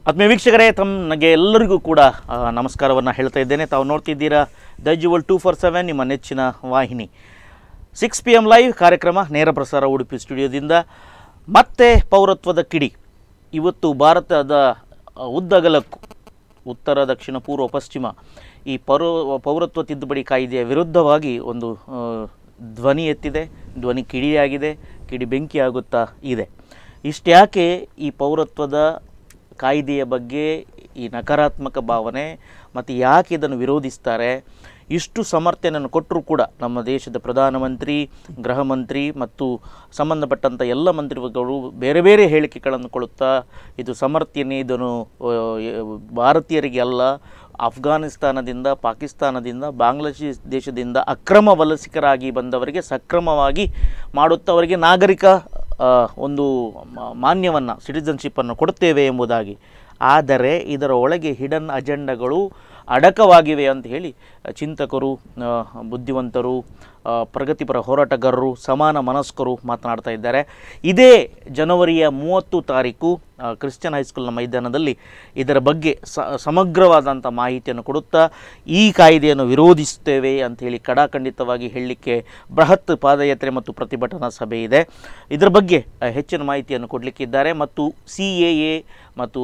ಆತ್ಮೀಯ ವೀಕ್ಷಕರೇ ತಮಗೆ ಎಲ್ಲರಿಗೂ ಕೂಡ ನಮಸ್ಕಾರವನ್ನು ಹೇಳ್ತಾ ಇದ್ದೇನೆ ತಾವು ನೋಡ್ತಿದ್ದೀರಾ ದೈಜುವಲ್ ಟೂ ಫೋರ್ ಸೆವೆನ್ ನಿಮ್ಮ ನೆಚ್ಚಿನ ವಾಹಿನಿ ಸಿಕ್ಸ್ ಪಿ ಎಮ್ ಲೈವ್ ಕಾರ್ಯಕ್ರಮ ನೇರ ಪ್ರಸಾರ ಉಡುಪಿ ಸ್ಟುಡಿಯೋದಿಂದ ಮತ್ತೆ ಪೌರತ್ವದ ಕಿಡಿ ಇವತ್ತು ಭಾರತದ ಆ, ಉದ್ದಗಲಕ್ಕೂ ಉತ್ತರ ದಕ್ಷಿಣ ಪೂರ್ವ ಪಶ್ಚಿಮ ಈ ಪೌರ ಪೌರತ್ವ ತಿದ್ದುಪಡಿ ಕಾಯ್ದೆಯ ವಿರುದ್ಧವಾಗಿ ಒಂದು ಆ, ಧ್ವನಿ ಎತ್ತಿದೆ ಧ್ವನಿ ಕಿಡಿಯಾಗಿದೆ ಕಿಡಿ ಬೆಂಕಿ ಆಗುತ್ತಾ ಇದೆ ಇಷ್ಟ್ಯಾಕೆ ಈ ಪೌರತ್ವದ ಕಾಯ್ದೆಯ ಬಗ್ಗೆ ಈ ನಕಾರಾತ್ಮಕ ಭಾವನೆ ಮತ್ತು ಯಾಕೆ ಇದನ್ನು ವಿರೋಧಿಸ್ತಾರೆ ಇಷ್ಟು ಸಮರ್ಥನೆಯನ್ನು ಕೊಟ್ಟರೂ ಕೂಡ ನಮ್ಮ ದೇಶದ ಪ್ರಧಾನಮಂತ್ರಿ ಗೃಹ ಮಂತ್ರಿ ಮತ್ತು ಸಂಬಂಧಪಟ್ಟಂಥ ಎಲ್ಲ ಮಂತ್ರಿಗಳು ಬೇರೆ ಬೇರೆ ಹೇಳಿಕೆಗಳನ್ನು ಕೊಡುತ್ತಾ ಇದು ಸಮರ್ಥನೆ ಇದನ್ನು ಆ, ಭಾರತೀಯರಿಗೆ ಅಲ್ಲ ಅಫ್ಘಾನಿಸ್ತಾನದಿಂದ ಪಾಕಿಸ್ತಾನದಿಂದ ಬಾಂಗ್ಲಾದೇಶ ದೇಶದಿಂದ ಅಕ್ರಮ ವಲಸಿಗರಾಗಿ ಬಂದವರಿಗೆ ಸಕ್ರಮವಾಗಿ ಮಾಡುತ್ತಾ ಅವರಿಗೆ ನಾಗರಿಕ ಆ, ಒಂದು ಮಾನ್ಯವನ್ನು ಸಿಟಿಸನ್ಶಿಪ್ಪನ್ನು ಕೊಡುತ್ತೇವೆ ಎಂಬುದಾಗಿ ಆದರೆ ಇದರ ಒಳಗೆ ಹಿಡನ್ ಅಜೆಂಡಗಳು ಅಡಕವಾಗಿವೆ ಅಂತ ಹೇಳಿ ಚಿಂತಕರು ಆ, ಬುದ್ಧಿವಂತರು ಆ, ಪ್ರಗತಿಪರ ಹೋರಾಟಗಾರರು ಸಮಾನ ಮನಸ್ಕರು ಮಾತನಾಡ್ತಾ ಇದ್ದಾರೆ ಇದೇ ಜನವರಿಯ ಮೂವತ್ತು ತಾರೀಕು ಆ, ಕ್ರಿಶ್ಚಿಯನ್ ಹೈಸ್ಕೂಲ್ನ ಮೈದಾನದಲ್ಲಿ ಇದರ ಬಗ್ಗೆ ಸ ಸಮಗ್ರವಾದಂಥ ಮಾಹಿತಿಯನ್ನು ಕೊಡುತ್ತಾ ಈ ಕಾಯ್ದೆಯನ್ನು ವಿರೋಧಿಸುತ್ತೇವೆ ಅಂತ ಹೇಳಿ ಕಡಾಖಂಡಿತವಾಗಿ ಹೇಳಲಿಕ್ಕೆ ಬೃಹತ್ ಪಾದಯಾತ್ರೆ ಮತ್ತು ಪ್ರತಿಭಟನಾ ಸಭೆ ಇದೆ ಇದರ ಬಗ್ಗೆ ಆ, ಹೆಚ್ಚಿನ ಮಾಹಿತಿಯನ್ನು ಕೊಡಲಿಕ್ಕಿದ್ದಾರೆ ಮತ್ತು ಸಿ ಎ ಎ ಮತ್ತು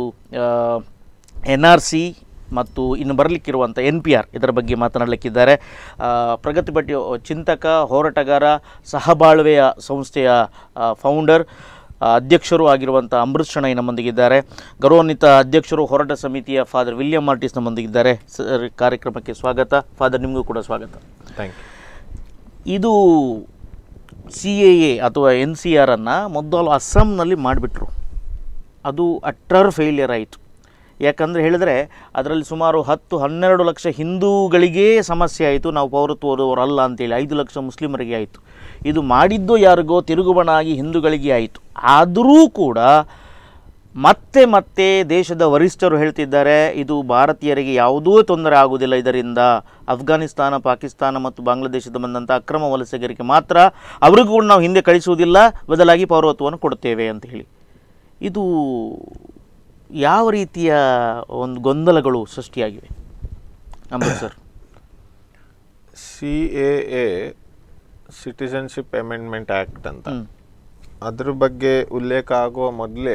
ಎನ್ ಆರ್ ಸಿ ಮತ್ತು ಇನ್ನು ಬರಲಿಕ್ಕಿರುವಂಥ ಎನ್ ಪಿ ಆರ್ ಇದರ ಬಗ್ಗೆ ಮಾತನಾಡಲಿಕ್ಕಿದ್ದಾರೆ ಆ, ಪ್ರಗತಿಪಟ್ಟ ಚಿಂತಕ ಹೋರಾಟಗಾರ ಸಹಬಾಳ್ವೆಯ ಸಂಸ್ಥೆಯ ಆ, ಫೌಂಡರ್ ಆ, ಅಧ್ಯಕ್ಷರು ಆಗಿರುವಂಥ ಅಮೃತ್ ಶಣೈ ನಮ್ಮೊಂದಿಗಿದ್ದಾರೆ ಗೌರವಾನ್ವಿತ ಅಧ್ಯಕ್ಷರು ಹೋರಾಟ ಸಮಿತಿಯ ಫಾದರ್ ವಿಲಿಯಂ ಮಾರ್ಟಿಸ್ ನಮ್ಮೊಂದಿಗಿದ್ದಾರೆ ಸರ್ ಕಾರ್ಯಕ್ರಮಕ್ಕೆ ಸ್ವಾಗತ ಫಾದರ್ ನಿಮಗೂ ಕೂಡ ಸ್ವಾಗತ ಥ್ಯಾಂಕ್ ಯು ಇದು ಸಿ ಎ ಎ ಅಥವಾ ಎನ್ ಸಿ ಆರನ್ನು ಮೊದಲು ಅಸ್ಸಾಂನಲ್ಲಿ ಮಾಡಿಬಿಟ್ರು ಅದು ಅಟ್ಟರ್ ಫೇಲಿಯರ್ ಆಯಿತು ಯಾಕಂದರೆ ಹೇಳಿದರೆ ಅದರಲ್ಲಿ ಸುಮಾರು ಹತ್ತು ಹನ್ನೆರಡು ಲಕ್ಷ ಹಿಂದೂಗಳಿಗೇ ಸಮಸ್ಯೆ ಆಯಿತು ನಾವು ಪೌರತ್ವದವರಲ್ಲ ಅಂತೇಳಿ ಐದು ಲಕ್ಷ ಮುಸ್ಲಿಮರಿಗೆ ಆಯಿತು ಇದು ಮಾಡಿದ್ದು ಯಾರಿಗೋ ತಿರುಗುಬಣ ಆಗಿ ಹಿಂದೂಗಳಿಗೆ ಆಯಿತು ಆದರೂ ಕೂಡ ಮತ್ತೆ ಮತ್ತೆ ದೇಶದ ವರಿಷ್ಠರು ಹೇಳ್ತಿದ್ದಾರೆ ಇದು ಭಾರತೀಯರಿಗೆ ಯಾವುದೂ ತೊಂದರೆ ಆಗುವುದಿಲ್ಲ ಇದರಿಂದ ಅಫ್ಘಾನಿಸ್ತಾನ ಪಾಕಿಸ್ತಾನ ಮತ್ತು ಬಾಂಗ್ಲಾದೇಶದ ಬಂದಂಥ ಅಕ್ರಮ ವಲಸಿಗರಿಗೆ ಮಾತ್ರ ಅವರಿಗೂ ಕೂಡ ನಾವು ಹಿಂದೆ ಕಳಿಸುವುದಿಲ್ಲ ಬದಲಾಗಿ ಪೌರತ್ವವನ್ನು ಕೊಡ್ತೇವೆ ಅಂತ ಹೇಳಿ ಇದು ಯಾವ ರೀತಿಯ ಒಂದು ಗೊಂದಲಗಳು ಸೃಷ್ಟಿಯಾಗಿವೆ Amrit sir C A A citizenship amendment act ಅಂತ ಹ್ಮ್. ಅದ್ರ ಬಗ್ಗೆ ಉಲ್ಲೇಖ ಆಗುವ ಮೊದಲೇ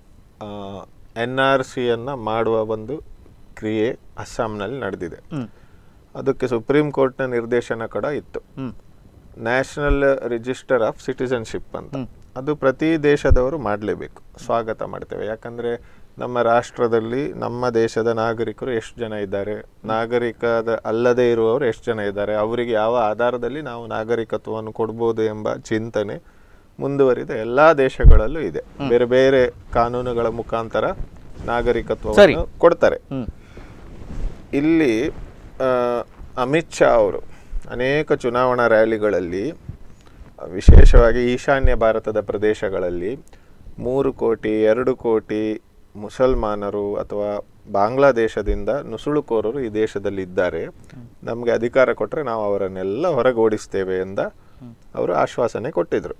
ಎನ್ ಆರ್ ಸಿಯನ್ನು ಮಾಡುವ ಒಂದು ಕ್ರಿಯೆ ಅಸ್ಸಾಂನಲ್ಲಿ ನಡೆದಿದೆ ಹ್ಮ್. ಅದಕ್ಕೆ ಸುಪ್ರೀಂ ಕೋರ್ಟ್ನ ನಿರ್ದೇಶನ ಕೂಡ ಇತ್ತು hmm. National register of citizenship ಅಂತ ಹ್ಮ್. ಅದು ಪ್ರತಿ ದೇಶದವರು ಮಾಡಲೇಬೇಕು ಸ್ವಾಗತ ಮಾಡ್ತೇವೆ ಯಾಕಂದರೆ ನಮ್ಮ ರಾಷ್ಟ್ರದಲ್ಲಿ ನಮ್ಮ ದೇಶದ ನಾಗರಿಕರು ಎಷ್ಟು ಜನ ಇದ್ದಾರೆ ನಾಗರಿಕದ ಅಲ್ಲದೇ ಇರುವವರು ಎಷ್ಟು ಜನ ಇದ್ದಾರೆ ಅವರಿಗೆ ಯಾವ ಆಧಾರದಲ್ಲಿ ನಾವು ನಾಗರಿಕತ್ವವನ್ನು ಕೊಡ್ಬೋದು ಎಂಬ ಚಿಂತನೆ ಮುಂದುವರಿದ ಎಲ್ಲ ದೇಶಗಳಲ್ಲೂ ಇದೆ ಬೇರೆ ಬೇರೆ ಕಾನೂನುಗಳ ಮುಖಾಂತರ ನಾಗರಿಕತ್ವವನ್ನು ಕೊಡ್ತಾರೆ ಹ್ಮ್. ಇಲ್ಲಿ ಆ, ಅಮಿತ್ ಶಾ ಅವರು ಅನೇಕ ಚುನಾವಣಾ ರ್ಯಾಲಿಗಳಲ್ಲಿ ವಿಶೇಷವಾಗಿ ಈಶಾನ್ಯ ಭಾರತದ ಪ್ರದೇಶಗಳಲ್ಲಿ ಮೂರು ಕೋಟಿ ಎರಡು ಕೋಟಿ ಮುಸಲ್ಮಾನರು ಅಥವಾ ಬಾಂಗ್ಲಾದೇಶದಿಂದ ನುಸುಳುಕೋರರು ಈ ದೇಶದಲ್ಲಿ ಇದ್ದಾರೆ ನಮಗೆ ಅಧಿಕಾರ ಕೊಟ್ಟರೆ ನಾವು ಅವರನ್ನೆಲ್ಲ ಹೊರಗೆ ಓಡಿಸ್ತೇವೆ ಎಂದ ಅವರು ಆಶ್ವಾಸನೆ ಕೊಟ್ಟಿದ್ರು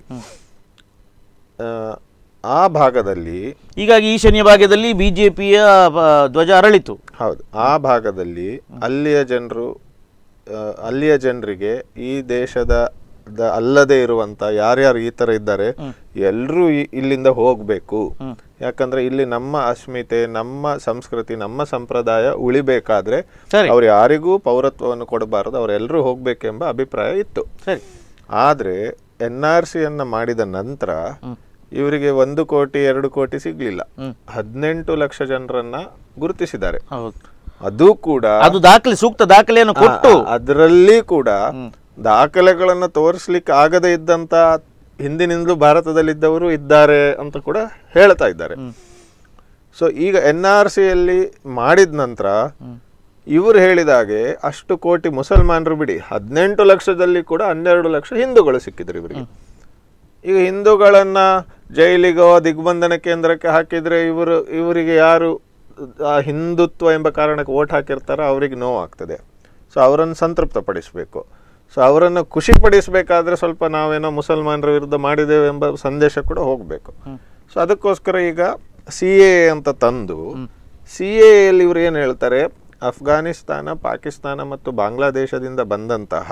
ಆ, ಆ ಭಾಗದಲ್ಲಿ ಹೀಗಾಗಿ ಈಶಾನ್ಯ ಭಾಗದಲ್ಲಿ ಬಿ ಜೆ ಪಿಯ ಧ್ವಜ ಅರಳಿತು ಹೌದು ಆ ಭಾಗದಲ್ಲಿ ಅಲ್ಲಿಯ ಜನರು ಅಲ್ಲಿಯ ಜನರಿಗೆ ಈ ದೇಶದ ದ ಅಲ್ಲದೆ ಇರುವಂತ ಯಾರ್ಯಾರು ಈ ತರ ಇದ್ದಾರೆ ಎಲ್ಲರೂ ಇಲ್ಲಿಂದ ಹೋಗ್ಬೇಕು ಯಾಕಂದ್ರೆ ಇಲ್ಲಿ ನಮ್ಮ ಅಸ್ಮಿತೆ ನಮ್ಮ ಸಂಸ್ಕೃತಿ ನಮ್ಮ ಸಂಪ್ರದಾಯ ಉಳಿಬೇಕಾದ್ರೆ ಸರಿ. ಅವ್ರು ಯಾರಿಗೂ ಪೌರತ್ವವನ್ನು ಕೊಡಬಾರದು ಅವರೆಲ್ಲರೂ ಹೋಗ್ಬೇಕೆಂಬ ಅಭಿಪ್ರಾಯ ಇತ್ತು ಸರಿ ಆದ್ರೆ ಎನ್ ಆರ್ ಸಿಯನ್ನ ಮಾಡಿದ ನಂತರ ಇವರಿಗೆ ಒಂದು ಕೋಟಿ ಎರಡು ಕೋಟಿ ಸಿಗ್ಲಿಲ್ಲ ಹದಿನೆಂಟು ಲಕ್ಷ ಜನರನ್ನ ಗುರುತಿಸಿದ್ದಾರೆ ಹೌದು ಅದು ಕೂಡ ಅದು ದಾಖಲೆ ಸೂಕ್ತ ದಾಖಲೆಯನ್ನು ಕೊಟ್ಟು ಆ- ಅದರಲ್ಲಿ ಕೂಡ ದಾಖಲೆಗಳನ್ನ ತೋರಿಸ್ಲಿಕ್ಕೆ ಆಗದೇ ಇದ್ದಂತ ಹಿಂದಿನಿಂದಲೂ ಭಾರತದಲ್ಲಿದ್ದವರು ಇದ್ದಾರೆ ಅಂತ ಕೂಡ ಹೇಳ್ತಾ ಇದ್ದಾರೆ ಸೊ ಈಗ ಎನ್ ಆರ್ ಸಿಯಲ್ಲಿ ಮಾಡಿದ ನಂತರ ಇವರು ಹೇಳಿದ ಹಾಗೆ ಅಷ್ಟು ಕೋಟಿ ಮುಸಲ್ಮಾನರು ಬಿಡಿ ಹದಿನೆಂಟು ಲಕ್ಷದಲ್ಲಿ ಕೂಡ ಹನ್ನೆರಡು ಲಕ್ಷ ಹಿಂದೂಗಳು ಸಿಕ್ಕಿದ್ರು ಇವರಿಗೆ ಈಗ ಹಿಂದೂಗಳನ್ನ ಜೈಲಿಗೋ ದಿಗ್ಬಂಧನ ಕೇಂದ್ರಕ್ಕೆ ಹಾಕಿದ್ರೆ ಇವರು ಇವರಿಗೆ ಯಾರು ಆ ಹಿಂದುತ್ವ ಎಂಬ ಕಾರಣಕ್ಕೆ ಓಟ್ ಹಾಕಿರ್ತಾರೋ ಅವರಿಗೆ ನೋವಾಗ್ತದೆ ಸೊ ಅವರನ್ನು ಸಂತೃಪ್ತಪಡಿಸಬೇಕು ಸೊ ಅವರನ್ನು ಖುಷಿಪಡಿಸಬೇಕಾದ್ರೆ ಸ್ವಲ್ಪ ನಾವೇನೋ ಮುಸಲ್ಮಾನರ ವಿರುದ್ಧ ಮಾಡಿದ್ದೇವೆ ಎಂಬ ಸಂದೇಶ ಕೂಡ ಹೋಗಬೇಕು ಸೊ ಅದಕ್ಕೋಸ್ಕರ ಈಗ ಸಿ ಎ ಅಂತ ತಂದು ಸಿ ಎಲ್ಲಿ ಇವರು ಏನು ಹೇಳ್ತಾರೆ ಅಫ್ಘಾನಿಸ್ತಾನ ಪಾಕಿಸ್ತಾನ ಮತ್ತು ಬಾಂಗ್ಲಾದೇಶದಿಂದ ಬಂದಂತಹ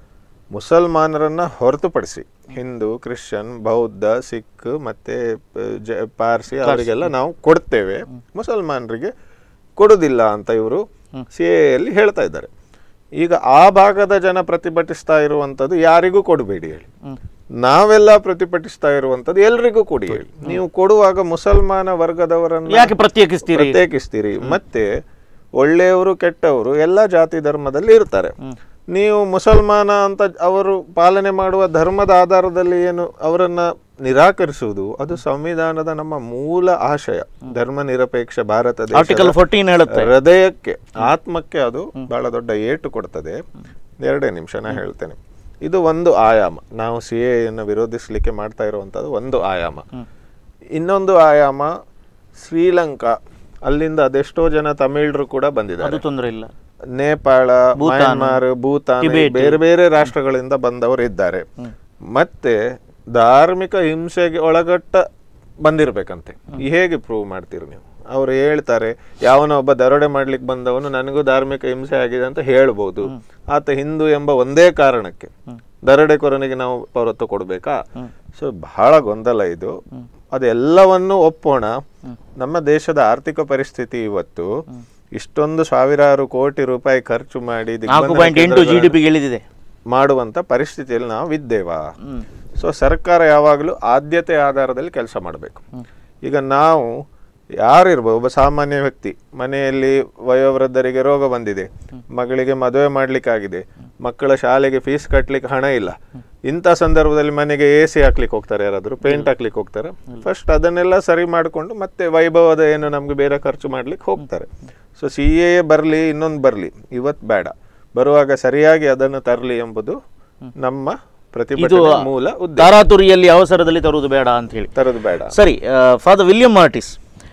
ಮುಸಲ್ಮಾನರನ್ನ ಹೊರತುಪಡಿಸಿ ಹಿಂದೂ ಕ್ರಿಶ್ಚಿಯನ್ ಬೌದ್ಧ ಸಿಖ್ ಮತ್ತೆ ಪ- ಜ ಪಾರ್ಸಿ ಅವರಿಗೆಲ್ಲ ನಾವು ಕೊಡ್ತೇವೆ ಮುಸಲ್ಮಾನರಿಗೆ ಕೊಡುದಿಲ್ಲ ಅಂತ ಇವರು ಸಿ ಎಲ್ಲಿ ಹೇಳ್ತಾ ಇದ್ದಾರೆ ಈಗ ಆ ಭಾಗದ ಜನ ಪ್ರತಿಭಟಿಸ್ತಾ ಇರುವಂತದ್ದು ಯಾರಿಗೂ ಕೊಡಬೇಡಿ ಹೇಳಿ ನಾವೆಲ್ಲ ಪ್ರತಿಭಟಿಸ್ತಾ ಇರುವಂತದ್ದು ಎಲ್ರಿಗೂ ಕೊಡಿ ಹೇಳಿ ನೀವು ಕೊಡುವಾಗ ಮುಸಲ್ಮಾನ ವರ್ಗದವರನ್ನ ಯಾಕೆ ಪ್ರತ್ಯೇಕಿಸ್ತೀರಿ ಪ್ರತ್ಯೇಕಿಸ್ತೀರಿ ಮತ್ತೆ ಒಳ್ಳೆಯವರು ಕೆಟ್ಟವರು ಎಲ್ಲ ಜಾತಿ ಧರ್ಮದಲ್ಲಿ ಇರ್ತಾರೆ ನೀವು ಮುಸಲ್ಮಾನ ಅಂತ ಅವರು ಪಾಲನೆ ಮಾಡುವ ಧರ್ಮದ ಆಧಾರದಲ್ಲಿ ಏನು ಅವರನ್ನ ನಿರಾಕರಿಸುವುದು ಅದು ಸಂವಿಧಾನದ ನಮ್ಮ ಮೂಲ ಆಶಯ ಧರ್ಮ ನಿರಪೇಕ್ಷ ಭಾರತ ದೇಶದ ಆರ್ಟಿಕಲ್ ಫೋರ್ಟೀನ್ ಹೇಳುತ್ತೆ ಹೃದಯಕ್ಕೆ ಆತ್ಮಕ್ಕೆ ಅದು ಬಹಳ ದೊಡ್ಡ ಏಟು ಕೊಡ್ತದೆ ಎರಡೇ ನಿಮಿಷ ನಾ ಹೇಳ್ತೇನೆ ಇದು ಒಂದು ಆಯಾಮ ನಾವು ಸಿ ಎನ್ನು ವಿರೋಧಿಸಲಿಕ್ಕೆ ಮಾಡ್ತಾ ಇರುವಂತದ್ದು ಒಂದು ಆಯಾಮ ಇನ್ನೊಂದು ಆಯಾಮ ಶ್ರೀಲಂಕಾ ಅಲ್ಲಿಂದ ಅದೆಷ್ಟೋ ಜನ ತಮಿಳರು ಕೂಡ ಬಂದಿದ್ದಾರೆ ಅದು ತೊಂದರೆ ಇಲ್ಲ ನೇಪಾಳ ಮಯನ್ಮಾರ್ ಭೂತಾನ್ ಬೇರೆ ಬೇರೆ ರಾಷ್ಟ್ರಗಳಿಂದ ಬಂದವರು ಇದ್ದಾರೆ ಮತ್ತೆ ಧಾರ್ಮಿಕ ಹಿಂಸೆಗೆ ಒಳಗಟ್ಟ ಬಂದಿರ್ಬೇಕಂತೆ ಈ ಹೇಗೆ ಪ್ರೂವ್ ಮಾಡ್ತೀರಿ ನೀವು ಅವ್ರು ಹೇಳ್ತಾರೆ ಯಾವನೋ ಒಬ್ಬ ದರೋಡೆ ಮಾಡ್ಲಿಕ್ಕೆ ಬಂದವನು ನನಗೂ ಧಾರ್ಮಿಕ ಹಿಂಸೆ ಆಗಿದೆ ಅಂತ ಹೇಳ್ಬೋದು ಆತ ಹಿಂದೂ ಎಂಬ ಒಂದೇ ಕಾರಣಕ್ಕೆ ದರೋಡೆಕೋರನಿಗೆ ನಾವು ಪೌರತ್ವ ಕೊಡ್ಬೇಕಾ ಸೊ ಬಹಳ ಗೊಂದಲ ಇದು ಅದೆಲ್ಲವನ್ನು ಒಪ್ಪೋಣ ನಮ್ಮ ದೇಶದ ಆರ್ಥಿಕ ಪರಿಸ್ಥಿತಿ ಇವತ್ತು ಇಷ್ಟೊಂದು ಸಾವಿರಾರು ಕೋಟಿ ರೂಪಾಯಿ ಖರ್ಚು ಮಾಡಿ ನಾಲ್ಕು ದಿಗ್ಬಂಧನ ಪಾಯಿಂಟ್ ಎಂಟು ಜಿ ಡಿ ಪಿಗೆ ಇಳಿದಿದೆ ಮಾಡುವಂತ ಪರಿಸ್ಥಿತಿಯಲ್ಲಿ ನಾವು ಇದ್ದೇವಾ ಸೊ ಸರ್ಕಾರ ಯಾವಾಗಲೂ ಆದ್ಯತೆ ಆಧಾರದಲ್ಲಿ ಕೆಲಸ ಮಾಡಬೇಕು ಈಗ ನಾವು ಯಾರಿರ್ಬೋದು ಒಬ್ಬ ಸಾಮಾನ್ಯ ವ್ಯಕ್ತಿ ಮನೆಯಲ್ಲಿ ವಯೋವೃದ್ಧರಿಗೆ ರೋಗ ಬಂದಿದೆ ಮಗಳಿಗೆ ಮದುವೆ ಮಾಡ್ಲಿಕ್ಕಾಗಿದೆ ಮಕ್ಕಳ ಶಾಲೆಗೆ ಫೀಸ್ ಕಟ್ಲಿಕ್ಕೆ ಹಣ ಇಲ್ಲ ಇಂಥ ಸಂದರ್ಭದಲ್ಲಿ ಮನೆಗೆ ಎ ಸಿ ಹಾಕ್ಲಿಕ್ಕೆ ಹೋಗ್ತಾರೆ ಯಾರಾದರೂ ಪೇಂಟ್ ಹಾಕ್ಲಿಕ್ಕೆ ಹೋಗ್ತಾರೆ ಫಸ್ಟ್ ಅದನ್ನೆಲ್ಲ ಸರಿ ಮಾಡಿಕೊಂಡು ಮತ್ತೆ ವೈಭವದ ಏನು ನಮ್ಗೆ ಬೇರೆ ಖರ್ಚು ಮಾಡ್ಲಿಕ್ಕೆ ಹೋಗ್ತಾರೆ ಸೊ ಸಿ ಎ ಬರಲಿ ಇನ್ನೊಂದು ಬರಲಿ ಇವತ್ತು ಬೇಡ ಬರುವಾಗ ಸರಿಯಾಗಿ ಅದನ್ನು ತರಲಿ ಎಂಬುದು ನಮ್ಮ ಪ್ರತಿಭಟನೆ ಮೂಲ ಉದ್ದೇಶ ತಾರಾತುರಿಯಲ್ಲಿ ಅವಸರದಲ್ಲಿ ತರುವುದು ಬೇಡ ಅಂತ ಹೇಳಿ ತರದು ಬೇಡ ಸರಿ ಫಾದರ್ ವಿಲಿಯಂ ಮಾರ್ಟಿಸ್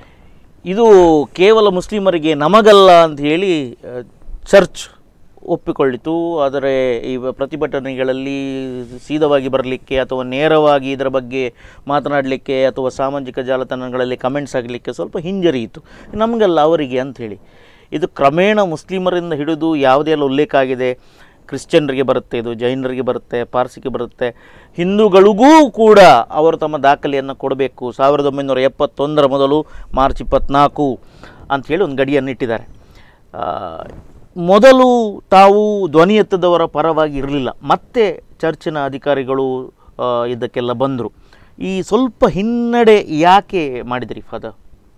ಇದು ಕೇವಲ ಮುಸ್ಲಿಮರಿಗೆ ನಮಗಲ್ಲ ಅಂತ ಹೇಳಿ ಆ, ಚರ್ಚ್ ಒಪ್ಪಿಕೊಳ್ಳಿತು ಆದರೆ ಈ ಪ್ರತಿಭಟನೆಗಳಲ್ಲಿ ಸೀದವಾಗಿ ಬರಲಿಕ್ಕೆ ಅಥವಾ ನೇರವಾಗಿ ಇದರ ಬಗ್ಗೆ ಮಾತನಾಡಲಿಕ್ಕೆ ಅಥವಾ ಸಾಮಾಜಿಕ ಜಾಲತಾಣಗಳಲ್ಲಿ ಕಮೆಂಟ್ಸ್ ಆಗಲಿಕ್ಕೆ ಸ್ವಲ್ಪ ಹಿಂಜರಿಯಿತು ನಮಗಲ್ಲ ಅವರಿಗೆ ಅಂಥೇಳಿ ಇದು ಕ್ರಮೇಣ ಮುಸ್ಲಿಮರಿಂದ ಹಿಡಿದು ಯಾವುದೆಲ್ಲ ಉಲ್ಲೇಖ ಆಗಿದೆ ಕ್ರಿಶ್ಚಿಯನ್ರಿಗೆ ಬರುತ್ತೆ ಇದು ಜೈನರಿಗೆ ಬರುತ್ತೆ ಪಾರ್ಸಿಗೆ ಬರುತ್ತೆ ಹಿಂದೂಗಳಿಗೂ ಕೂಡ ಅವರು ತಮ್ಮ ದಾಖಲೆಯನ್ನು ಕೊಡಬೇಕು ಸಾವಿರದ ಒಂಬೈನೂರ ಎಪ್ಪತ್ತೊಂದರ ಮೊದಲು ಮಾರ್ಚ್ ಇಪ್ಪತ್ನಾಲ್ಕು ಅಂಥೇಳಿ ಒಂದು ಗಡಿಯನ್ನು ಇಟ್ಟಿದ್ದಾರೆ ಆ, ಮೊದಲು ತಾವು ಧ್ವನಿ ಎತ್ತದವರ ಪರವಾಗಿ ಇರಲಿಲ್ಲ ಮತ್ತೆ ಚರ್ಚಿನ ಅಧಿಕಾರಿಗಳು ಆ, ಇದಕ್ಕೆಲ್ಲ ಬಂದರು ಈ ಸ್ವಲ್ಪ ಹಿನ್ನಡೆ ಯಾಕೆ ಮಾಡಿದಿರಿ ಫಾದರ್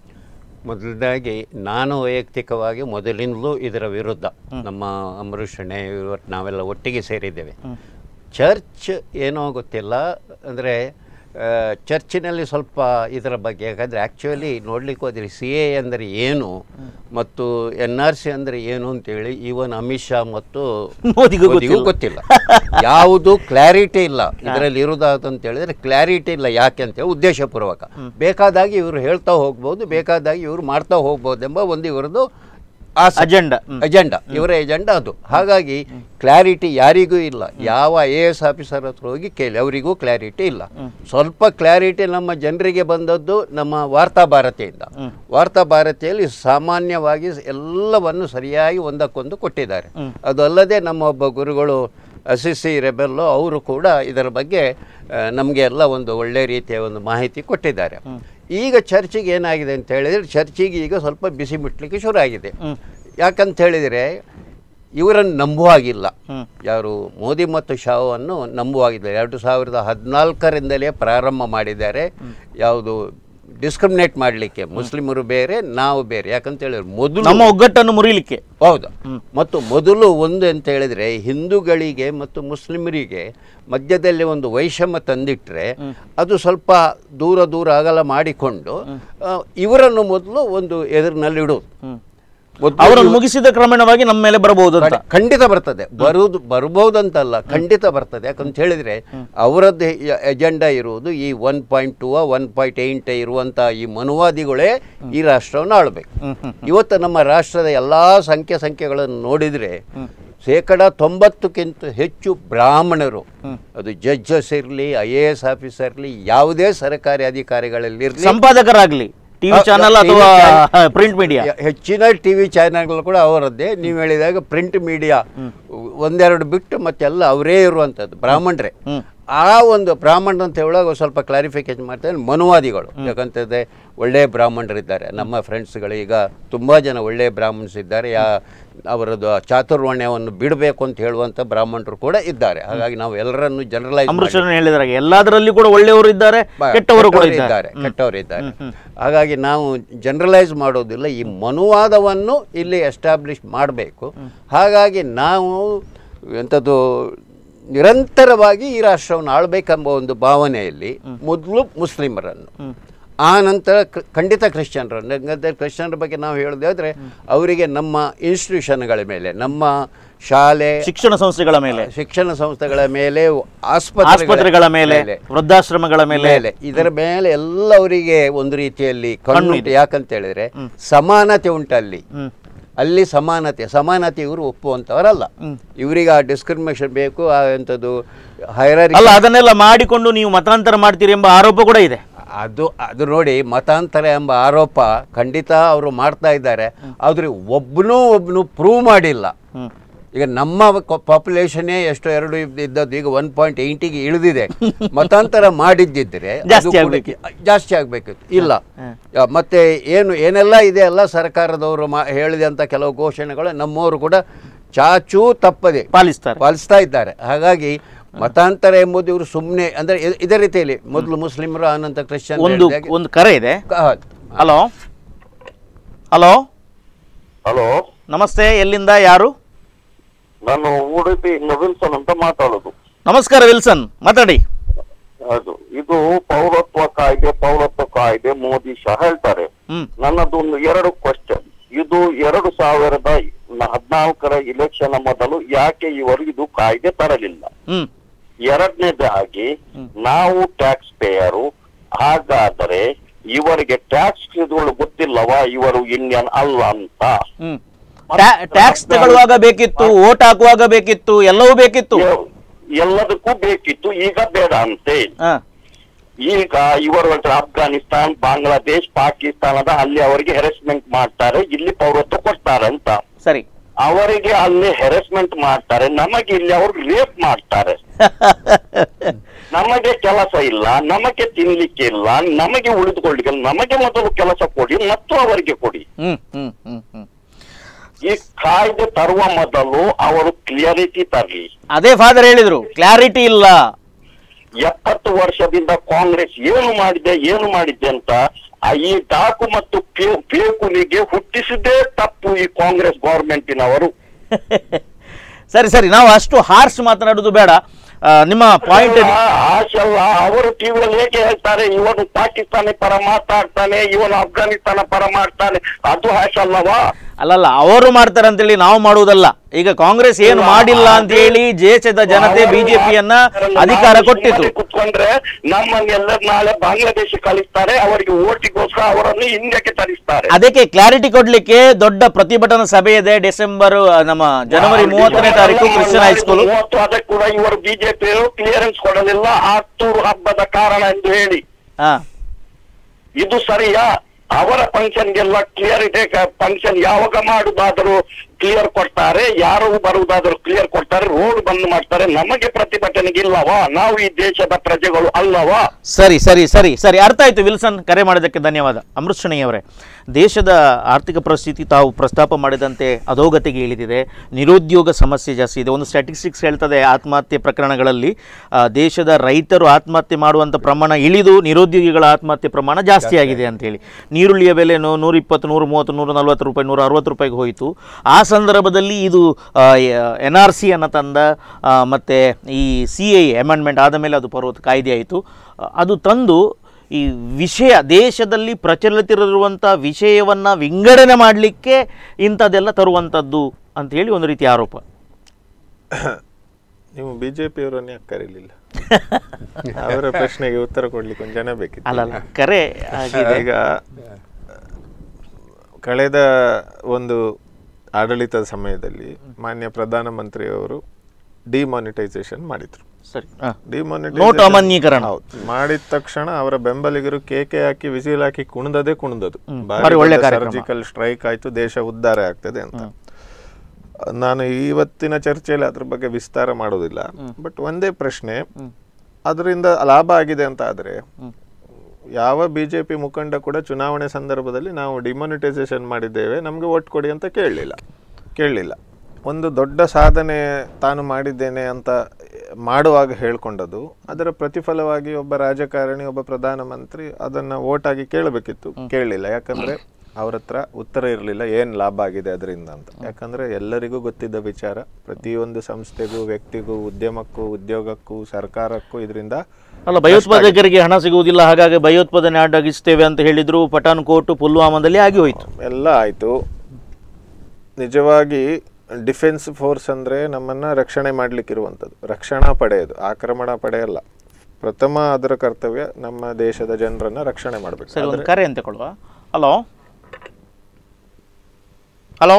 ಮೊದಲದಾಗಿ ನಾನು ವೈಯಕ್ತಿಕವಾಗಿ ಮೊದಲಿಂದಲೂ ಇದರ ವಿರುದ್ಧ ನಮ್ಮ ಅಮೃಷಣೆ ಇವತ್ತು ನಾವೆಲ್ಲ ಒಟ್ಟಿಗೆ ಸೇರಿದ್ದೇವೆ ಚರ್ಚ್ ಏನೋ ಗೊತ್ತಿಲ್ಲ ಅಂದರೆ ಚರ್ಚಿನಲ್ಲಿ ಸ್ವಲ್ಪ ಇದರ ಬಗ್ಗೆ ಯಾಕಂದರೆ ಆ್ಯಕ್ಚುಲಿ ನೋಡ್ಲಿಕ್ಕೆ ಹೋದರೆ ಸಿ ಎ ಅಂದರೆ ಏನು ಮತ್ತು ಎನ್ ಆರ್ ಸಿ ಅಂದರೆ ಏನು ಅಂತೇಳಿ ಈವನ್ ಅಮಿತ್ ಶಾ ಮತ್ತು ಮೋದಿಗೂ ಮೋದಿಗೂ ಗೊತ್ತಿಲ್ಲ ಯಾವುದು ಕ್ಲಾರಿಟಿ ಇಲ್ಲ ಇದರಲ್ಲಿ ಇರುವುದಾದಂತ ಹೇಳಿದ್ರೆ ಕ್ಲಾರಿಟಿ ಇಲ್ಲ ಯಾಕೆ ಅಂತೇಳಿ ಉದ್ದೇಶಪೂರ್ವಕ ಬೇಕಾದಾಗಿ ಇವರು ಹೇಳ್ತಾ ಹೋಗ್ಬೋದು ಬೇಕಾದಾಗಿ ಇವರು ಮಾಡ್ತಾ ಹೋಗ್ಬೋದು ಎಂಬ ಒಂದು ಇವರದು ಆಸೆ ಅಜೆಂಡಾ ಅಜೆಂಡಾ ಇವರ ಎಜೆಂಡಾ ಅದು ಹಾಗಾಗಿ ಕ್ಲಾರಿಟಿ ಯಾರಿಗೂ ಇಲ್ಲ ಯಾವ ಐ ಎ ಎಸ್ ಆಫೀಸರ್ ಹತ್ರ ಹೋಗಿ ಕೇಳಿ ಅವರಿಗೂ ಕ್ಲಾರಿಟಿ ಇಲ್ಲ ಸ್ವಲ್ಪ ಕ್ಲಾರಿಟಿ ನಮ್ಮ ಜನರಿಗೆ ಬಂದದ್ದು ನಮ್ಮ ವಾರ್ತಾ ಭಾರತಿಯಿಂದ ವಾರ್ತಾ ಭಾರತಿಯಲ್ಲಿ ಸಾಮಾನ್ಯವಾಗಿ ಎಲ್ಲವನ್ನು ಸರಿಯಾಗಿ ಒಂದಕ್ಕೊಂದು ಕೊಟ್ಟಿದ್ದಾರೆ ಅದು ಅಲ್ಲದೆ ನಮ್ಮ ಒಬ್ಬ ಗುರುಗಳು ಅಸಿಸಿ ರೆಬೆಲ್ಲೋ ಅವರು ಕೂಡ ಇದರ ಬಗ್ಗೆ ನಮಗೆ ಎಲ್ಲ ಒಂದು ಒಳ್ಳೆ ರೀತಿಯ ಒಂದು ಮಾಹಿತಿ ಕೊಟ್ಟಿದ್ದಾರೆ ಈಗ ಚರ್ಚಿಗೆ ಏನಾಗಿದೆ ಅಂತ ಹೇಳಿದರೆ ಚರ್ಚಿಗೆ ಈಗ ಸ್ವಲ್ಪ ಬಿಸಿ ಮುಟ್ಲಿಕ್ಕೆ ಶುರು ಆಗಿದೆ ಯಾಕಂತ ಹೇಳಿದರೆ ಇವರನ್ನು ನಂಬುವಾಗಿಲ್ಲ ಯಾರು ಮೋದಿ ಮತ್ತು ಶಾವನ್ನು ನಂಬುವಾಗಿಲ್ಲ ಎರಡು ಸಾವಿರದ ಹದಿನಾಲ್ಕರಿಂದಲೇ ಪ್ರಾರಂಭ ಮಾಡಿದ್ದಾರೆ ಯಾವುದು ಡಿಸ್ಕ್ರಿಮಿನೇಟ್ ಮಾಡಲಿಕ್ಕೆ ಮುಸ್ಲಿಮರು ಬೇರೆ ನಾವು ಬೇರೆ ಯಾಕಂತ ಹೇಳಿದ್ರೆ ಮೊದಲು ನಮ್ಮ ಒಗ್ಗಟ್ಟನ್ನು ಮುರಿಲಿಕ್ಕೆ ಹೌದು ಮತ್ತು ಮೊದಲು ಒಂದು ಅಂತ ಹೇಳಿದ್ರೆ ಹಿಂದೂಗಳಿಗೆ ಮತ್ತು ಮುಸ್ಲಿಮರಿಗೆ ಮಧ್ಯದಲ್ಲಿ ಒಂದು ವೈಷಮ್ಯ ತಂದಿಟ್ಟರೆ ಅದು ಸ್ವಲ್ಪ ದೂರ ದೂರ ಅಗಲ ಮಾಡಿಕೊಂಡು ಆ, ಇವರನ್ನು ಮೊದಲು ಒಂದು ಎದುರಿನಲ್ಲಿಡುವುದು ಮೊದ್ಲು ಅವರನ್ನು ಮುಗಿಸಿದ ಕ್ರಮೇಣವಾಗಿ ನಮ್ಮ ಮೇಲೆ ಬರಬಹುದು ಅಂತ ಖಂಡಿ- ಖಂಡಿತ ಬರ್ತದೆ ಬರುವುದು ಬರ್ಬೋದಂತಲ್ಲ ಖಂಡಿತ ಬರ್ತದೆ ಯಾಕಂತ ಹೇಳಿದ್ರೆ ಅವರದ್ದು ಎಜೆಂಡಾ ಇರುವುದು ಈ one point two one point eight ಇರುವಂತ ಈ ಮನುವಾದಿಗಳೇ ಈ ರಾಷ್ಟ್ರವನ್ನು ಆಳ್ಬೇಕು ಇವತ್ತು ನಮ್ಮ ರಾಷ್ಟ್ರದ ಎಲ್ಲಾ ಸಂಖ್ಯೆ ಸಂಖ್ಯೆಗಳನ್ನು ನೋಡಿದ್ರೆ ಶೇಕಡ ತೊಂಬತ್ತಕ್ಕಿಂತ ಹೆಚ್ಚು ಬ್ರಾಹ್ಮಣರು ಅದು ಜಡ್ಜಸ್ ಇರಲಿ ಐ ಎ ಎಸ್ ಆಫೀಸರ್ ಇರಲಿ ಯಾವುದೇ ಸರ್ಕಾರಿ ಅಧಿಕಾರಿಗಳಲ್ಲಿ ಇರಲಿ ಸಂಪಾದಕರಾಗ್ಲಿ ಟಿವಿ ಚಾನಲ್ ಅಥವಾ ಪ್ರಿಂಟ್ ಮೀಡಿಯಾ ಹೆಚ್ಚಿನ ಟಿ ವಿ ಚಾನೆಲ್ಗಳು ಕೂಡ ಅವರದ್ದೇ ನೀವು ಹೇಳಿದಾಗ ಪ್ರಿಂಟ್ ಮೀಡಿಯಾ ಒಂದೆರಡು ಬಿಟ್ಟು ಮತ್ತೆಲ್ಲ ಅವರೇ ಇರುವಂಥದ್ದು ಬ್ರಾಹ್ಮಣರೇ ಆ ಒಂದು ಬ್ರಾಹ್ಮಣ ಅಂತ ಹೇಳುವಾಗ ಸ್ವಲ್ಪ ಕ್ಲಾರಿಫಿಕೇಶನ್ ಮಾಡ್ತಾರೆ ಮನುವಾದಿಗಳು ಯಾಕಂತಂದರೆ ಒಳ್ಳೆಯ ಬ್ರಾಹ್ಮಣರಿದ್ದಾರೆ ನಮ್ಮ ಫ್ರೆಂಡ್ಸ್ಗಳು ಈಗ ತುಂಬ ಜನ ಒಳ್ಳೆಯ ಬ್ರಾಹ್ಮಣ್ಸ್ ಇದ್ದಾರೆ ಯಾ ಅವರದ್ದು ಚಾತುರ್ವರ್ಣ್ಯವನ್ನು ಬಿಡಬೇಕು ಅಂತ ಹೇಳುವಂಥ ಬ್ರಾಹ್ಮಣರು ಕೂಡ ಇದ್ದಾರೆ ಹಾಗಾಗಿ ನಾವು ಎಲ್ಲರನ್ನು ಜನರಲೈಸ್ ಅಮೃತಸರ ಹೇಳಿದಾಗ ಎಲ್ಲದರಲ್ಲಿ ಕೂಡ ಒಳ್ಳೆಯವರು ಇದ್ದಾರೆ ಕೆಟ್ಟವರು ಕೂಡ ಇದ್ದಾರೆ ಕೆಟ್ಟವರು ಇದ್ದಾರೆ ಹಾಗಾಗಿ ನಾವು ಜನರಲೈಸ್ ಮಾಡೋದಿಲ್ಲ ಈ ಮನುವಾದವನ್ನು ಇಲ್ಲಿ ಎಸ್ಟಾಬ್ಲಿಷ್ ಮಾಡಬೇಕು ಹಾಗಾಗಿ ನಾವು ಎಂಥದ್ದು ನಿರಂತರವಾಗಿ ಈ ರಾಷ್ಟ್ರವನ್ನು ಆಳ್ಬೇಕೆಂಬ ಒಂದು ಭಾವನೆಯಲ್ಲಿ ಮೊದಲು ಮುಸ್ಲಿಮರನ್ನು ಆ ನಂತರ ಕ- ಖಂಡಿತ ಕ್ರಿಶ್ಚಿಯನ್ರನ್ನು ಯಾಕಂದರೆ ಕ್ರಿಶ್ಚಿಯನ್ರ ಬಗ್ಗೆ ನಾವು ಹೇಳೋದಾದ್ರೆ ಅವರಿಗೆ ನಮ್ಮ ಇನ್ಸ್ಟಿಟ್ಯೂಷನ್ಗಳ ಮೇಲೆ ನಮ್ಮ ಶಾಲೆ ಶಿಕ್ಷಣ ಸಂಸ್ಥೆಗಳ ಮೇಲೆ ಶಿಕ್ಷಣ ಸಂಸ್ಥೆಗಳ ಮೇಲೆ ಆಸ್ಪತ್ರೆ ಆಸ್ಪತ್ರೆಗಳ ಮೇಲೆ ವೃದ್ಧಾಶ್ರಮಗಳ ಮೇಲೆ ಮೇಲೆ ಇದರ ಮೇಲೆ ಎಲ್ಲ ಅವರಿಗೆ ಒಂದು ರೀತಿಯಲ್ಲಿ ಕಣ್ಣುಂಟು ಯಾಕಂತ ಹೇಳಿದ್ರೆ ಸಮಾನತೆ ಉಂಟಲ್ಲಿ ಅಲ್ಲಿ ಸಮಾನತೆ ಸಮಾನತೆ ಇವರು ಒಪ್ಪುವಂಥವರಲ್ಲ ಇವರಿಗೆ ಆ ಡಿಸ್ಕ್ರಿಮಿನೇಷನ್ ಬೇಕು ಆ ಎಂಥದ್ದು ಹೈರಾರಿ ಅಲ್ಲ ಅದನ್ನೆಲ್ಲ ಮಾಡಿಕೊಂಡು ನೀವು ಮತಾಂತರ ಮಾಡ್ತೀರಿ ಎಂಬ ಆರೋಪ ಕೂಡ ಇದೆ ಅದು ಅದು ನೋಡಿ ಮತಾಂತರ ಎಂಬ ಆರೋಪ ಖಂಡಿತ ಅವರು ಮಾಡ್ತಾ ಇದ್ದಾರೆ ಆದರೆ ಒಬ್ಬನೂ ಒಬ್ಬನು ಪ್ರೂವ್ ಮಾಡಿಲ್ಲ ಹ್ಮ್. ಈಗ ನಮ್ಮ ಪಾಪ್ಯುಲೇಷನ್ನೇ ಎಷ್ಟು ಎರಡು ಇದ್ದ- ಇದ್ದದ್ದು ಈಗ ಒನ್ ಪಾಯಿಂಟ್ ಏಯ್ಟಿಗೆ ಇಳಿದಿದೆ ಮತಾಂತರ ಮಾಡಿದ್ದಿದ್ರೆ ಅದು ಜಾಸ್ತಿ ಕೂಡ- ಆಗ್ಬೇಕಿತ್ತು. ಜಾಸ್ತಿ ಆಗಬೇಕಿತ್ತು ಇಲ್ಲ ಯಾ, ಮತ್ತೆ ಏನು ಏನೆಲ್ಲ ಇದೆ ಅಲ್ಲ ಸರ್ಕಾರದವರು ಮಾ ಹೇಳಿದಂಥ ಕೆಲವು ಘೋಷಣೆಗಳು ನಮ್ಮವರು ಕೂಡ ಚಾಚೂ ತಪ್ಪದೆ ಪಾಲಿಸ್ತಾರೆ ಪಾಲಿಸ್ತಾ ಇದ್ದಾರೆ ಹಾಗಾಗಿ ಮತಾಂತರ ಎಂಬುದು ಇವರು ಸುಮ್ಮನೆ ಅಂದರೆ ಇ- ಇದೇ ರೀತಿಯಲ್ಲಿ ಮೊದಲು ಮುಸ್ಲಿಮರು ಆನಂತರ ಕ್ರಿಶ್ಚಿಯನ್ ಒಂದು ಒಂದು ಕರೆ ಇದೆ ಹಲೋ ಹಲೋ ಹಲೋ ನಮಸ್ತೆ ಎಲ್ಲಿಂದ ಯಾರು ನಾನು ಉಡುಪಿ ನವಿಲ್ಸನ್ ಅಂತ ಮಾತಾಡೋದು ನಮಸ್ಕಾರ ವಿಲ್ಸನ್ ಮಾತಾಡಿ ಹೌದು ಇದು ಪೌರತ್ವ ಕಾಯ್ದೆ ಪೌರತ್ವ ಕಾಯ್ದೆ ಮೋದಿ ಶಾ ಹೇಳ್ತಾರೆ ಹ್ಮ್ ನನ್ನದು ಒಂದು ಎರಡು ಕ್ವಶನ್ ಇದು ಎರಡು ಸಾವಿರದ ಹದಿನಾಲ್ಕರ ಇಲೆಕ್ಷನ್ ಮೊದಲು ಯಾಕೆ ಇವರು ಇದು ಕಾಯ್ದೆ ತರಲಿಲ್ಲ ಹ್ಮ್ ಎರಡನೇದಾಗಿ ನಾವು ಟ್ಯಾಕ್ಸ್ ಪೇಯರು ಹಾಗಾದರೆ ಇವರಿಗೆ ಟ್ಯಾಕ್ಸ್ ಗೊತ್ತಿಲ್ಲವಾ ಇವರು ಇಂಡಿಯನ್ ಅಲ್ಲ ಅಂತ ಹ್ಮ್ ಟ್ಯಾಕ್ಸ್ ತಗೊಳ್ಳುವಾಗ ಬೇಕಿತ್ತು ಓಟ್ ಹಾಕುವಾಗ ಬೇಕಿತ್ತು ಎಲ್ಲವೂ ಬೇಕಿತ್ತು ಎ- ಎಲ್ಲದಕ್ಕೂ ಬೇಕಿತ್ತು ಈಗ ಬೇಡ ಅಂತೆ ಹಾ ಈಗ ಇವರು ಹೇಳ್ತಾರೆ ಅಫ್ಘಾನಿಸ್ತಾನ್ ಬಾಂಗ್ಲಾದೇಶ್ ಪಾಕಿಸ್ತಾನದ ಅಲ್ಲಿ ಅವರಿಗೆ ಹೆರೆಸ್ಮೆಂಟ್ ಮಾಡ್ತಾರೆ ಇಲ್ಲಿ ಪೌರತ್ವ ಕೊಡ್ತಾರೆ ಅಂತ ಸರಿ ಅವರಿಗೆ ಅಲ್ಲಿ ಹೆರೆಸ್ಮೆಂಟ್ ಮಾಡ್ತಾರೆ ನಮಗೆ ಇಲ್ಲಿ ಅವರು ರೇಪ್ ಮಾಡ್ತಾರೆ ನಮಗೆ ಕೆಲಸ ಇಲ್ಲ ನಮಗೆ ತಿನ್ಲಿಕ್ಕೆ ಇಲ್ಲ ನಮಗೆ ಉಳಿದುಕೊಳ್ಳಿಕ್ಕೆ ಇಲ್ಲ. ನಮಗೆ ಮೊದಲು ಕೆಲಸ ಕೊಡಿ ಮತ್ತು ಅವರಿಗೆ ಕೊಡಿ ಹ್ಮ್ ಹ್ಮ್ ಹ್ಮ್ ಹ್ಮ್ ಈ ಕಾಯ್ದೆ ತರುವ ಮೊದಲು ಅವರು ಕ್ಲಿಯರಿಟಿ ತರಲಿ ಅದೇ ಫಾದರ್ ಹೇಳಿದ್ರು ಕ್ಲಾರಿಟಿ ಇಲ್ಲ ಎಪ್ಪತ್ತು ವರ್ಷದಿಂದ ಕಾಂಗ್ರೆಸ್ ಏನು ಮಾಡಿದೆ ಏನು ಮಾಡಿದೆ ಅಂತ ಆ ಈ ಡಾಕು ಮತ್ತು ಪೇ- ಪೇಕುನಿಗೆ ಹುಟ್ಟಿಸಿದೇ ತಪ್ಪು ಈ ಕಾಂಗ್ರೆಸ್ ಗವರ್ಮೆಂಟಿನವರು ಸರಿ ಸರಿ ನಾವು ಅಷ್ಟು ಹಾರ್ಸ್ ಮಾತನಾಡುದು ಬೇಡ ಆ, ನಿಮ್ಮ ಪಾಯಿಂಟ್ ಆಶಲ್ಲ ಅವರು ಟಿವಿಯಲ್ಲಿ ಹೇಗೆ ಹೇಳ್ತಾರೆ ಇವನು ಪಾಕಿಸ್ತಾನಿ ಪರ ಮಾತಾಡ್ತಾನೆ ಇವನು ಅಫ್ಘಾನಿಸ್ತಾನ ಪರ ಮಾಡ್ತಾನೆ ಅದು ಹಾಶಲ್ಲವಾ ಅಲ್ಲಲ್ಲ ಅವರು ಮಾಡ್ತಾರೆ ಅಂತೇಳಿ ನಾವು ಮಾಡುವುದಲ್ಲ ಈಗ ಕಾಂಗ್ರೆಸ್ ಏನು ಮಾಡಿಲ್ಲ ಅಂತ ಹೇಳಿ ದೇಶದ ಜನತೆ ಬಿಜೆಪಿಯನ್ನ ಅಧಿಕಾರ ಕೊಟ್ಟಿತು ಕುತ್ಕೊಂಡ್ರೆ ನಮ್ಮನ್ನೆಲ್ಲ ನಾಳೆ ಬಾಂಗ್ಲಾದೇಶ ಕಳಿಸ್ತಾರೆ ಅವರಿಗೆ ಓಟಿಗೋಸ್ಕರ ಅವರನ್ನು ಇಂಡಿಯಾಕ್ಕೆ ತರಿಸ್ತಾರೆ ಅದಕ್ಕೆ ಕ್ಲಾರಿಟಿ ಕೊಡ್ಲಿಕ್ಕೆ ದೊಡ್ಡ ಪ್ರತಿಭಟನಾ ಸಭೆ ಇದೆ ಡಿಸೆಂಬರ್ ಆ, ನಮ್ಮ ಜನವರಿ ಮೂವತ್ತನೇ ತಾರೀಕು ಕ್ರಿಶ್ಚಿಯನ್ ಹೈಸ್ಕೂಲ್ ಮೂವತ್ತು ಅದಕ್ಕೆ ಕೂಡ ಇವರು ಬಿಜೆಪಿ ಕ್ಲಿಯರೆನ್ಸ್ ಕೊಡಲಿಲ್ಲ ಹತ್ತೂರು ಹಬ್ಬದ ಕಾರಣ ಎಂದು ಹೇಳಿ ಹಾ ಇದು ಸರಿಯಾ ಅವರ ಫಂಕ್ಷನ್ಗೆಲ್ಲ ಕ್ಲಿಯರಿಟಿ ಫಂಕ್ಷನ್ ಯಾವಾಗ ಮಾಡುದಾದರೂ ಕ್ಲಿಯರ್ ಕೊಡ್ತಾರೆ ಯಾರು ಬರುವುದಾದರೂ ಕ್ಲಿಯರ್ ಕೊಡ್ತಾರೆ ರೋಡ್ ಬಂದ್ ಮಾಡ್ತಾರೆ ನಮಗೆ ಪ್ರತಿಭಟನೆಗೆ ಇಲ್ಲವಾ ನಾವು ಈ ದೇಶದ ಪ್ರಜೆಗಳು ಅಲ್ಲವಾ ಸರಿ ಸರಿ ಸರಿ ಸರಿ ಅರ್ಥ ಆಯ್ತು ವಿಲ್ಸನ್ ಕರೆ ಮಾಡಿದ್ದಕ್ಕೆ ಧನ್ಯವಾದ ಅಮೃತ್ ಅವರೇ ದೇಶದ ಆರ್ಥಿಕ ಪರಿಸ್ಥಿತಿ ತಾವು ಪ್ರಸ್ತಾಪ ಮಾಡಿದಂತೆ ಅಧೋಗತಿಗೆ ಇಳಿದಿದೆ ನಿರುದ್ಯೋಗ ಸಮಸ್ಯೆ ಜಾಸ್ತಿ ಇದೆ ಒಂದು ಸ್ಟ್ಯಾಟಿಸ್ಟಿಕ್ಸ್ ಹೇಳ್ತದೆ ಆತ್ಮಹತ್ಯೆ ಪ್ರಕರಣಗಳಲ್ಲಿ ಆ, ದೇಶದ ರೈತರು ಆತ್ಮಹತ್ಯೆ ಮಾಡುವಂಥ ಪ್ರಮಾಣ ಇಳಿದು ನಿರುದ್ಯೋಗಿಗಳ ಆತ್ಮಹತ್ಯೆ ಪ್ರಮಾಣ ಜಾಸ್ತಿ ಆಗಿದೆ ಅಂತೇಳಿ ನೀರುಳ್ಳಿಯ ಬೆಲೆ ನೂರ ಇಪ್ಪತ್ತು ನೂರ ಮೂವತ್ತು ನೂರ ನಲ್ವತ್ತು ರೂಪಾಯಿ ನೂರ ಅರವತ್ತು ರೂಪಾಯಿಗೆ ಹೋಯಿತು ಆ ಸಂದರ್ಭದಲ್ಲಿ ಇದು ಎನ್ ಆರ್ ಸಿ ಅನ್ನು ತಂದ ಆ, ಮತ್ತೆ ಈ ಸಿ ಐ ಅಮೆಂಡ್ಮೆಂಟ್ ಆದ ಮೇಲೆ ಅದು ಪರ್ವತ ಕಾಯ್ದೆ ಆಯಿತು ಅದು ತಂದು ಈ ವಿಷಯ ದೇಶದಲ್ಲಿ ಪ್ರಚಲಿತರಿರುವಂಥ ವಿಷಯವನ್ನು ವಿಂಗಡಣೆ ಮಾಡಲಿಕ್ಕೆ ಇಂಥದ್ದೆಲ್ಲ ತರುವಂಥದ್ದು ಅಂತ ಹೇಳಿ ಒಂದು ರೀತಿ ಆರೋಪ ನೀವು ಬಿಜೆಪಿಯವರನ್ನೇ ಕರೀಲಿಲ್ಲ ಅವರ ಪ್ರಶ್ನೆಗೆ ಉತ್ತರ ಕೊಡ್ಲಿಕ್ಕೆ ಒಂದು ಜನ ಬೇಕಿತ್ತು ಅಲ್ಲಲ್ಲ ಕರೆ ಆಗಿದೆ ಈಗ ಕಳೆದ ಒಂದು ಆಡಳಿತದ ಸಮಯದಲ್ಲಿ ಮಾನ್ಯ ಪ್ರಧಾನಮಂತ್ರಿಯವರು ಡಿಮಾನಿಟೈಸೇಷನ್ ಮಾಡಿದ್ರು ಸರಿ ಹಾ. Demonetization- ನೋಟು ಅಮಾನ್ಯೀಕರಣ. ಹೌದು. ಮಾಡಿದ ತಕ್ಷಣ ಅವರ ಬೆಂಬಲಿಗರು ಕೇಕೆ ಹಾಕಿ ವಿಸಿಲ್ ಹಾಕಿ ಕುಣಿದದೇ ಕುಣಿದದು ಬಾರಿ ಒಳ್ಳೆ ಕಾರ್ಯಕ್ರಮ. ಸರ್ಜಿಕಲ್ ಸ್ಟ್ರೈಕ್ ಆಯ್ತು ದೇಶ ಉದ್ಧಾರ ಆಗ್ತದೆ ಅಂತ ನಾನು ಇವತ್ತಿನ ಚರ್ಚೆಯಲ್ಲಿ ಅದ್ರ ಬಗ್ಗೆ ವಿಸ್ತಾರ ಮಾಡೋದಿಲ್ಲ ಬಟ್ ಒಂದೇ ಪ್ರಶ್ನೆ ಅದರಿಂದ ಲಾಭ ಆಗಿದೆ ಅಂತ ಆದ್ರೆ ಯಾವ ಬಿಜೆಪಿ ಮುಖಂಡ ಕೂಡ ಚುನಾವಣೆ ಸಂದರ್ಭದಲ್ಲಿ ನಾವು ಡಿಮಾನಿಟೈಸೇಷನ್ ಮಾಡಿದ್ದೇವೆ ನಮಗೆ ಓಟ್ ಕೊಡಿ ಅಂತ ಕೇಳಲಿಲ್ಲ ಕೇಳಲಿಲ್ಲ ಒಂದು ದೊಡ್ಡ ಸಾಧನೆ ತಾನು ಮಾಡಿದ್ದೇನೆ ಅಂತ ಮಾಡುವಾಗ ಹೇಳ್ಕೊಂಡದ್ದು ಅದರ ಪ್ರತಿಫಲವಾಗಿ ಒಬ್ಬ ರಾಜಕಾರಣಿ ಒಬ್ಬ ಪ್ರಧಾನಮಂತ್ರಿ ಅದನ್ನ ವೋಟ್ ಆಗಿ ಕೇಳಬೇಕಿತ್ತು ಕೇಳಲಿಲ್ಲ ಯಾಕಂದ್ರೆ ಅವ್ರ ಹತ್ರ ಉತ್ತರ ಇರಲಿಲ್ಲ ಏನ್ ಲಾಭ ಆಗಿದೆ ಅದರಿಂದ ಅಂತ ಯಾಕಂದ್ರೆ ಎಲ್ಲರಿಗೂ ಗೊತ್ತಿದ್ದ ವಿಚಾರ ಪ್ರತಿಯೊಂದು ಸಂಸ್ಥೆಗೂ ವ್ಯಕ್ತಿಗೂ ಉದ್ಯಮಕ್ಕೂ ಉದ್ಯೋಗಕ್ಕೂ ಸರ್ಕಾರಕ್ಕೂ ಇದರಿಂದ ಅಲ್ಲ ಭಯೋತ್ಪಾದಕರಿಗೆ ಹಣ ಸಿಗುವುದಿಲ್ಲ ಹಾಗಾಗಿ ಭಯೋತ್ಪಾದನೆ ಅಡ್ಡಗಿಸ್ತೇವೆ ಅಂತ ಹೇಳಿದ್ರು ಪಠಾನ್ಕೋಟ್ ಪುಲ್ವಾಮಾದಲ್ಲಿ ಆಗಿ ಹೋಯ್ತು ಎಲ್ಲ ಆಯಿತು ನಿಜವಾಗಿ ಡಿಫೆನ್ಸ್ ಫೋರ್ಸ್ ಅಂದರೆ ನಮ್ಮನ್ನು ರಕ್ಷಣೆ ಮಾಡಲಿಕ್ಕಿರುವಂಥದ್ದು ರಕ್ಷಣಾ ಪಡೆ ಅದು ಆಕ್ರಮಣ ಪಡೆ ಅಲ್ಲ ಪ್ರಥಮ ಅದರ ಕರ್ತವ್ಯ ನಮ್ಮ ದೇಶದ ಜನರನ್ನ ರಕ್ಷಣೆ ಮಾಡಬೇಕು ಸರಿ ಒಂದು ಕರೆ ಅಂತ ಕೊಡುವ ಹಲೋ ಹಲೋ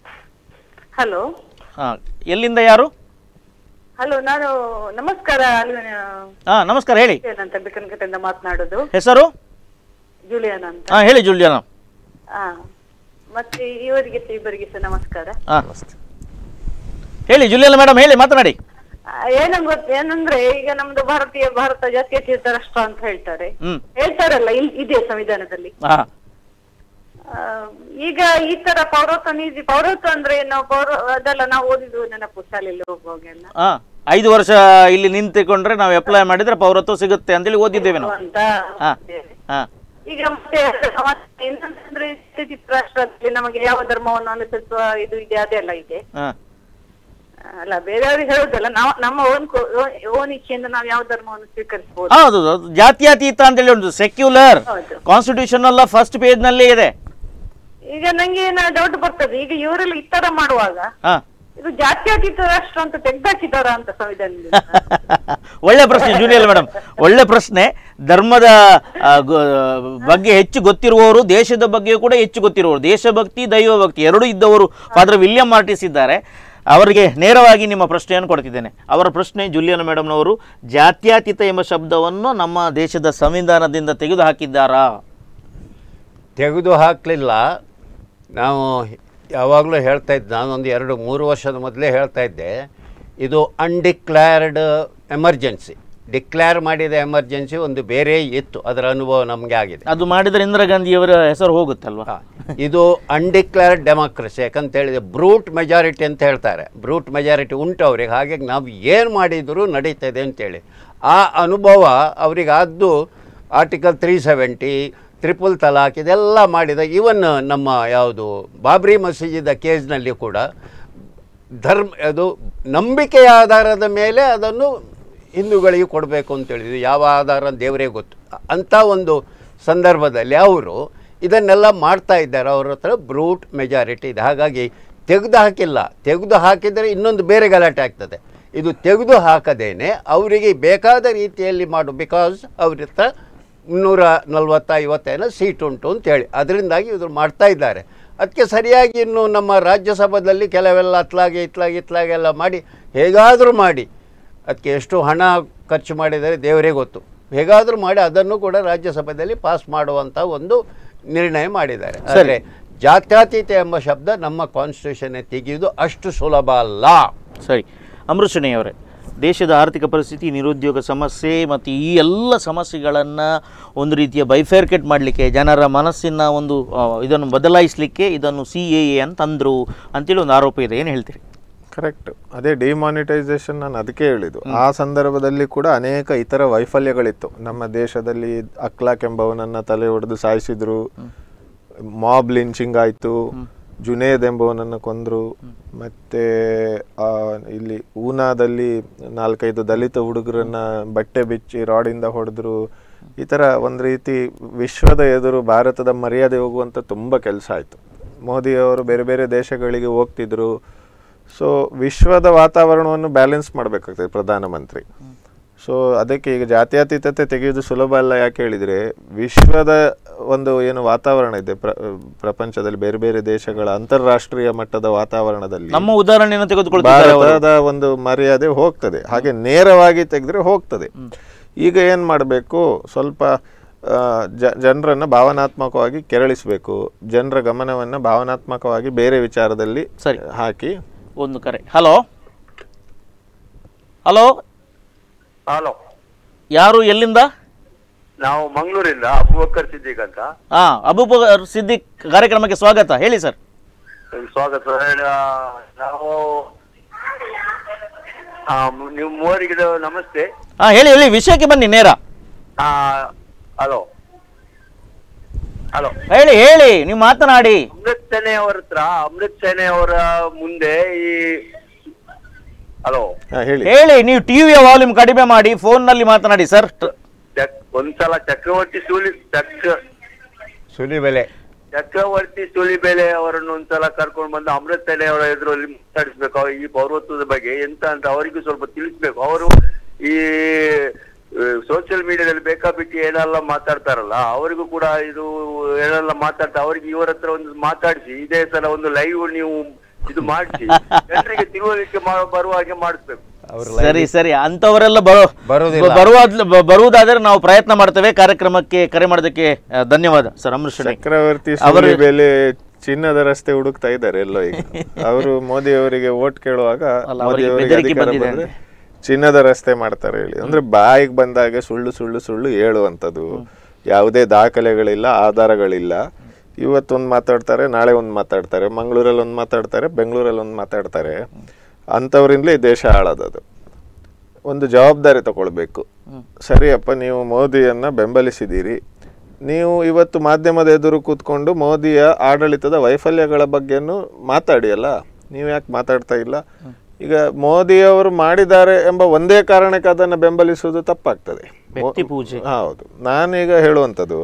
ಹಲೋ ಹಾಂ ಎಲ್ಲಿಂದ ಯಾರು ಹಲೋ ನಾನು ನಮಸ್ಕಾರ ಅಲ್ವೇನ ಹಾಂ ನಮಸ್ಕಾರ ಹೇಳಿ ಜೂಲಿಯನ್ ಅಂತ ಬಿಕನ್ಕಟ್ಟೆಯಿಂದ ಮಾತನಾಡೋದು ಹೆಸರು ಜೂಲಿಯನ್ ಅಂತ ಹಾಂ ಹೇಳಿ ಜುಲ್ಯಾನ ಹಾ ಮತ್ತೆ ಇವರಿಗೆ ಸ- ಇಬ್ಬರಿಗೆ ಸಹ ನಮಸ್ಕಾರ ಹಾಂ ಹೇಳಿ ಜುಲಿಯನ ಮೇಡಮ್ ಹೇಳಿ ಮಾತನಾಡಿ ಆ, ಏನಂಗ್ ಗೊತ್ತ ಏನಂದ್ರೆ ಈಗ ನಮ್ದು ಭಾರತೀಯ ಭಾರತ ಜಾತ್ಯತೀತ ರಾಷ್ಟ್ರ ಅಂತ ಹೇಳ್ತಾರೆ ಹ್ಮ್ ಹೇಳ್ತಾರಲ್ಲ ಇಲ್ ಇದೆ ಸಂವಿಧಾನದಲ್ಲಿ ಹಾಂ ಆ, ಈಗ ಈ ತರ ಪೌರತ್ವ ನೀತಿ ಪೌರತ್ವ ಅಂದ್ರೆ ನಾವು ಪೌರ ಅದೆಲ್ಲ ನಾವು ಓದಿದ್ದು ನೆನಪು ಶಾಲೆಯಲ್ಲಿ ಹೋಗುವಾಗೆಲ್ಲ ಹಾಂ ಐದು ವರ್ಷ ಇಲ್ಲಿ ನಿಂತುಕೊಂಡ್ರೆ ನಾವು ಅಪ್ಲೈ ಮಾಡಿದ್ರೆ ಪೌರತ್ವ ಸಿಗುತ್ತೆ ಅಂತೇಳಿ ಓದಿದ್ದೇವೆ ನಾವು ಅಂತ ಹಾಂ ಹಾಂ ಈಗ ಮತ್ತೆ ಮತ್ತೆ ಇನ್ನೊಂದಂದ್ರೆ ಜಾತ್ಯತೀತ ರಾಷ್ಟ್ರದಲ್ಲಿ ನಮಗೆ ಯಾವ ಧರ್ಮವನ್ನು ಅನುಸರಿಸುವ ಇದು ಇದೆ ಅದೆಲ್ಲ ಇದೆ ಹಾಂ ಅಲ್ಲ ಬೇರೆಯವ್ರಿಗೆ ಹೇಳುದಲ್ಲ ನಾವು ನಮ್ಮ ಓನ್ ಓನ್ ಇಚ್ಛೆಯಿಂದ ನಾವು ಯಾವ ಧರ್ಮವನ್ನು ಸ್ವೀಕರಿಸಬಹುದು ಹೌದು ಅದು ಜಾತ್ಯತೀತ ಅಂತೇಳಿ ಉಂಟು ಸೆಕ್ಯುಲರ್ ಹೌದು. ಕಾನ್ಸ್ಟಿಟ್ಯೂಷನ್ ಫಸ್ಟ್ ಪೇಜ್ನಲ್ಲೇ ಇದೆ ಈಗ ನಂಗೆ ಡೌಟ್ ಬರ್ತದೆ ಈಗ ಇವರೆಲ್ಲ ಈ ತರ ಮಾಡುವಾಗ ಹಾಂ ಇದು ಜಾತ್ಯತೀತ ರಾಷ್ಟ್ರ ಅಂತ ತೆಗ್ದಾಕಿದಾರ ಅಂತ ಸಂವಿಧಾನದಲ್ಲಿ ಒಳ್ಳೆ ಪ್ರಶ್ನೆ ಜೂನಿಯರ್ ಮೇಡಮ್ ಒಳ್ಳೆ ಪ್ರಶ್ನೆ ಧರ್ಮದ ಆ, ಗೊ- ಬಗ್ಗೆ ಹೆಚ್ಚು ಗೊತ್ತಿರುವವರು ದೇಶದ ಬಗ್ಗೆ ಕೂಡ ಹೆಚ್ಚು ಗೊತ್ತಿರುವವರು ದೇಶಭಕ್ತಿ ದೈವಭಕ್ತಿ ಎರಡೂ ಇದ್ದವರು ಫಾದರ್ ವಿಲಿಯಂ ಮಾರ್ಟಿಸ್ ಇದ್ದಾರೆ ಅವರಿಗೆ ನೇರವಾಗಿ ನಿಮ್ಮ ಪ್ರಶ್ನೆಯನ್ನು ಕೊಡ್ತಿದ್ದೇನೆ ಅವರ ಪ್ರಶ್ನೆ ಜುಲಿಯನ್ ಮೇಡಮ್ನವರು ಜಾತ್ಯತೀತ ಎಂಬ ಶಬ್ದವನ್ನು ನಮ್ಮ ದೇಶದ ಸಂವಿಧಾನದಿಂದ ತೆಗೆದು ಹಾಕಿದ್ದಾರಾ ತೆಗೆದು ಹಾಕಲಿಲ್ಲ ನಾವು ಯಾವಾಗಲೂ ಹೇಳ್ತಾ ಇದ್ದೆ ನಾನೊಂದು ಎರಡು ಮೂರು ವರ್ಷದ ಮೊದಲೇ ಹೇಳ್ತಾ ಇದ್ದೆ ಇದು ಅನ್ಡಿಕ್ಲೇರ್ಡ್ ಎಮರ್ಜೆನ್ಸಿ ಡಿಕ್ಲೇರ್ ಮಾಡಿದ ಎಮರ್ಜೆನ್ಸಿ ಒಂದು ಬೇರೆ ಇತ್ತು ಅದರ ಅನುಭವ ನಮಗೆ ಆಗಿದೆ ಅದು ಮಾಡಿದರೆ ಇಂದಿರಾ ಗಾಂಧಿಯವರ ಹೆಸರು ಹೋಗುತ್ತಲ್ವಾ ಹಾ. ಇದು ಅನ್ಡಿಕ್ಲೇರ್ಡ್ ಡೆಮಾಕ್ರಸಿ ಯಾಕಂತ ಹೇಳಿದ್ರೆ ಬ್ರೂಟ್ ಮೆಜಾರಿಟಿ ಅಂತ ಹೇಳ್ತಾರೆ ಬ್ರೂಟ್ ಮೆಜಾರಿಟಿ ಉಂಟು ಅವ್ರಿಗೆ ಹಾಗಾಗಿ ನಾವು ಏನು ಮಾಡಿದರೂ ನಡೀತದೆ ಅಂತೇಳಿ ಆ ಅನುಭವ ಅವರಿಗೆ ಆದ್ದು article three seventy triple talaq ಇದೆಲ್ಲ ಮಾಡಿದ ಇವನ್ ನಮ್ಮ ಯಾವುದು ಬಾಬ್ರಿ ಮಸೀಜಿದ ಕೇಸ್ನಲ್ಲಿ ಕೂಡ ಧರ್ಮ ಅದು ನಂಬಿಕೆಯ ಆಧಾರದ ಮೇಲೆ ಅದನ್ನು ಹಿಂದೂಗಳಿಗೆ ಕೊಡಬೇಕು ಅಂತೇಳಿದ್ರು ಯಾವ ಆಧಾರ ಅಂತ ದೇವರೇ ಗೊತ್ತು ಅಂಥ ಒಂದು ಸಂದರ್ಭದಲ್ಲಿ ಅವರು ಇದನ್ನೆಲ್ಲ ಮಾಡ್ತಾ ಇದ್ದಾರೆ ಅವ್ರ ಹತ್ರ ಬ್ರೂಟ್ ಮೆಜಾರಿಟಿ ಇದೆ ಹಾಗಾಗಿ ತೆಗೆದು ಹಾಕಿಲ್ಲ ತೆಗೆದು ಹಾಕಿದರೆ ಇನ್ನೊಂದು ಬೇರೆ ಗಲಾಟೆ ಆಗ್ತದೆ ಇದು ತೆಗೆದು ಹಾಕದೇನೆ ಅವರಿಗೆ ಬೇಕಾದ ರೀತಿಯಲ್ಲಿ ಮಾಡು ಬಿಕಾಸ್ ಅವ್ರ ಹತ್ರ ಮುನ್ನೂರ ನಲ್ವತ್ತ ಐವತ್ತೇನೋ ಸೀಟ್ ಉಂಟು ಅಂತೇಳಿ ಅದರಿಂದಾಗಿ ಇವರು ಮಾಡ್ತಾ ಇದ್ದಾರೆ ಅದಕ್ಕೆ ಸರಿಯಾಗಿ ಇನ್ನು ನಮ್ಮ ರಾಜ್ಯಸಭಾದಲ್ಲಿ ಕೆಲವೆಲ್ಲ ಅತ್ಲಾಗೆ ಇತ್ಲಾಗೆ ಇತ್ಲಾಗೆಲ್ಲ ಮಾಡಿ ಹೇಗಾದರೂ ಮಾಡಿ ಅದಕ್ಕೆ ಎಷ್ಟು ಹಣ ಖರ್ಚು ಮಾಡಿದರೆ ದೇವರೇ ಗೊತ್ತು ಹೇಗಾದರೂ ಮಾಡಿ ಅದನ್ನು ಕೂಡ ರಾಜ್ಯಸಭೆಯಲ್ಲಿ ಪಾಸ್ ಮಾಡುವಂಥ ಒಂದು ನಿರ್ಣಯ ಮಾಡಿದ್ದಾರೆ ಆದರೆ ಜಾತ್ಯತೀತ ಎಂಬ ಶಬ್ದ ನಮ್ಮ ಕಾನ್ಸ್ಟಿಟ್ಯೂಷನ್ ತೆಗೆಯುವುದು ಅಷ್ಟು ಸುಲಭ ಅಲ್ಲ ಸರಿ ಅಮೃಷಣಿ ಅವರೇ ದೇಶದ ಆರ್ಥಿಕ ಪರಿಸ್ಥಿತಿ ನಿರುದ್ಯೋಗ ಸಮಸ್ಯೆ ಮತ್ತು ಈ ಎಲ್ಲ ಸಮಸ್ಯೆಗಳನ್ನು ಒಂದು ರೀತಿಯ ಬೈಫೇರ್ಕೆಟ್ ಮಾಡಲಿಕ್ಕೆ ಜನರ ಮನಸ್ಸಿನ ಒಂದು ಆ, ಇದನ್ನು ಬದಲಾಯಿಸಲಿಕ್ಕೆ ಇದನ್ನು ಸಿ ಎ ಎ ಅಂತಂದರು ಅಂತೇಳಿ ಒಂದು ಆರೋಪ ಇದೆ ಏನು ಹೇಳ್ತೀರಿ ಕರೆಕ್ಟ್ ಅದೇ ಡಿಮಾನಿಟೈಸೇಷನ್ ನಾನು ಅದಕ್ಕೆ ಹೇಳಿದ್ದು ಆ ಸಂದರ್ಭದಲ್ಲಿ ಕೂಡ ಅನೇಕ ಇತರ ವೈಫಲ್ಯಗಳಿತ್ತು ನಮ್ಮ ದೇಶದಲ್ಲಿ ಅಕ್ಲಾಕ್ ಎಂಬವನನ್ನ ತಲೆ ಹೊಡೆದು ಸಾಯಿಸಿದ್ರು ಮಾಬ್ ಲಿಂಚಿಂಗ್ ಆಯ್ತು ಜುನೇದ್ ಎಂಬವನನ್ನ ಕೊಂದ್ರು ಮತ್ತೆ ಆ, ಇಲ್ಲಿ ಊನಾದಲ್ಲಿ ನಾಲ್ಕೈದು ದಲಿತ ಹುಡುಗರನ್ನ ಬಟ್ಟೆ ಬಿಚ್ಚಿ ರಾಡಿಂದ ಹೊಡೆದ್ರು ಈ ತರ ಒಂದ್ ರೀತಿ ವಿಶ್ವದ ಎದುರು ಭಾರತದ ಮರ್ಯಾದೆ ಹೋಗುವಂತ ತುಂಬಾ ಕೆಲಸ ಆಯ್ತು ಮೋದಿ ಅವರು ಬೇರೆ ಬೇರೆ ದೇಶಗಳಿಗೆ ಹೋಗ್ತಿದ್ರು ಸೊ ವಿಶ್ವದ ವಾತಾವರಣವನ್ನು ಬ್ಯಾಲೆನ್ಸ್ ಮಾಡಬೇಕಾಗ್ತದೆ ಪ್ರಧಾನಮಂತ್ರಿ ಸೊ ಅದಕ್ಕೆ ಈಗ ಜಾತ್ಯತೀತತೆ ತೆಗೆಯುವುದು ಸುಲಭ ಅಲ್ಲ ಯಾಕೆ ಹೇಳಿದರೆ ವಿಶ್ವದ ಒಂದು ಏನು ವಾತಾವರಣ ಇದೆ ಪ್ರ ಪ್ರಪಂಚದಲ್ಲಿ ಬೇರೆ ಬೇರೆ ದೇಶಗಳ ಅಂತಾರಾಷ್ಟ್ರೀಯ ಮಟ್ಟದ ವಾತಾವರಣದಲ್ಲಿ ನಮ್ಮ ಉದಾಹರಣೆಯನ್ನು ತೆಗೆದುಕೊಳ್ತಿದ್ದಾರೆ ಅವರು. ಭಾರತದ ಒಂದು ಮರ್ಯಾದೆ ಹೋಗ್ತದೆ ಹಾಗೆ ನೇರವಾಗಿ ತೆಗೆದ್ರೆ ಹೋಗ್ತದೆ ಈಗ ಏನು ಮಾಡಬೇಕು ಸ್ವಲ್ಪ ಆ, ಜ ಜನರನ್ನು ಭಾವನಾತ್ಮಕವಾಗಿ ಕೆರಳಿಸಬೇಕು ಜನರ ಗಮನವನ್ನು ಭಾವನಾತ್ಮಕವಾಗಿ ಬೇರೆ ವಿಚಾರದಲ್ಲಿ ಸರಿ. ಹಾಕಿ ಒಂದು ಕರೆ ಹಲೋ ಹಲೋ ಹಲೋ ಯಾರು ಎಲ್ಲಿಂದ ನಾವು ಮಂಗಳೂರಿಂದ ಅಬುಬಕ್ಕರ್ ಸಿದ್ದಿಕ್ ಅಂತ ಹಾ ಅಬೂಬಕರ್ ಸಿದ್ದಿಕ್ ಕಾರ್ಯಕ್ರಮಕ್ಕೆ ಸ್ವಾಗತ ಹೇಳಿ ಸರ್ ಸ್ವಾಗತ ಸರ್. ಆ, ನಾವು ಆ, ಮು- ನೀವು ಮೂವರಿಗೆ ನಮಸ್ತೆ ಹಾ ಹೇಳಿ ಹೇಳಿ ವಿಷಯಕ್ಕೆ ಬನ್ನಿ ನೇರ ಆ, ಹಲೋ ಹಲೋ ಹೇಳಿ ಹೇಳಿ ನೀವು ಮಾತನಾಡಿ ಅಮೃತ್ ಸೇನೆ ಅವರ ಹತ್ರ ಅಮೃತ್ ಸೇನೆ ಅವರ ಮುಂದೆ ಈ ಹಲೋ ಹಾ, ಹೇಳಿ ಹೇಳಿ ನೀವು ಟಿವಿಯ ವಾಲ್ಯೂಮ್ ಕಡಿಮೆ ಮಾಡಿ ಫೋನ್ ನಲ್ಲಿ ಮಾತನಾಡಿ ಸರ್ ಚಕ್- ಒಂದ್ಸಲ ಚಕ್ರವರ್ತಿ ಸೂಲಿ ಚಕ್ರ ಸುಲಿಬೆಲೆ ಚಕ್ರವರ್ತಿ ಸುಲಿಬೆಲೆ ಅವರನ್ನು ಒಂದ್ಸಲ ಕರ್ಕೊಂಡು ಬಂದು ಅಮೃತ್ ಸೇನೆ ಅವರ ಎದುರಲ್ಲಿ ಮಾತಾಡಿಸ್ಬೇಕು ಅವ್ರು ಈ ಪೌರತ್ವದ ಬಗ್ಗೆ ಎಂತ ಅಂತ ಅವರಿಗೂ ಸ್ವಲ್ಪ ತಿಳಿಸ್ಬೇಕು ಅವರು ಈ ಸೋಷಿಯಲ್ ಮೀಡಿಯಾದಲ್ಲಿ ಬೇಕಾಬಿಟ್ಟು ಏನೆಲ್ಲ ಮಾತಾಡ್ತಾರಲ್ಲ ಅವರಿಗೂ ಕೂಡ ಇದು ಏನೆಲ್ಲ ಮಾತಾಡ್ತಾ ಅವರಿಗೆ ಇವರ ಹತ್ರ ಒಂದು ಮಾತಾಡಿಸಿ ಇದೇ ಸಲ ಒಂದು ಲೈವ್ ನೀವು ಇದು ಮಾಡಿಸಿ ಜನರಿಗೆ ತಿಳುವಳಿಕೆ ಮಾ- ಬರುವ ಹಾಗೆ ಮಾಡಿಸ್ಬೇಕು ಸರಿ ಸರಿ ಅಂತವರೆಲ್ಲ ಬರೋ ಬರುವುದಿಲ್ಲ. ಬರುವಾದ್ ಬ- ಬರುವುದಾದರೆ ನಾವು ಪ್ರಯತ್ನ ಮಾಡ್ತೇವೆ ಕಾರ್ಯಕ್ರಮಕ್ಕೆ ಕರೆ ಮಾಡೋದಕ್ಕೆ ಆ, ಧನ್ಯವಾದ ಸರ್ ಅಮೃತ್ ಶೆಟ್ಟಿ. ಚಕ್ರವರ್ತಿ ಅವರು ಬೆಲೆ ಚಿನ್ನದ ರಸ್ತೆ ಹುಡುಕ್ತಾ ಇದ್ದಾರೆ ಎಲ್ಲೋ ಈಗ ಅವರು ಮೋದಿ ಅವರಿಗೆ ವೋಟ್ ಕೇಳುವಾಗ ಅಲ್ಲ, ಮೋದಿ ಅವರಿಗೆ ಅವರಿಗೆ ಬೆದರಿಕೆ ಅಧಿಕಾರ ಬಂದಿದೆ ಬಂದ್ರೆ ಚಿನ್ನದ ರಸ್ತೆ ಮಾಡ್ತಾರೆ ಹೇಳಿ ಅಂದ್ರೆ ಬಾಯಿಗೆ ಬಂದಾಗ ಸುಳ್ಳು ಸುಳ್ಳು ಸುಳ್ಳು ಹೇಳುವಂಥದ್ದು ಯಾವುದೇ ದಾಖಲೆಗಳಿಲ್ಲ ಆಧಾರಗಳಿಲ್ಲ ಇವತ್ತೊಂದು ಮಾತಾಡ್ತಾರೆ ನಾಳೆ ಒಂದು ಮಾತಾಡ್ತಾರೆ ಮಂಗಳೂರಲ್ಲಿ ಒಂದು ಮಾತಾಡ್ತಾರೆ ಬೆಂಗಳೂರಲ್ಲಿ ಒಂದು ಮಾತಾಡ್ತಾರೆ ಅಂಥವ್ರಿಂದಲೇ ಈ ದೇಶ ಹಾಳಾದದು ಒಂದು ಜವಾಬ್ದಾರಿ ತಗೊಳ್ಬೇಕು ಸರಿಯಪ್ಪ ನೀವು ಮೋದಿಯನ್ನ ಬೆಂಬಲಿಸಿದ್ದೀರಿ ನೀವು ಇವತ್ತು ಮಾಧ್ಯಮದ ಎದುರು ಕೂತ್ಕೊಂಡು ಮೋದಿಯ ಆಡಳಿತದ ವೈಫಲ್ಯಗಳ ಬಗ್ಗೆನೂ ಮಾತಾಡಿ ಅಲ್ಲ ನೀವು ಯಾಕೆ ಮಾತಾಡ್ತಾ ಇಲ್ಲ ಈಗ ಮೋದಿಯವರು ಮಾಡಿದ್ದಾರೆ ಎಂಬ ಒಂದೇ ಕಾರಣಕ್ಕೆ ಅದನ್ನು ಬೆಂಬಲಿಸುವುದು ತಪ್ಪಾಗ್ತದೆ ವ್ಯಕ್ತಿ ಪೂಜೆ. ಹೌದು ನಾನೀಗ ಹೇಳುವಂಥದ್ದು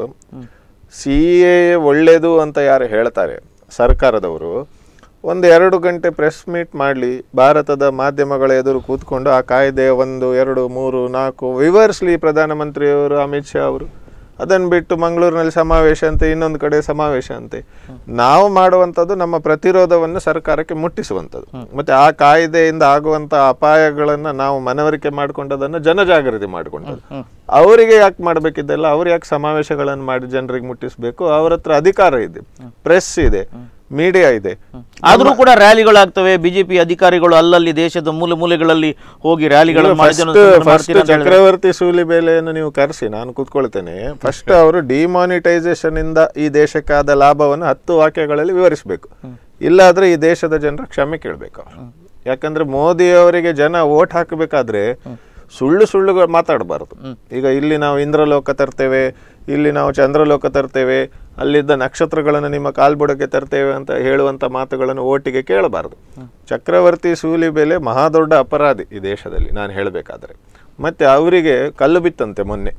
ಸಿ ಎ ಒಳ್ಳೆಯದು ಅಂತ ಯಾರು ಹೇಳ್ತಾರೆ ಸರ್ಕಾರದವರು ಒಂದು ಎರಡು ಗಂಟೆ ಪ್ರೆಸ್ ಮೀಟ್ ಮಾಡಲಿ ಭಾರತದ ಮಾಧ್ಯಮಗಳ ಎದುರು ಕೂತ್ಕೊಂಡು ಆ ಕಾಯ್ದೆ ಒಂದು ಎರಡು ಮೂರು ನಾಲ್ಕು ವಿವರಿಸಲಿ ಪ್ರಧಾನಮಂತ್ರಿಯವರು ಅಮಿತ್ ಶಾ ಅವರು ಅದನ್ನು ಬಿಟ್ಟು ಮಂಗಳೂರಿನಲ್ಲಿ ಸಮಾವೇಶ ಅಂತೆ ಇನ್ನೊಂದು ಕಡೆ ಸಮಾವೇಶ ಅಂತೆ ನಾವು ಮಾಡುವಂಥದ್ದು ನಮ್ಮ ಪ್ರತಿರೋಧವನ್ನು ಸರ್ಕಾರಕ್ಕೆ ಮುಟ್ಟಿಸುವಂಥದ್ದು ಮತ್ತೆ ಆ ಕಾಯ್ದೆಯಿಂದ ಆಗುವಂಥ ಅಪಾಯಗಳನ್ನು ನಾವು ಮನವರಿಕೆ ಮಾಡಿಕೊಂಡದನ್ನು ಜನಜಾಗೃತಿ ಮಾಡಿಕೊಂಡದ್ದು ಅವರಿಗೆ ಯಾಕೆ ಮಾಡಬೇಕಿದ್ದೆಲ್ಲ ಅವ್ರು ಯಾಕೆ ಸಮಾವೇಶಗಳನ್ನು ಮಾಡಿ ಜನರಿಗೆ ಮುಟ್ಟಿಸಬೇಕು ಅವ್ರ ಹತ್ರ ಅಧಿಕಾರ ಇದೆ ಪ್ರೆಸ್ ಇದೆ ಮೀಡಿಯಾ ಇದೆ ಆದ್ರೂ ಕೂಡ ರ್ಯಾಲಿಗಳಾಗ್ತವೆ ಬಿಜೆಪಿ ಅಧಿಕಾರಿಗಳು ಅಲ್ಲಲ್ಲಿ ದೇಶದ ಮೂಲೆ ಮೂಲೆಗಳಲ್ಲಿ ಹೋಗಿ ರ್ಯಾಲಿಗಳನ್ನು ಮಾಡಿ ಫಸ್ಟ್ ಜನರನ್ನು ಸಂಪರ್ಕ ಫಸ್ಟ್ ಮಾಡ್ತೀರಾ ಅಂತ ಹೇಳಿದ್ರೆ. ಚಕ್ರವರ್ತಿ ಸೂಲಿಬೇಲೆಯನ್ನು ನೀವು ಕರೆಸಿ ನಾನು ಕೂತ್ಕೊಳ್ತೇನೆ ಫಸ್ಟ್ ಅವರು ಡಿಮಾನಿಟೈಸೇಷನ್ ಇಂದ ಈ ದೇಶಕ್ಕಾದ ಲಾಭವನ್ನು ಹತ್ತು ವಾಕ್ಯಗಳಲ್ಲಿ ವಿವರಿಸಬೇಕು ಇಲ್ಲಾದ್ರೆ ಈ ದೇಶದ ಜನರ ಕ್ಷಮೆ ಕೇಳಬೇಕು ಅವರು ಯಾಕಂದ್ರೆ ಮೋದಿ ಅವರಿಗೆ ಜನ ಓಟ್ ಹಾಕಬೇಕಾದ್ರೆ ಸುಳ್ಳು ಸುಳ್ಳು ಮಾತಾಡಬಾರದು ಈಗ ಇಲ್ಲಿ ನಾವು ಇಂದ್ರಲೋಕ ತರ್ತೇವೆ ಇಲ್ಲಿ ನಾವು ಚಂದ್ರಲೋಕ ತರ್ತೇವೆ ಅಲ್ಲಿದ್ದ ನಕ್ಷತ್ರಗಳನ್ನು ನಿಮ್ಮ ಕಾಲ್ಬುಡಕ್ಕೆ ತರ್ತೇವೆ ಅಂತ ಹೇಳುವಂಥ ಮಾತುಗಳನ್ನು ಓಟಿಗೆ ಕೇಳಬಾರದು ಚಕ್ರವರ್ತಿ ಸೂಲಿಬೆಲೆ ಮಹಾದೊಡ್ಡ ಅಪರಾಧಿ ಈ ದೇಶದಲ್ಲಿ ನಾನು ಹೇಳಬೇಕಾದ್ರೆ ಮತ್ತೆ ಅವರಿಗೆ ಕಲ್ಲು ಬಿತ್ತಂತೆ ಮೊನ್ನೆ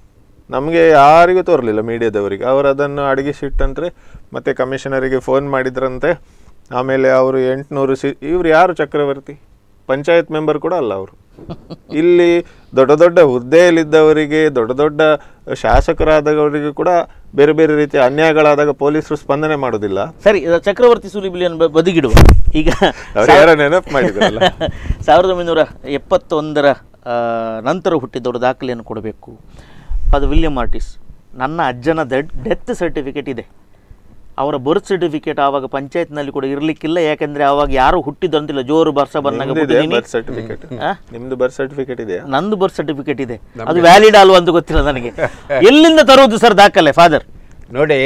ನಮಗೆ ಯಾರಿಗೂ ತೋರಲಿಲ್ಲ ಮೀಡಿಯಾದವರಿಗೆ ಅವರು ಅದನ್ನು ಅಡಗಿಸಿಟ್ಟಂದ್ರೆ ಮತ್ತೆ ಕಮಿಷನರಿಗೆ ಫೋನ್ ಮಾಡಿದ್ರಂತೆ ಆಮೇಲೆ ಅವರು ಎಂಟುನೂರು ಸಿ ಇವ್ರು ಯಾರು ಚಕ್ರವರ್ತಿ ಪಂಚಾಯತ್ ಮೆಂಬರ್ ಕೂಡ ಅಲ್ಲ ಅವರು ಇಲ್ಲಿ ದೊಡ್ಡ ದೊಡ್ಡ ಹುದ್ದೆಯಲ್ಲಿದ್ದವರಿಗೆ ದೊಡ್ಡ ದೊಡ್ಡ ಶಾಸಕರಾದವರಿಗೆ ಕೂಡ ಬೇರೆ ಬೇರೆ ರೀತಿಯ ಅನ್ಯಾಯಗಳಾದಾಗ ಪೊಲೀಸರು ಸ್ಪಂದನೆ ಮಾಡೋದಿಲ್ಲ ಸರಿ ಇದು ಚಕ್ರವರ್ತಿ ಸುಲಿಬಿಲಿಯನ್ನು ಬ- ಬದಿಗಿಡುವ ಈಗ ಅವ್ರು ಯಾರೋ ನೆನಪು ಮಾಡಿದ್ರಲ್ಲ ಸಾವಿರದ ಒಂಬೈನೂರ ಎಪ್ಪತ್ತೊಂದರ ಆ, ನಂತರ ಹುಟ್ಟಿದವರು ದಾಖಲೆಯನ್ನು ಕೊಡಬೇಕು ಅದು ವಿಲಿಯಂ ಆರ್ಟಿಸ್ ನನ್ನ ಅಜ್ಜನ ಡೆತ್ ಸರ್ಟಿಫಿಕೇಟ್ ಇದೆ ಅವರ ಬರ್ತ್ ಸರ್ಟಿಫಿಕೇಟ್ ಆವಾಗ ಪಂಚಾಯತ್ನಲ್ಲಿ ಕೂಡ ಇರಲಿಕ್ಕಿಲ್ಲ ಯಾಕೆಂದ್ರೆ ಆವಾಗ ಯಾರು ಹುಟ್ಟಿದ್ದು ಅಂತಿಲ್ಲ ಜೋರು ಬರ್ಸ ಬಂದಾಗ ಹುಟ್ಟಿದ್ದೀನಿ ಬರ್ತ್ ಸರ್ಟಿಫಿಕೇಟ್ ಆ? ನಿಮ್ದು ಬರ್ತ್ ಸರ್ಟಿಫಿಕೇಟ್ ಇದೆಯಾ ನಂದು ಬರ್ತ್ ಸರ್ಟಿಫಿಕೇಟ್ ಇದೆ ಅದು ವ್ಯಾಲಿಡ್ ಅಲ್ವಾ ಅಂತ ಗೊತ್ತಿಲ್ಲ ನನಗೆ ಎಲ್ಲಿಂದ ತರುವುದು ಸರ್ ದಾಖಲೆ ಫಾದರ್ ನೋಡಿ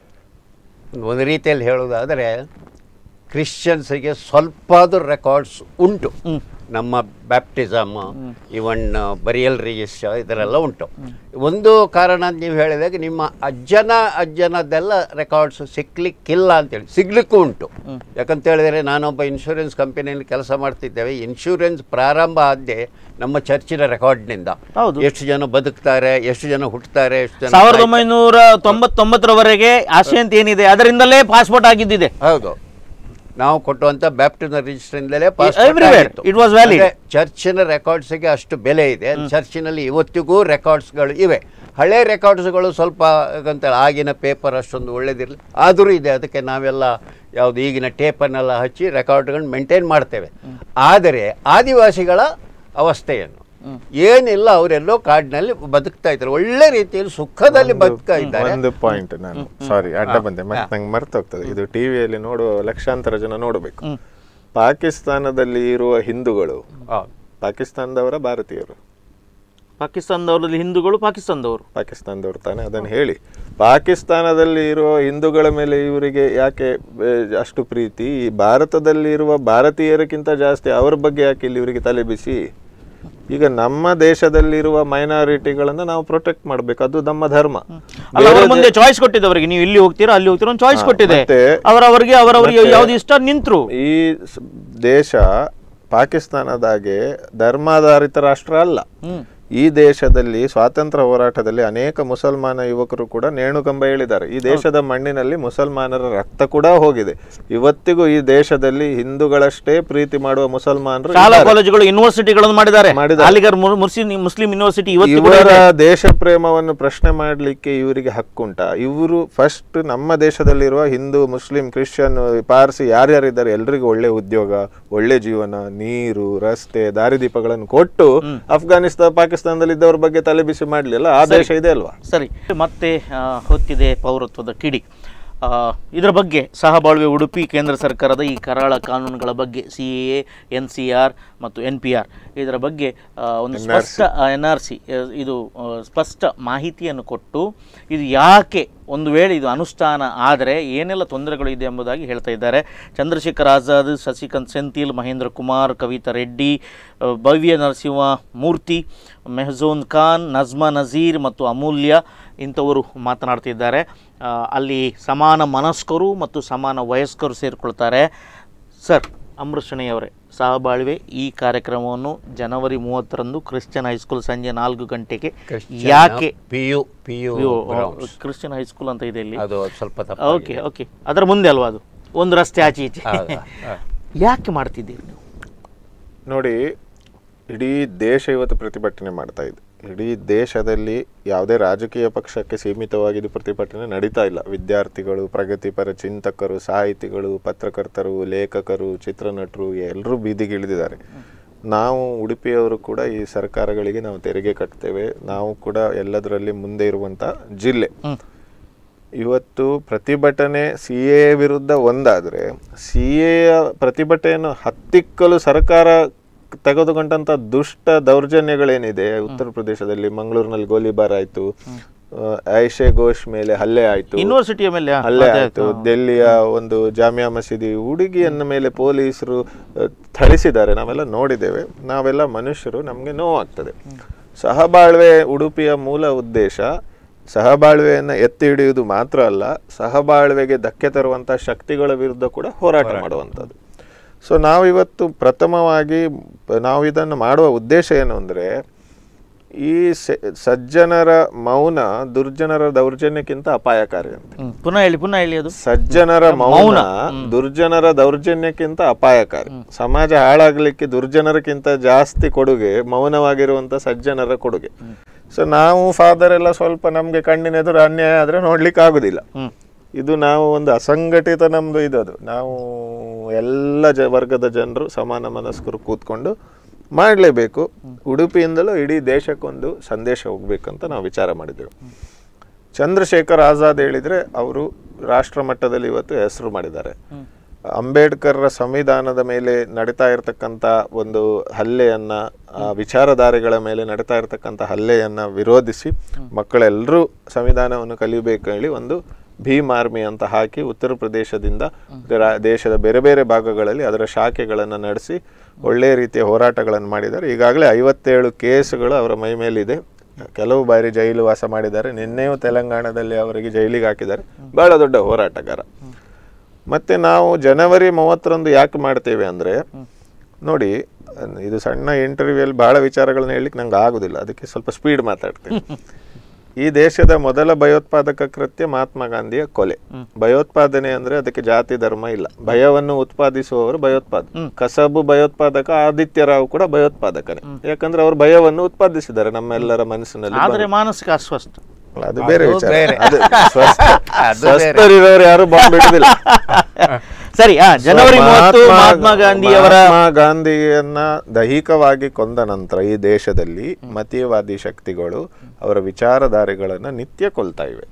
ಒಂದು ರೀತಿಯಲ್ಲಿ ಹೇಳೋದಾದರೆ ಕ್ರಿಶ್ಚಿಯನ್ಸಿಗೆ ಸ್ವಲ್ಪಾದ್ರೂ ರೆಕಾರ್ಡ್ಸ್ ಉಂಟು ನಮ್ಮ ಬ್ಯಾಪ್ಟಿಸಮ್ ಇವನ್ ಬರಿಯಲ್ ರಿಜಿಸ್ಟರ್ ಇದರೆಲ್ಲ ಉಂಟು ಒಂದು ಕಾರಣ ಅಂತ ನೀವು ಹೇಳಿದಾಗ ನಿಮ್ಮ ಅಜ್ಜನ ಅಜ್ಜನದ್ದೆಲ್ಲ ರೆಕಾರ್ಡ್ಸ್ ಸಿಗ್ಲಿಕ್ಕಿಲ್ಲ ಅಂತೇಳಿ ಸಿಗ್ಲಿಕ್ಕೂ ಉಂಟು ಯಾಕಂತ ಹೇಳಿದರೆ ನಾನೊಬ್ಬ ಇನ್ಶೂರೆನ್ಸ್ ಕಂಪನಿಯಲ್ಲಿ ಕೆಲಸ ಮಾಡ್ತಿದ್ದೇವೆ ಇನ್ಶೂರೆನ್ಸ್ ಪ್ರಾರಂಭ ಆದ್ದೆ ನಮ್ಮ ಚರ್ಚಿನ ರೆಕಾರ್ಡ್ನಿಂದ ಹೌದು. ಎಷ್ಟು ಜನ ಬದುಕ್ತಾರೆ ಎಷ್ಟು ಜನ ಹುಟ್ಟುತ್ತಾರೆ ಎಷ್ಟು ಜನ ಸಾವಿರದ ಸಾಯ್ತಾರೆ. ಒಂಬೈನೂರ ತೊಂಬತ್ತೊಂಬತ್ತರವರೆಗೆ ಆಶೆ ಅಂತ ಏನಿದೆ ಅದರಿಂದಲೇ ಪಾಸ್ಪೋರ್ಟ್ ಆಗಿದ್ದಿದೆ ಹೌದು ನಾವು ಕೊಟ್ಟುವಂತ ಬ್ಯಾಪ್ಟಿಸಮ್ ರಿಜಿಸ್ಟರ್ಯಿಂದಲೇ pass Everywhere. It was valid. ಚರ್ಚಿನ ರೆಕಾರ್ಡ್ಸ್ಗೆ ಅಷ್ಟು ಬೆಲೆ ಇದೆ ಚರ್ಚಿನಲ್ಲಿ ಇವತ್ತಿಗೂ ರೆಕಾರ್ಡ್ಸ್ಗಳು ಇವೆ ಹಳೆ ರೆಕಾರ್ಡ್ಸ್ಗಳು ಸ್ವಲ್ಪ ಅಂತ ಆಗಿನ ಪೇಪರ್ ಅಷ್ಟೊಂದು ಒಳ್ಳೇದಿರಲಿ ಆದರೂ ಇದೆ ಅದಕ್ಕೆ ನಾವೆಲ್ಲ ಯಾವುದು ಈಗಿನ ಟೇಪನ್ನೆಲ್ಲ ಹಚ್ಚಿ ರೆಕಾರ್ಡ್ಗಳನ್ನ ಮೇಂಟೈನ್ ಮಾಡ್ತೇವೆ ಆದರೆ ಆದಿವಾಸಿಗಳ ಅವಸ್ಥೆಯನ್ನು ಏನಿಲ್ಲ ಅವರೆಲ್ಲೋ ಕಾಡಿನಲ್ಲಿ ಬದುಕ್ತಾ ಇದ್ದಾರೆ ಒಳ್ಳೆ ರೀತಿಯಲ್ಲಿ ಸುಖದಲ್ಲಿ ಬದುಕ್ತಾ ಇದ್ದಾರೆ ಒಂದು ಪಾಯಿಂಟ್ ನಾನು ಸಾರಿ ಅಡ್ಡ ಬಂದೆ ಮತ್ತೆ ನಂಗೆ ಮರ್ತೋಗ್ತದೆ ಇದು ಟಿವಿಯಲ್ಲಿ ನೋಡುವ ಲಕ್ಷಾಂತರ ಜನ ನೋಡಬೇಕು ಪಾಕಿಸ್ತಾನದಲ್ಲಿ ಇರುವ ಹಿಂದೂಗಳು ಹೌದು. ಪಾಕಿಸ್ತಾನದವರ ಭಾರತೀಯರು ಪಾಕಿಸ್ತಾನದವರಲ್ಲಿ ಹಿಂದೂಗಳು ಪಾಕಿಸ್ತಾನದವರು ಪಾಕಿಸ್ತಾನದವರು ತಾನೆ ಅದನ್ನು ಹೇಳಿ ಪಾಕಿಸ್ತಾನದಲ್ಲಿ ಇರುವ ಹಿಂದೂಗಳ ಮೇಲೆ ಇವರಿಗೆ ಯಾಕೆ ಆ, ಅಷ್ಟು ಪ್ರೀತಿ ಈ ಭಾರತದಲ್ಲಿ ಇರುವ ಭಾರತೀಯರಿಗಿಂತ ಜಾಸ್ತಿ ಅವ್ರ ಬಗ್ಗೆ ಯಾಕೆ ಇಲ್ಲಿ ಇವರಿಗೆ ತಲೆ ಬಿಸಿ ಈಗ ನಮ್ಮ ದೇಶದಲ್ಲಿರುವ ಮೈನಾರಿಟಿಗಳನ್ನ ನಾವು ಪ್ರೊಟೆಕ್ಟ್ ಮಾಡಬೇಕು ಅದು ನಮ್ಮ ಧರ್ಮ ಅಲ್ಲ ಅವರ ಬೇರೆ ಮುಂದೆ ಚಾಯ್ಸ್ ಕೊಟ್ಟಿದೆ ಅವರಿಗೆ ನೀವು ಇಲ್ಲಿ ಹೋಗ್ತೀರಾ ಅಲ್ಲಿ ಹೋಗ್ತೀರಾ ಒಂದು ಚಾಯ್ಸ್ ಹಾ, ಕೊಟ್ಟಿದೆ ಮತ್ತೆ- ಅವರವರಿಗೆ ಅವರವರಿಗೆ ಮತ್ತೆ- ಯಾವ್ದು ಇಷ್ಟ ನಿಂತ್ರು ಈ ಸ್- ದೇಶ ಪಾಕಿಸ್ತಾನದಾಗೆ ಧರ್ಮಾಧಾರಿತ ರಾಷ್ಟ್ರ ಅಲ್ಲ ಈ ದೇಶದಲ್ಲಿ ಸ್ವಾತಂತ್ರ್ಯ ಹೋರಾಟದಲ್ಲಿ ಅನೇಕ ಮುಸಲ್ಮಾನ ಯುವಕರು ಕೂಡ ನೇಣುಗಂಬ ಹೇಳಿದ್ದಾರೆ ಈ ದೇಶದ ಮಣ್ಣಿನಲ್ಲಿ ಮುಸಲ್ಮಾನರ ರಕ್ತ ಕೂಡ ಹೋಗಿದೆ ಇವತ್ತಿಗೂ ಈ ದೇಶದಲ್ಲಿ ಹಿಂದೂಗಳಷ್ಟೇ ಪ್ರೀತಿ ಮಾಡುವ ಮುಸಲ್ಮಾನರು ಶಾಲಾ ಇದ್ದಾರೆ. ಕಾಲೇಜುಗಳು ಯೂನಿವರ್ಸಿಟಿಗಳನ್ನು ಮಾಡಿದ್ದಾರೆ ಮಾಡಿದ್ದಾರೆ. ಅಲಿಗರ್ ಮು- ಮುಸ್ಲಿಂ ಮುಸ್ಲಿಂ ಯೂನಿವರ್ಸಿಟಿ ಇವತ್ತು ಕೂಡ ಇವರ ಇದೆ. ದೇಶ ಪ್ರೇಮವನ್ನು ಪ್ರಶ್ನೆ ಮಾಡಲಿಕ್ಕೆ ಇವರಿಗೆ ಹಕ್ಕುಂಟ ಇವರು ಫಸ್ಟ್ ನಮ್ಮ ದೇಶದಲ್ಲಿರುವ ಹಿಂದೂ ಮುಸ್ಲಿಂ ಕ್ರಿಶ್ಚಿಯನ್ ಪಾರ್ಸಿ ಯಾರ್ಯಾರಿದ್ದಾರೆ ಎಲ್ರಿಗೂ ಒಳ್ಳೆ ಉದ್ಯೋಗ ಒಳ್ಳೆ ಜೀವನ ನೀರು ರಸ್ತೆ ದಾರಿದೀಪಗಳನ್ನು ಕೊಟ್ಟು ಅಫ್ಘಾನಿಸ್ತಾನ ಪಾಕಿಸ್ತಾನದಲ್ಲಿ ಇದ್ದವ್ರ ಬಗ್ಗೆ ತಲೆ ಬಿಸಿ ಮಾಡಲಿಲ್ಲ ಆ ದೇಶ ಇದೆ ಅಲ್ವಾ ಸರಿ ಮತ್ತೆ ಆ, ಹೊತ್ತಿದೆ ಪೌರತ್ವದ ಕಿಡಿ ಆ, ಇದರ ಬಗ್ಗೆ ಸಹಬಾಳ್ವೆ ಉಡುಪಿ ಕೇಂದ್ರ ಸರ್ಕಾರದ ಈ ಕರಾಳ ಕಾನೂನುಗಳ ಬಗ್ಗೆ C A N C R ಮತ್ತು ಎನ್ ಪಿ ಆರ್ ಇದರ ಬಗ್ಗೆ ಆ, ಒಂದು ಸ್ಪಷ್ಟ ಎನ್ ಆರ್ ಸಿ ಇದು ಆ, ಸ್ಪಷ್ಟ ಮಾಹಿತಿಯನ್ನು ಕೊಟ್ಟು ಇದು ಯಾಕೆ ಒಂದು ವೇಳೆ ಇದು ಅನುಷ್ಠಾನ ಆದರೆ ಏನೆಲ್ಲ ತೊಂದರೆಗಳು ಇದೆ ಎಂಬುದಾಗಿ ಹೇಳ್ತಾ ಇದ್ದಾರೆ ಚಂದ್ರಶೇಖರ್ ಆಜಾದ್ ಶಶಿಕಾಂತ್ ಸೆಂಥಿಲ್ ಮಹೇಂದ್ರ ಕುಮಾರ್ ಕವಿತಾ ರೆಡ್ಡಿ ಆ, ಭವ್ಯ ನರಸಿಂಹ ಮೂರ್ತಿ ಮೆಹಜೂನ್ ಖಾನ್ ನಜ್ಮಾ ನಜೀರ್ ಮತ್ತು ಅಮೂಲ್ಯ ಇಂಥವರು ಮಾತನಾಡ್ತಿದ್ದಾರೆ ಆ, ಅಲ್ಲಿ ಸಮಾನ ಮನಸ್ಕರು ಮತ್ತು ಸಮಾನ ವಯಸ್ಕರು ಸೇರಿಕೊಳ್ತಾರೆ ಸರ್ ಅಮೃಷಣಿ ಅವರೇ ಸಹಬಾಳ್ವೆ ಈ ಕಾರ್ಯಕ್ರಮವನ್ನು ಜನವರಿ ಮೂವತ್ತರಂದು ಕ್ರಿಶ್ಚಿಯನ್ ಹೈಸ್ಕೂಲ್ ಸಂಜೆ ನಾಲ್ಕು ಗಂಟೆಗೆ ಯಾಕೆ ಪಿ ಯು ಪಿ ಯು ಅಯ್ಯೋ, ಕ್ರಿಶ್ಚಿಯನ್ ಹೈಸ್ಕೂಲ್ ಅಂತ ಇದೆ ಇಲ್ಲಿ ಅದು ಸ್ವಲ್ಪ ಓಕೆ ಓಕೆ ಅದರ ಮುಂದೆ ಅಲ್ವಾ ಅದು ಒಂದು ರಸ್ತೆ ಆಚೆ ಈಚೆ ಹೌದಾ? ಹಾ. ಯಾಕೆ ಮಾಡ್ತಿದ್ದೀರಿ ನೀವು ನೋಡಿ ಇಡೀ ದೇಶ ಇವತ್ತು ಪ್ರತಿಭಟನೆ ಮಾಡ್ತಾ ಇದೆ ಇಡೀ ದೇಶದಲ್ಲಿ ಯಾವುದೇ ರಾಜಕೀಯ ಪಕ್ಷಕ್ಕೆ ಸೀಮಿತವಾಗಿ ಇದು ಪ್ರತಿಭಟನೆ ನಡೀತಾ ಇಲ್ಲ ವಿದ್ಯಾರ್ಥಿಗಳು ಪ್ರಗತಿಪರ ಚಿಂತಕರು ಸಾಹಿತಿಗಳು ಪತ್ರಕರ್ತರು ಲೇಖಕರು ಚಿತ್ರನಟರು ಎಲ್ಲರೂ ಬೀದಿಗಿಳಿದಿದ್ದಾರೆ ನಾವು ಉಡುಪಿಯವರು ಕೂಡ ಈ ಸರ್ಕಾರಗಳಿಗೆ ನಾವು ತೆರಿಗೆ ಕಟ್ತೇವೆ ನಾವು ಕೂಡ ಎಲ್ಲದರಲ್ಲಿ ಮುಂದೆ ಇರುವಂಥ ಜಿಲ್ಲೆ ಇವತ್ತು ಪ್ರತಿಭಟನೆ ಸಿ ಎ ವಿರುದ್ಧ ಒಂದಾದರೆ ಸಿ ಎಯ ಪ್ರತಿಭಟನೆಯನ್ನು ಹತ್ತಿಕ್ಕಲು ಸರ್ಕಾರ ತೆಗೆದುಕೊಂಡಂತ ದುಷ್ಟ ದೌರ್ಜನ್ಯಗಳೇನಿದೆ ಉತ್ತರ ಪ್ರದೇಶದಲ್ಲಿ ಮಂಗಳೂರಿನಲ್ಲಿ ಗೋಲಿಬಾರ್ ಆಯ್ತು ಆ, ಐಶೆ ಘೋಷ್ ಮೇಲೆ ಹಲ್ಲೆ ಆಯ್ತು ಯೂನಿವರ್ಸಿಟಿಯ ಮೇಲೆ ಆ, ಹಲ್ಲೆ ಅದೇ ಆಯ್ತು ದೆಲ್ಲಿಯ ಒಂದು ಜಾಮಿಯಾ ಮಸೀದಿ ಹುಡುಗಿಯನ್ನ ಮೇಲೆ ಪೊಲೀಸರು ಆ, ಥಳಿಸಿದ್ದಾರೆ ನಾವೆಲ್ಲ ನೋಡಿದ್ದೇವೆ ನಾವೆಲ್ಲ ಮನುಷ್ಯರು ನಮಗೆ ನೋವಾಗ್ತದೆ ಸಹಬಾಳ್ವೆ ಉಡುಪಿಯ ಮೂಲ ಉದ್ದೇಶ ಸಹಬಾಳ್ವೆಯನ್ನು ಎತ್ತಿ ಹಿಡಿಯುವುದು ಮಾತ್ರ ಅಲ್ಲ ಸಹಬಾಳ್ವೆಗೆ ಧಕ್ಕೆ ತರುವಂಥ ಶಕ್ತಿಗಳ ವಿರುದ್ಧ ಕೂಡ ಹೋರಾಟ ಮಾಡುವಂಥದ್ದು ಸೊ ನಾವಿವತ್ತು ಪ್ರಥಮವಾಗಿ ಪ- ನಾವು ಇದನ್ನು ಮಾಡುವ ಉದ್ದೇಶ ಏನು ಅಂದರೆ ಈ ಸೆ- ಸಜ್ಜನರ ಮೌನ ದುರ್ಜನರ ದೌರ್ಜನ್ಯಕ್ಕಿಂತ ಅಪಾಯಕಾರಿ ಅಂತ ಹ್ಮ್. ಪುನಃ ಹೇಳಿ ಪುನಃ ಹೇಳಿ ಅದು ಸಜ್ಜನರ ಮೌನ ದುರ್ಜನರ ದೌರ್ಜನ್ಯಕ್ಕಿಂತ ಅಪಾಯಕಾರಿ ಸಮಾಜ ಹಾಳಾಗ್ಲಿಕ್ಕೆ ದುರ್ಜನರಕ್ಕಿಂತ ಜಾಸ್ತಿ ಕೊಡುಗೆ ಮೌನವಾಗಿರುವಂತ ಸಜ್ಜನರ ಕೊಡುಗೆ ಸೊ ನಾವು ಫಾದರ್ ಎಲ್ಲ ಸ್ವಲ್ಪ ನಮ್ಗೆ ಕಣ್ಣಿನ ಎದುರು ಅನ್ಯಾಯ ಆದ್ರೆ ನೋಡ್ಲಿಕ್ಕೆ ಆಗುದಿಲ್ಲ ಹ್ಮ್. ಇದು ನಾವು ಒಂದು ಅಸಂಘಟಿತ ನಮ್ದು ಇದದು ನಾವು ಎಲ್ಲ ಜ ವರ್ಗದ ಜನರು ಸಮಾನ ಮನಸ್ಕರು ಕೂತ್ಕೊಂಡು ಮಾಡಲೇಬೇಕು ಉಡುಪಿಯಿಂದಲೂ ಇಡೀ ದೇಶಕ್ಕೊಂದು ಸಂದೇಶ ಹೋಗ್ಬೇಕಂತ ನಾವು ವಿಚಾರ ಮಾಡಿದ್ದೆವು ಚಂದ್ರಶೇಖರ್ ಆಜಾದ್ ಹೇಳಿದ್ರೆ ಅವರು ರಾಷ್ಟ್ರ ಮಟ್ಟದಲ್ಲಿ ಇವತ್ತು ಹೆಸರು ಮಾಡಿದ್ದಾರೆ ಅಂಬೇಡ್ಕರ್ರ ಸಂವಿಧಾನದ ಮೇಲೆ ನಡೀತಾ ಇರತಕ್ಕಂಥ ಒಂದು ಹಲ್ಲೆಯನ್ನ ಆ ವಿಚಾರಧಾರೆಗಳ ಮೇಲೆ ನಡೀತಾ ಇರತಕ್ಕಂಥ ಹಲ್ಲೆಯನ್ನ ವಿರೋಧಿಸಿ ಮಕ್ಕಳೆಲ್ಲರೂ ಸಂವಿಧಾನವನ್ನು ಕಲಿಬೇಕು ಹೇಳಿ ಒಂದು ಭೀಮ್ ಆರ್ಮಿ ಅಂತ ಹಾಕಿ ಉತ್ತರ ಪ್ರದೇಶದಿಂದ ರಾ- ದೇಶದ ಬೇರೆ ಬೇರೆ ಭಾಗಗಳಲ್ಲಿ ಅದರ ಶಾಖೆಗಳನ್ನು ನಡೆಸಿ ಒಳ್ಳೆಯ ರೀತಿಯ ಹೋರಾಟಗಳನ್ನು ಮಾಡಿದ್ದಾರೆ ಈಗಾಗಲೇ ಐವತ್ತೇಳು ಕೇಸುಗಳು ಅವರ ಮೈ ಮೇಲಿದೆ ಕೆಲವು ಬಾರಿ ಜೈಲು ವಾಸ ಮಾಡಿದ್ದಾರೆ ನಿನ್ನೆಯೂ ತೆಲಂಗಾಣದಲ್ಲಿ ಅವರಿಗೆ ಜೈಲಿಗೆ ಹಾಕಿದ್ದಾರೆ ಬಹಳ ದೊಡ್ಡ ಹೋರಾಟಗಾರ ಮತ್ತೆ ನಾವು ಜನವರಿ ಮೂವತ್ತರಂದು ಯಾಕೆ ಮಾಡ್ತೇವೆ ಅಂದ್ರೆ ನೋಡಿ ಇದು ಸಣ್ಣ ಇಂಟರ್ವ್ಯೂಯಲ್ಲಿ ಬಹಳ ವಿಚಾರಗಳನ್ನ ಹೇಳಲಿಕ್ಕೆ ನಂಗೆ ಆಗುದಿಲ್ಲ ಅದಕ್ಕೆ ಸ್ವಲ್ಪ ಸ್ಪೀಡ್ ಮಾತಾಡ್ತೇನೆ ಈ ದೇಶದ ಮೊದಲ ಭಯೋತ್ಪಾದಕ ಕೃತ್ಯ ಮಹಾತ್ಮ ಗಾಂಧಿಯ ಕೊಲೆ ಭಯೋತ್ಪಾದನೆ ಅಂದ್ರೆ ಅದಕ್ಕೆ ಜಾತಿ ಧರ್ಮ ಇಲ್ಲ ಭಯವನ್ನು ಉತ್ಪಾದಿಸುವವರು ಭಯೋತ್ಪಾದ ಕಸಬು ಭಯೋತ್ಪಾದಕ ಆದಿತ್ಯ ರಾವ್ ಕೂಡ ಭಯೋತ್ಪಾದಕನೇ ಯಾಕಂದ್ರೆ ಅವರು ಭಯವನ್ನು ಉತ್ಪಾದಿಸಿದ್ದಾರೆ ನಮ್ಮೆಲ್ಲರ ಮನಸ್ಸಿನಲ್ಲಿ ಆದರೆ ಮಾನಸಿಕ ಅಸ್ವಸ್ಥ ಅಲ್ಲ, ಅದು ಬೇರೆ ಅದು ವಿಚಾರ ಬೇರೆ. ಅದು ಸ್ವಸ್ಥ ಅದು ಬೇರೆ. ಸ್ವಸ್ಥರಿರೋರು ಯಾರು ಬಾಂಬ್ ಇಡುದಿಲ್ಲ ಸರಿ ಆ ಜನವರಿ ಸೊ ಮೂವತ್ತು ಮಹಾತ್ಮ- ಮಹಾತ್ಮ ಗಾಂಧಿಯವರ ಮಹಾತ್ಮ ಗಾಂಧಿಯನ್ನ ದೈಹಿಕವಾಗಿ ಕೊಂದ ನಂತರ ಈ ದೇಶದಲ್ಲಿ ಮತೀಯವಾದಿ ಶಕ್ತಿಗಳು ಅವರ ವಿಚಾರಧಾರೆಗಳನ್ನ ನಿತ್ಯ ಕೊಲ್ತಾ ಇವೆ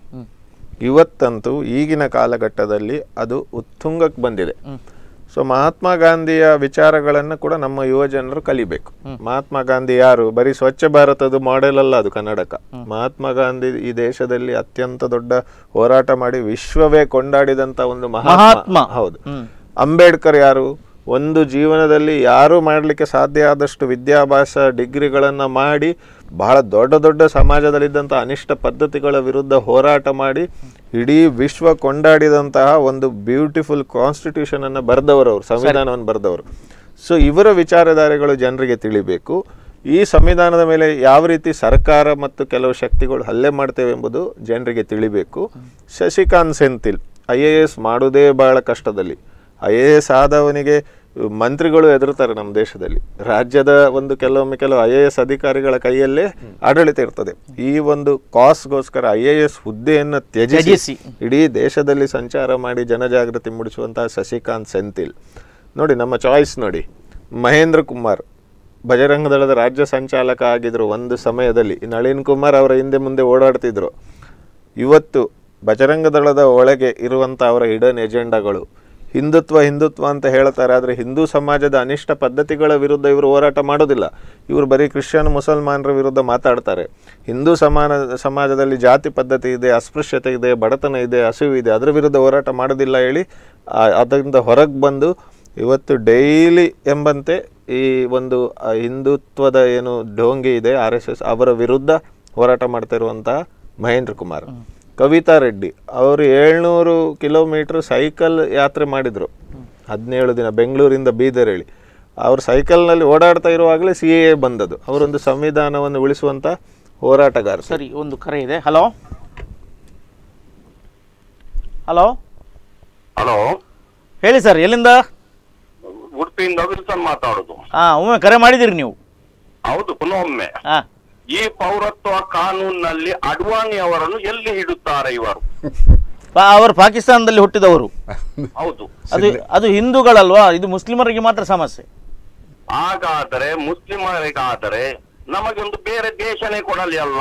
ಇವತ್ತಂತೂ ಈಗಿನ ಕಾಲಘಟ್ಟದಲ್ಲಿ ಅದು ಉತ್ತುಂಗಕ್ಕೆ ಬಂದಿದೆ ಸೊ ಮಹಾತ್ಮ ಗಾಂಧಿಯ ವಿಚಾರಗಳನ್ನು ಕೂಡ ನಮ್ಮ ಯುವ ಜನರು ಕಲಿಬೇಕು ಮಹಾತ್ಮ ಗಾಂಧಿ ಯಾರು ಬರೀ ಸ್ವಚ್ಛ ಭಾರತದ ಮಾಡೆಲ್ ಅಲ್ಲ ಅದು ಕನ್ನಡಕ ಮಹಾತ್ಮ ಗಾಂಧಿ ಈ ದೇಶದಲ್ಲಿ ಅತ್ಯಂತ ದೊಡ್ಡ ಹೋರಾಟ ಮಾಡಿ ವಿಶ್ವವೇ ಕೊಂಡಾಡಿದಂತ ಒಂದು ಮಹಾತ್ಮ. ಮಹಾತ್ಮ ಹೌದು ಅಂಬೇಡ್ಕರ್ ಯಾರು ಒಂದು ಜೀವನದಲ್ಲಿ ಯಾರು ಮಾಡಲಿಕ್ಕೆ ಸಾಧ್ಯ ಆದಷ್ಟು ವಿದ್ಯಾಭ್ಯಾಸ ಡಿಗ್ರಿಗಳನ್ನು ಮಾಡಿ ಬಹಳ ದೊಡ್ಡ ದೊಡ್ಡ ಸಮಾಜದಲ್ಲಿದ್ದಂಥ ಅನಿಷ್ಟ ಪದ್ಧತಿಗಳ ವಿರುದ್ಧ ಹೋರಾಟ ಮಾಡಿ ಇಡೀ ವಿಶ್ವ ಕೊಂಡಾಡಿದಂತಹ ಒಂದು ಬ್ಯೂಟಿಫುಲ್ ಕಾನ್ಸ್ಟಿಟ್ಯೂಷನ್ ಅನ್ನು ಬರೆದವರು ಅವರು ಸಂವಿಧಾನವನ್ನು ಬರೆದವರು ಸೊ ಇವರ ವಿಚಾರಧಾರೆಗಳು ಜನರಿಗೆ ತಿಳಿಬೇಕು ಈ ಸಂವಿಧಾನದ ಮೇಲೆ ಯಾವ ರೀತಿ ಸರ್ಕಾರ ಮತ್ತು ಕೆಲವು ಶಕ್ತಿಗಳು ಹಲ್ಲೆ ಮಾಡ್ತೇವೆ ಎಂಬುದು ಜನರಿಗೆ ತಿಳಿಬೇಕು Shashikanth Senthil I A S ಮಾಡುವುದೇ ಬಹಳ ಕಷ್ಟದಲ್ಲಿ ಐ ಎ ಎಸ್ ಆದವನಿಗೆ ಮಂತ್ರಿಗಳು ಹೆದರ್ತಾರೆ ನಮ್ಮ ದೇಶದಲ್ಲಿ ರಾಜ್ಯದ ಒಂದು ಕೆಲವೊಮ್ಮೆ ಕೆಲವು ಐ ಎ ಎಸ್ ಅಧಿಕಾರಿಗಳ ಕೈಯಲ್ಲೇ ಆಡಳಿತ ಇರ್ತದೆ ಈ ಒಂದು ಕಾಸ್ಗೋಸ್ಕರ ಐ ಎ ಎಸ್ ಹುದ್ದೆಯನ್ನು ತ್ಯಜಿಸಿ ತ್ಯಜಿಸಿ. ಇಡೀ ದೇಶದಲ್ಲಿ ಸಂಚಾರ ಮಾಡಿ ಜನಜಾಗೃತಿ ಮೂಡಿಸುವಂತಹ ಶಶಿಕಾಂತ್ ಸೆಂಥಿಲ್ ನೋಡಿ ನಮ್ಮ ಚಾಯ್ಸ್ ನೋಡಿ ಮಹೇಂದ್ರ ಕುಮಾರ್ ಬಜರಂಗ ದಳದ ರಾಜ್ಯ ಸಂಚಾಲಕ ಆಗಿದ್ರು ಒಂದು ಸಮಯದಲ್ಲಿ ನಳಿನ್ ಕುಮಾರ್ ಅವರ ಹಿಂದೆ ಮುಂದೆ ಓಡಾಡ್ತಿದ್ರು ಇವತ್ತು ಬಜರಂಗ ದಳದ ಒಳಗೆ ಇರುವಂಥ ಅವರ ಹಿಡನ್ ಎಜೆಂಡಾಗಳು ಹಿಂದುತ್ವ ಹಿಂದುತ್ವ ಅಂತ ಹೇಳ್ತಾರೆ ಆದರೆ ಹಿಂದೂ ಸಮಾಜದ ಅನಿಷ್ಟ ಪದ್ಧತಿಗಳ ವಿರುದ್ಧ ಇವರು ಹೋರಾಟ ಮಾಡೋದಿಲ್ಲ ಇವರು ಬರೀ ಕ್ರಿಶ್ಚಿಯನ್ ಮುಸಲ್ಮಾನರ ವಿರುದ್ಧ ಮಾತಾಡ್ತಾರೆ ಹಿಂದೂ ಸಮಾನ ಸಮಾಜದಲ್ಲಿ ಜಾತಿ ಪದ್ಧತಿ ಇದೆ ಅಸ್ಪೃಶ್ಯತೆ ಇದೆ ಬಡತನ ಇದೆ ಹಸಿವು ಇದೆ ಅದರ ವಿರುದ್ಧ ಹೋರಾಟ ಮಾಡೋದಿಲ್ಲ ಹೇಳಿ ಆ- ಅದರಿಂದ ಹೊರಗೆ ಬಂದು ಇವತ್ತು ಡೈಲಿ ಎಂಬಂತೆ ಈ ಒಂದು ಆ, ಹಿಂದುತ್ವದ ಏನು ಡೋಂಗಿ ಇದೆ ಆರ್ ಎಸ್ ಎಸ್ ಅವರ ವಿರುದ್ಧ ಹೋರಾಟ ಮಾಡ್ತಾ ಇರುವಂತಹ ಮಹೇಂದ್ರ ಕುಮಾರ್ ಕವಿತಾ ರೆಡ್ಡಿ ಅವರು ಏಳ್ನೂರು ಕಿಲೋಮೀಟರ್ ಸೈಕಲ್ ಯಾತ್ರೆ ಮಾಡಿದ್ರು ಹದಿನೇಳು ದಿನ ಬೆಂಗಳೂರಿಂದ ಬೀದರ್ ಹೇಳಿ ಅವರು ಸೈಕಲ್ನಲ್ಲಿ ಓಡಾಡ್ತಾ ಇರುವಾಗಲೇ ಸಿ ಎ ಬಂದದ್ದು ಅವರೊಂದು ಸಂವಿಧಾನವನ್ನು ಉಳಿಸುವಂತ ಹೋರಾಟಗಾರ ಸರಿ ಒಂದು ಕರೆ ಇದೆ ಹಲೋ ಹಲೋ ಹಲೋ ಹೇಳಿ ಸರ್ ಎಲ್ಲಿಂದ ಉಡುಪಿಯಿಂದ ವಿಲ್ಸನ್ ಮಾತಾಡುದು ಹಾ ಒಮ್ಮೆ ಕರೆ ಮಾಡಿದಿರಿ ನೀವು ಹೌದು ಪುನಃ ಒಮ್ಮೆ ಹಾ ಈ ಪೌರತ್ವ ಕಾನೂನಿನಲ್ಲಿ ಅಡ್ವಾಣಿ ಅವರನ್ನು ಎಲ್ಲಿ ಇಡುತ್ತಾರೆ ಇವರು ಪಾ- ಅವರು ಪಾಕಿಸ್ತಾನದಲ್ಲಿ ಹುಟ್ಟಿದವರು ಹೌದು ಅದು ಅದು ಹಿಂದೂಗಳಲ್ವಾ ಇದು ಮುಸ್ಲಿಮರಿಗೆ ಮಾತ್ರ ಸಮಸ್ಯೆ ಹಾಗಾದರೆ ಮುಸ್ಲಿಮರಿಗಾದರೆ ನಮಗೊಂದು ಬೇರೆ ದೇಶನೇ ಕೊಡಲಿ ಅಲ್ಲ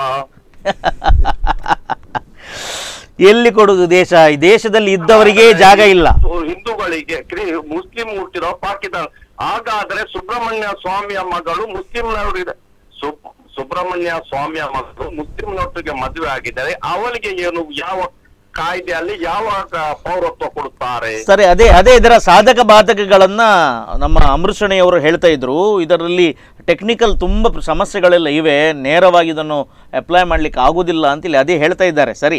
ಎಲ್ಲಿ ಕೊಡುದು ದೇಶ ಈ ದೇಶದಲ್ಲಿ ಇದ್ದವರಿಗೆ ಜಾಗ ಇಲ್ಲ ಸು- ಹಿಂದೂಗಳಿಗೆ ಕ್ರಿ- ಮುಸ್ಲಿಂ ಹುಟ್ಟಿದ ಪಾಕಿಸ್ತಾನ ಹಾಗಾದ್ರೆ ಸುಬ್ರಹ್ಮಣ್ಯ ಸ್ವಾಮಿಯ ಮಗಳು ಮುಸ್ಲಿಂನವರಿದೆ ಸು- ಸುಬ್ರಹ್ಮಣ್ಯ ಸ್ವಾಮಿಯ ಮಗಳು ಮುಸ್ಲಿಂನೊಟ್ಟಿಗೆ ಮದುವೆ ಆಗಿದ್ದಾರೆ ಅವಳಿಗೆ ಏನು ಯಾವ ಕಾಯ್ದೆಯಲ್ಲಿ ಯಾವ ಪೌರತ್ವ ಕೊಡುತ್ತಾರೆ ಸರಿ ಅದೇ ಅದೇ ಇದರ ಸಾಧಕ ಬಾಧಕಗಳನ್ನ ನಮ್ಮ ಅಮೃಷಣಿಯವರು ಹೇಳ್ತಾ ಇದ್ರು ಇದರಲ್ಲಿ ಟೆಕ್ನಿಕಲ್ ತುಂಬ ಸಮಸ್ಯೆಗಳೆಲ್ಲ ಇವೆ ನೇರವಾಗಿ ಇದನ್ನು ಅಪ್ಲೈ ಮಾಡ್ಲಿಕ್ಕೆ ಆಗುದಿಲ್ಲ ಅಂತೇಳಿ ಅದೇ ಹೇಳ್ತಾ ಇದ್ದಾರೆ ಸರಿ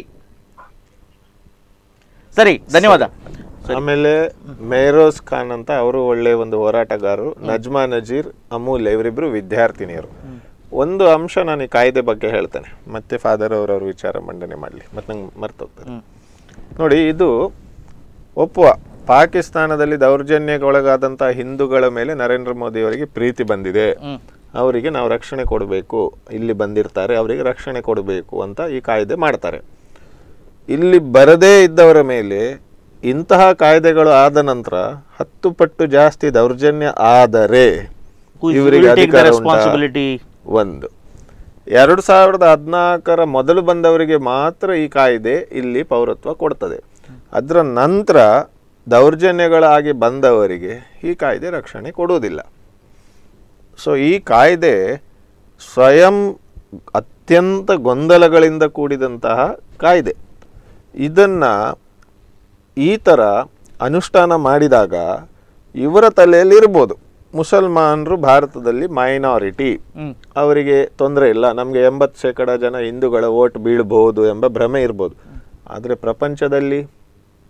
ಸರಿ ಧನ್ಯವಾದ ಆಮೇಲೆ ಮೇರೋಸ್ ಖಾನ್ ಅಂತ ಅವರು ಒಳ್ಳೆ ಒಂದು ಹೋರಾಟಗಾರರು ನಜ್ಮಾ ನಜೀರ್ ಅಮೂಲ್ಯ ಇವರಿಬ್ರು ವಿದ್ಯಾರ್ಥಿನಿಯರು ಒಂದು ಅಂಶ ನಾನು ಈ ಕಾಯ್ದೆ ಬಗ್ಗೆ ಹೇಳ್ತೇನೆ ಮತ್ತೆ ಫಾದರ್ ಅವರವ್ರ ವಿಚಾರ ಮಂಡನೆ ಮಾಡಲಿ ಮತ್ತೆ ನಂಗೆ ಮರ್ತೋಗ್ತದೆ ನೋಡಿ ಇದು ಒಪ್ಪುವ ಪಾಕಿಸ್ತಾನದಲ್ಲಿ ದೌರ್ಜನ್ಯಗೊಳಗಾದಂತಹ ಹಿಂದೂಗಳ ಮೇಲೆ ನರೇಂದ್ರ ಮೋದಿ ಅವರಿಗೆ ಪ್ರೀತಿ ಬಂದಿದೆ ಅವರಿಗೆ ನಾವು ರಕ್ಷಣೆ ಕೊಡಬೇಕು ಇಲ್ಲಿ ಬಂದಿರ್ತಾರೆ ಅವರಿಗೆ ರಕ್ಷಣೆ ಕೊಡಬೇಕು ಅಂತ ಈ ಕಾಯ್ದೆ ಮಾಡ್ತಾರೆ ಇಲ್ಲಿ ಬರದೇ ಇದ್ದವರ ಮೇಲೆ ಇಂತಹ ಕಾಯ್ದೆಗಳು ಆದ ನಂತರ ಹತ್ತು ಪಟ್ಟು ಜಾಸ್ತಿ ದೌರ್ಜನ್ಯ ಆದರೆ Who is- ಇವರಿಗೆ will take the ಅಧಿಕಾರ ಉಂಟಾ? responsibility? ಒಂದು ಎರಡು ಸಾವಿರದ ಹದಿನಾಲ್ಕರ ಮೊದಲು ಬಂದವರಿಗೆ ಮಾತ್ರ ಈ ಕಾಯ್ದೆ ಇಲ್ಲಿ ಪೌರತ್ವ ಕೊಡ್ತದೆ ಅದರ ನಂತರ ದೌರ್ಜನ್ಯಗಳಾಗಿ ಬಂದವರಿಗೆ ಈ ಕಾಯ್ದೆ ರಕ್ಷಣೆ ಕೊಡುವುದಿಲ್ಲ ಸೊ ಈ ಕಾಯ್ದೆ ಸ್ವಯಂ ಅತ್ಯಂತ ಗೊಂದಲಗಳಿಂದ ಕೂಡಿದಂತಹ ಕಾಯ್ದೆ ಇದನ್ನ ಈ ಥರ ಅನುಷ್ಠಾನ ಮಾಡಿದಾಗ ಇವರ ತಲೆಯಲ್ಲಿ ಇರ್ಬೋದು ಮುಸಲ್ಮಾನರು ಭಾರತದಲ್ಲಿ ಮೈನಾರಿಟಿ ಹ್ಮ್. ಅವರಿಗೆ ತೊಂದರೆ ಇಲ್ಲ ನಮಗೆ ಎಂಬತ್ತು ಶೇಕಡ ಜನ ಹಿಂದೂಗಳ ಓಟ್ ಬೀಳ್ಬಹುದು ಎಂಬ ಭ್ರಮೆ ಇರ್ಬೋದು ಆದರೆ ಪ್ರಪಂಚದಲ್ಲಿ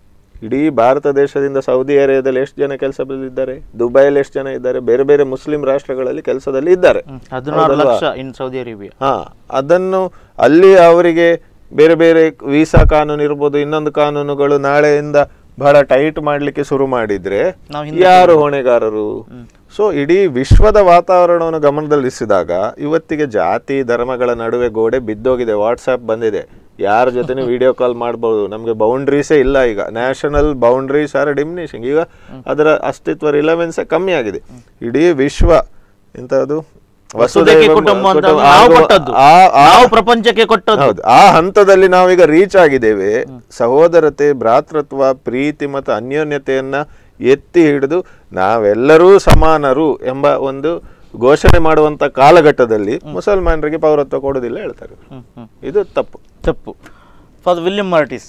ಇಡೀ ಭಾರತ ದೇಶದಿಂದ ಸೌದಿ ಅರೇಬಿಯಾದಲ್ಲಿ ಎಷ್ಟು ಜನ ಕೆಲಸದಲ್ಲಿದ್ದಾರೆ ದುಬೈಯಲ್ಲಿ ಎಷ್ಟು ಜನ ಇದ್ದಾರೆ ಬೇರೆ ಬೇರೆ ಮುಸ್ಲಿಂ ರಾಷ್ಟ್ರಗಳಲ್ಲಿ ಕೆಲಸದಲ್ಲಿ ಇದ್ದಾರೆ ಹದಿನಾರು ಹೌದಲ್ವಾ? ಲಕ್ಷ ಇನ್ ಸೌದಿ ಅರೇಬಿಯಾ ಹಾ ಅದನ್ನು ಅಲ್ಲಿ ಅವರಿಗೆ ಬೇರೆ ಬೇರೆ ವೀಸಾ ಕಾನೂನು ಇರ್ಬೋದು ಇನ್ನೊಂದು ಕಾನೂನುಗಳು ನಾಳೆಯಿಂದ ಬಹಳ ಟೈಟ್ ಮಾಡ್ಲಿಕ್ಕೆ ಶುರು ಮಾಡಿದ್ರೆ ನಾವು ಹಿಂದೆ ಯಾರು ಹೊಣೆಗಾರರು ಸೊ ಇಡೀ ವಿಶ್ವದ ವಾತಾವರಣವನ್ನು ಗಮನದಲ್ಲಿಸಿದಾಗ ಇವತ್ತಿಗೆ ಜಾತಿ ಧರ್ಮಗಳ ನಡುವೆ ಗೋಡೆ ಬಿದ್ದೋಗಿದೆ ವಾಟ್ಸ್ಆಪ್ ಬಂದಿದೆ ಯಾರ ಜೊತೆ ವಿಡಿಯೋ ಕಾಲ್ ಮಾಡ್ಬೋದು ನಮಗೆ ಬೌಂಡ್ರೀಸೇ ಇಲ್ಲ ಈಗ ನ್ಯಾಷನಲ್ ಬೌಂಡ್ರೀಸ್ ಆರ್ ಡಿಮಿನಿಷಿಂಗ್ ಈಗ ಅದರ ಅಸ್ತಿತ್ವ ರಿಲೆವೆನ್ಸೇ ಕಮ್ಮಿ ಆಗಿದೆ ಇಡೀ ವಿಶ್ವ ಎಂತದು ವಸುದೈಕ ಕುಟುಂಬ ಅಂತ ಕುಟುಂಬ ನಾವು ಆಗುವ- ಕೊಟ್ಟದ್ದು ಆ- ಆ- ನಾವು ಪ್ರಪಂಚಕ್ಕೆ ಕೊಟ್ಟದ್ದು ಹೌದು ಆ ಹಂತದಲ್ಲಿ ನಾವೀಗ ರೀಚ್ ಆಗಿದ್ದೇವೆ ಸಹೋದರತೆ ಭ್ರಾತೃತ್ವ ಪ್ರೀತಿ ಮತ್ತು ಅನ್ಯೋನ್ಯತೆಯನ್ನ ಎತ್ತಿ ಹಿಡಿದು ನಾವೆಲ್ಲರೂ ಸಮಾನರು ಎಂಬ ಒಂದು ಘೋಷಣೆ ಮಾಡುವಂತ ಕಾಲಘಟ್ಟದಲ್ಲಿ ಮುಸಲ್ಮಾನರಿಗೆ ಪೌರತ್ವ ಕೊಡುವುದಿಲ್ಲ ಹೇಳ್ತಾರೆ ಹ್ಮ್, ಹ್ಮ್. ಇದು ತಪ್ಪು ತಪ್ಪು ಫಾದರ್ ವಿಲಿಯಂ ಮಾರ್ಟಿಸ್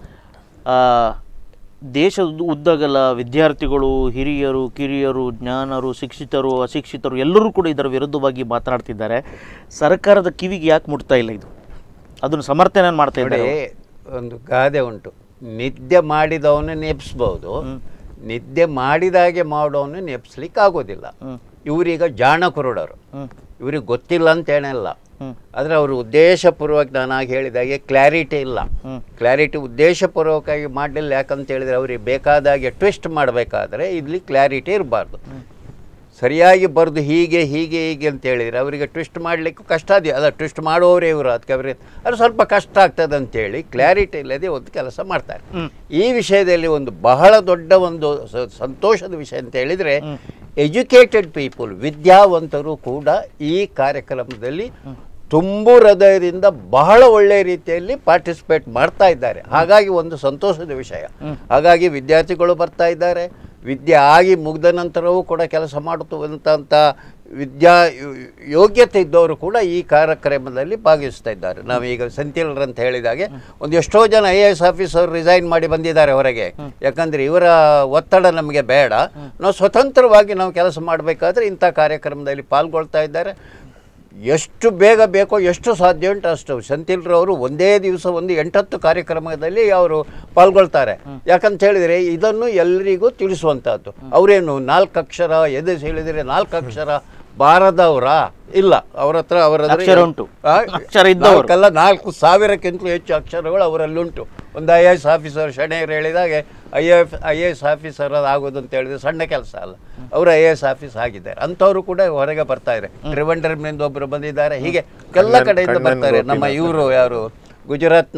ಆ, ದೇಶದ ಉದ್ದಗಲ ವಿದ್ಯಾರ್ಥಿಗಳು ಹಿರಿಯರು ಕಿರಿಯರು ಜ್ಞಾನರು ಶಿಕ್ಷಿತರು ಅಶಿಕ್ಷಿತರು ಎಲ್ಲರೂ ಕೂಡ ಇದರ ವಿರುದ್ಧವಾಗಿ ಮಾತನಾಡ್ತಿದ್ದಾರೆ ಸರ್ಕಾರದ ಕಿವಿಗೆ ಯಾಕೆ ಮುಟ್ತಾ ಇಲ್ಲ ಇದು ಅದನ್ನು ಸಮರ್ಥನೆ ಮಾಡ್ತಾ ನೋಡಿ ಇದ್ದಾರೆ ಒಂದು ಗಾದೆ ಉಂಟು ನಿದ್ದೆ ಮಾಡಿದವನು ನೆಪ್ಸ್ಬೋದು ನಿದ್ದೆ ಮಾಡಿದಾಗೆ ಮಾಡೋನು ನೆಪ್ಸ್ಲಿಕ್ಕೆ ಆಗೋದಿಲ್ಲ ಹ್ಮ್. ಇವರೀಗ ಜಾಣ ಕುರುಡರು ಹ್ಮ್. ಇವ್ರಿಗೆ ಗೊತ್ತಿಲ್ಲ ಅಂತ ಹೇಳಲ್ಲ ಹ್ಮ್. ಆದರೆ ಅವರು ಉದ್ದೇಶಪೂರ್ವಕ ನಾನಾಗಿ ಹೇಳಿದಾಗೆ ಕ್ಲಾರಿಟಿ ಇಲ್ಲ ಹ್ಮ್. ಕ್ಲಾರಿಟಿ ಉದ್ದೇಶಪೂರ್ವಕವಾಗಿ ಮಾಡಲಿಲ್ಲ ಯಾಕಂತ ಹೇಳಿದರೆ ಅವ್ರಿಗೆ ಬೇಕಾದಾಗೆ ಟ್ವಿಸ್ಟ್ ಮಾಡಬೇಕಾದ್ರೆ ಇಲ್ಲಿ ಕ್ಲಾರಿಟಿ ಇರಬಾರ್ದು ಸರಿಯಾಗಿ ಬರೆದು ಹೀಗೆ ಹೀಗೆ ಹೀಗೆ ಅಂತ ಹೇಳಿದರೆ ಅವರಿಗೆ ಟ್ವಿಸ್ಟ್ ಮಾಡಲಿಕ್ಕೂ ಕಷ್ಟ ಇದೆ ಅಲ್ಲ ಟ್ವಿಸ್ಟ್ ಮಾಡುವವರೇ ಇವರು ಅದಕ್ಕೆ ಅವರಿಗೆ ಅದು ಸ್ವಲ್ಪ ಕಷ್ಟ ಆಗ್ತದೆ ಅಂತೇಳಿ ಕ್ಲಾರಿಟಿ ಇಲ್ಲದೆ ಒಂದು ಕೆಲಸ ಮಾಡ್ತಾರೆ ಈ ವಿಷಯದಲ್ಲಿ ಒಂದು ಬಹಳ ದೊಡ್ಡ ಒಂದು ಸ- ಸಂತೋಷದ ವಿಷಯ ಅಂತ ಹೇಳಿದರೆ ಎಜುಕೇಟೆಡ್ ಪೀಪಲ್ ವಿದ್ಯಾವಂತರು ಕೂಡ ಈ ಕಾರ್ಯಕ್ರಮದಲ್ಲಿ ತುಂಬು ಹೃದಯದಿಂದ ಬಹಳ ಒಳ್ಳೆಯ ರೀತಿಯಲ್ಲಿ ಪಾರ್ಟಿಸಿಪೇಟ್ ಮಾಡ್ತಾ ಇದ್ದಾರೆ ಹಾಗಾಗಿ ಒಂದು ಸಂತೋಷದ ವಿಷಯ ಹಾಗಾಗಿ ವಿದ್ಯಾರ್ಥಿಗಳು ಬರ್ತಾ ಇದ್ದಾರೆ ವಿದ್ಯೆ ಆಗಿ ಮುಗ್ದ ನಂತರವೂ ಕೂಡ ಕೆಲಸ ಮಾಡುತ್ತಂತ ವಿದ್ಯಾ ಯೋ- ಯೋಗ್ಯತೆ ಇದ್ದವರು ಕೂಡ ಈ ಕಾರ್ಯಕ್ರಮದಲ್ಲಿ ಭಾಗವಹಿಸ್ತಾ ಇದ್ದಾರೆ ನಾವೀಗ ಸೆಂತಿಲ್ರ್ ಅಂತ ಹೇಳಿದಾಗೆ ಒಂದು ಎಷ್ಟೋ ಜನ I A S officer resign ಮಾಡಿ ಬಂದಿದ್ದಾರೆ ಹೊರಗೆ ಯಾಕಂದರೆ ಇವರ ಒತ್ತಡ ನಮಗೆ ಬೇಡ ನಾವು ಸ್ವತಂತ್ರವಾಗಿ ನಾವು ಕೆಲಸ ಮಾಡಬೇಕಾದ್ರೆ ಇಂಥ ಕಾರ್ಯಕ್ರಮದಲ್ಲಿ ಪಾಲ್ಗೊಳ್ತಾ ಇದ್ದಾರೆ ಎಷ್ಟು ಬೇಗ ಬೇಕೋ ಎಷ್ಟು ಸಾಧ್ಯ ಉಂಟು ಅಷ್ಟು ಸಂತಿಲ್ರವರು ಒಂದೇ ದಿವಸ ಒಂದು ಎಂಟತ್ತು ಕಾರ್ಯಕ್ರಮದಲ್ಲಿ ಅವರು ಪಾಲ್ಗೊಳ್ತಾರೆ ಯಾಕಂತ ಹೇಳಿದರೆ ಇದನ್ನು ಎಲ್ಲರಿಗೂ ತಿಳಿಸುವಂಥದ್ದು ಅವರೇನು ನಾಲ್ಕು ಅಕ್ಷರ ಎದೆ ಹೇಳಿದರೆ ನಾಲ್ಕು ಅಕ್ಷರ ಬಾರದವರ ಇಲ್ಲ ಅವ್ರ ಹತ್ರ ಅವರ ಹತ್ರ ಅಕ್ಷರ ಉಂಟು. ಆ, ಅಕ್ಷರ ಇದ್ದವರು. ನಾಲ್ಕಲ್ಲ ನಾಲ್ಕು ಸಾವಿರಕ್ಕಿಂತಲೂ ಹೆಚ್ಚು ಅಕ್ಷರಗಳು ಅವರಲ್ಲಿ ಉಂಟು ಒಂದು ಐ ಎ ಎಸ್ ಆಫೀಸರ್ ಶಣೆಯರು ಹೇಳಿದಾಗೆ I F I A S officer ಆಗೋದು ಅಂತ ಹೇಳಿದ್ರೆ ಸಣ್ಣ ಕೆಲಸ ಅಲ್ಲ ಅವರು ಐ ಎ ಎಸ್ ಆಫೀಸ್ ಆಗಿದ್ದಾರೆ ಅಂಥವರು ಕೂಡ ಹೊರಗೆ ಬರ್ತಾ ಇದ್ದಾರೆ ಟ್ರಿವೆಂಡ್ರಮ್ನಿಂದ ಒಬ್ಬರು ಬಂದಿದ್ದಾರೆ ಹೀಗೆ ಎಲ್ಲ ಕಣ್ಣನ್- ಕಡೆಯಿಂದ ಕಣ್ಣನ್ ಬರ್ತಾರೆ ನಮ್ಮ ಗೋಪಿನಾಥ್. ಇವರು ಯಾರು ಗುಜರಾತ್ನ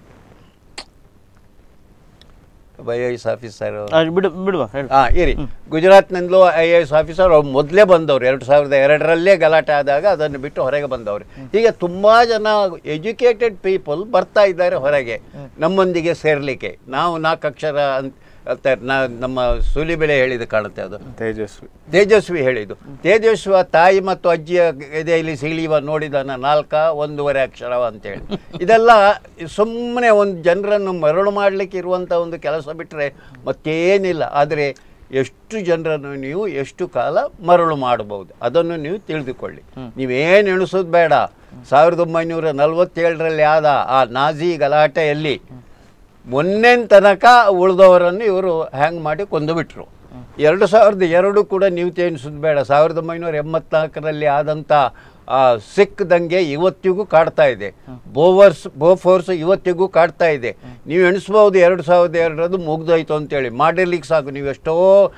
ಐ ಎ ಎಸ್ ಆಫೀಸರ್ ಆ, ಬಿಡು ಬಿಡುವ ಹೇಳು ಹಾಂ ಇರಿ ಗುಜರಾತ್ನಿಂದಲೂ ಐ ಎ ಎಸ್ ಆಫೀಸರ್ ಅವ್ರು ಮೊದಲೇ ಬಂದವರು ಎರಡು ಸಾವಿರದ ಎರಡರಲ್ಲೇ ಗಲಾಟೆ ಆದಾಗ ಅದನ್ನು ಬಿಟ್ಟು ಹೊರಗೆ ಬಂದವರು ಹೀಗೆ ತುಂಬ ಜನ ಎಜುಕೇಟೆಡ್ ಪೀಪಲ್ ಬರ್ತಾ ಇದ್ದಾರೆ ಹೊರಗೆ ನಮ್ಮೊಂದಿಗೆ ಸೇರಲಿಕ್ಕೆ ನಾವು ನಾಲ್ಕು ಅಕ್ಷರ ಅಂತ ಅಂತ ನಾ ನಮ್ಮ ಸುಲಿಬೆಳೆ ಹೇಳಿದ ಕಾಣುತ್ತೆ ಅದು ತೇಜಸ್ವಿ ತೇಜಸ್ವಿ ಹೇಳಿದ್ದು ತೇಜಸ್ವಿ ಆ ತಾಯಿ ಮತ್ತು ಅಜ್ಜಿಯ ಎದೆಯಲ್ಲಿ ಸಿಳಿಯುವ ನೋಡಿದನ ನಾಲ್ಕ ಒಂದೂವರೆ ಅಕ್ಷರವ ಅಂತೇಳಿ ಇದೆಲ್ಲ ಸುಮ್ಮನೆ ಒಂದು ಜನರನ್ನು ಮರಳು ಮಾಡಲಿಕ್ಕೆ ಇರುವಂಥ ಒಂದು ಕೆಲಸ ಬಿಟ್ಟರೆ ಮತ್ತೇನಿಲ್ಲ ಆದರೆ ಎಷ್ಟು ಜನರನ್ನು ನೀವು ಎಷ್ಟು ಕಾಲ ಮರಳು ಮಾಡಬಹುದು ಅದನ್ನು ನೀವು ತಿಳಿದುಕೊಳ್ಳಿ ನೀವೇನು ಎಣಿಸೋದು ಬೇಡ ಸಾವಿರದ ಒಂಬೈನೂರ ನಲವತ್ತೇಳರಲ್ಲಿ ಆದ ಆ ನಾಜಿ ಗಲಾಟೆಯಲ್ಲಿ ಮೊನ್ನೆ ತನಕ ಉಳಿದವರನ್ನು ಇವರು ಹ್ಯಾಂಗ್ ಮಾಡಿ ಕೊಂದು ಬಿಟ್ರು ಎರಡು ಸಾವಿರದ ಎರಡು ಕೂಡ ನೀವು ತೇನಿಸೋದು ಬೇಡ ಸಾವಿರದ ಒಂಬೈನೂರ ಎಂಬತ್ನಾಲ್ಕರಲ್ಲಿ ಆದಂಥ ಆ ಸಿಖ್ ದಂಗೆ ಇವತ್ತಿಗೂ ಕಾಡ್ತಾ ಇದೆ ಬೋವರ್ಸ್ ಬೋಫೋರ್ಸ್ ಇವತ್ತಿಗೂ ಕಾಡ್ತಾ ಇದೆ ನೀವು ಎಣಿಸ್ಬೋದು ಎರಡು ಸಾವಿರದ ಎರಡರದ್ದು ಮುಗ್ದೋಯ್ತು ಅಂತೇಳಿ ಮಾಡಿರ್ಲಿಕ್ಕೆ ಸಾಕು ನೀವು ಎಷ್ಟೋ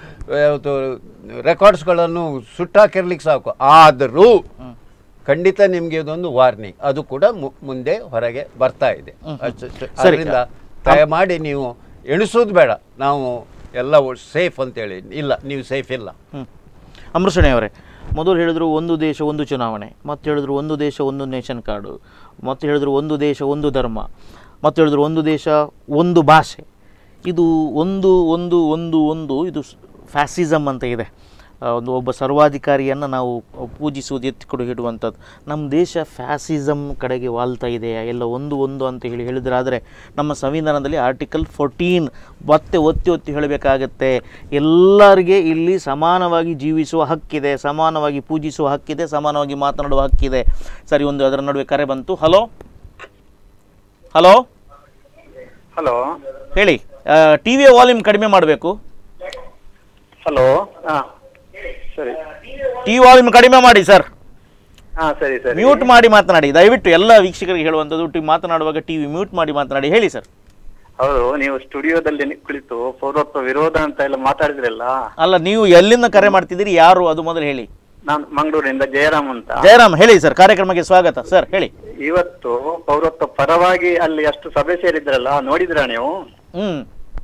ರೆಕಾರ್ಡ್ಸ್ಗಳನ್ನು ಸುಟ್ಟಾಕಿರ್ಲಿಕ್ಕೆ ಸಾಕು ಆದರೂ ಖಂಡಿತ ನಿಮಗೆ ಇದೊಂದು ವಾರ್ನಿಂಗ್ ಅದು ಕೂಡ ಮು- ಮುಂದೆ ಹೊರಗೆ ಬರ್ತಾ ಇದೆ ಅಷ್ಟು- ಅಷ್ಟು- ಸರಿ. ಅದರಿಂದ ದಯಮಾಡಿ ನೀವು ಎಣಿಸೋದು ಬೇಡ ನಾವು ಎಲ್ಲ ಸೇಫ್ ಅಂತೇಳಿ ಇಲ್ಲ ನೀವು ಸೇಫ್ ಇಲ್ಲ ಹ್ಮ್. ಅಮೃಷಣೆ ಅವರೇ ಮೊದಲು ಹೇಳಿದ್ರು ಒಂದು ದೇಶ ಒಂದು ಚುನಾವಣೆ ಮತ್ತೆ ಹೇಳಿದ್ರು ಒಂದು ದೇಶ ಒಂದು ನೇಷನ್ ಕಾರ್ಡು ಮತ್ತೆ ಹೇಳಿದ್ರು ಒಂದು ದೇಶ ಒಂದು ಧರ್ಮ ಮತ್ತೆ ಹೇಳಿದ್ರು ಒಂದು ದೇಶ ಒಂದು ಭಾಷೆ ಇದು ಒಂದು ಒಂದು ಒಂದು ಒಂದು ಇದು ಫ್ಯಾಸಿಸಮ್ ಅಂತ ಇದೆ ಆ, ಒಂದು ಒಬ್ಬ ಸರ್ವಾಧಿಕಾರಿಯನ್ನು ನಾವು ಪೂಜಿಸುವುದು ಎತ್ತಿಕೊಡು ಇಡುವಂಥದ್ದು ನಮ್ಮ ದೇಶ ಫ್ಯಾಸಿಸಮ್ ಕಡೆಗೆ ವಾಲ್ತಾ ಇದೆ ಎಲ್ಲ ಒಂದು ಒಂದು ಅಂತ ಹೇಳಿ ಹೇಳಿದ್ರಾದರೆ ನಮ್ಮ ಸಂವಿಧಾನದಲ್ಲಿ ಆರ್ಟಿಕಲ್ ಫೋರ್ಟೀನ್ ಮತ್ತೆ ಒತ್ತಿ ಒತ್ತಿ ಹೇಳಬೇಕಾಗತ್ತೆ ಎಲ್ಲರಿಗೆ ಇಲ್ಲಿ ಸಮಾನವಾಗಿ ಜೀವಿಸುವ ಹಕ್ಕಿದೆ ಸಮಾನವಾಗಿ ಪೂಜಿಸುವ ಹಕ್ಕಿದೆ ಸಮಾನವಾಗಿ ಮಾತನಾಡುವ ಹಕ್ಕಿದೆ ಸರಿ ಒಂದು ಅದರ ನಡುವೆ ಕರೆ ಬಂತು ಹಲೋ ಹಲೋ ಹಲೋ ಹೇಳಿ ಟಿ ವಿಯ ವಾಲ್ಯೂಮ್ ಕಡಿಮೆ ಮಾಡಬೇಕು ಹಲೋ ಹಾ ಸರಿ ಟಿ ವಾಲ್ಯೂಮ್ ಕಡಿಮೆ ಮಾಡಿ ಸರ್ ಹಾ ಸರಿ ಸರಿ ಮ್ಯೂಟ್ ಮಾಡಿ ಮಾತನಾಡಿ ದಯವಿಟ್ಟು ಎಲ್ಲ ವೀಕ್ಷಕರಿಗೆ ಹೇಳುವಂಥದ್ದು ಟಿ ಮಾತನಾಡುವಾಗ ಟಿ ವಿ ಮ್ಯೂಟ್ ಮಾಡಿ ಮಾತನಾಡಿ ಹೇಳಿ ಸರ್ ಹೌದು ನೀವು ಸ್ಟುಡಿಯೋದಲ್ಲಿ ನಿ- ಕುಳಿತು ಪೌರತ್ವ ವಿರೋಧ ಅಂತ ಎಲ್ಲ ಮಾತಾಡಿದ್ರಲ್ಲ ಅಲ್ಲ ನೀವು ಎಲ್ಲಿಂದ ಕರೆ ಮಾಡ್ತಿದ್ದೀರಿ ಯಾರು ಅದು ಮೊದಲು ಹೇಳಿ ನಾನು ಮಂಗಳೂರಿನಿಂದ ಜಯರಾಮ್ ಅಂತ ಜಯರಾಮ್ ಹೇಳಿ ಸರ್ ಕಾರ್ಯಕ್ರಮಕ್ಕೆ ಸ್ವಾಗತ ಸರ್ ಹೇಳಿ ಇವತ್ತು ಪೌರತ್ವ ಪರವಾಗಿ ಅಲ್ಲಿ ಅಷ್ಟು ಸಭೆ ಸೇರಿದ್ರಲ್ಲ ನೋಡಿದ್ರ ನೀವು ಹ್ಮ್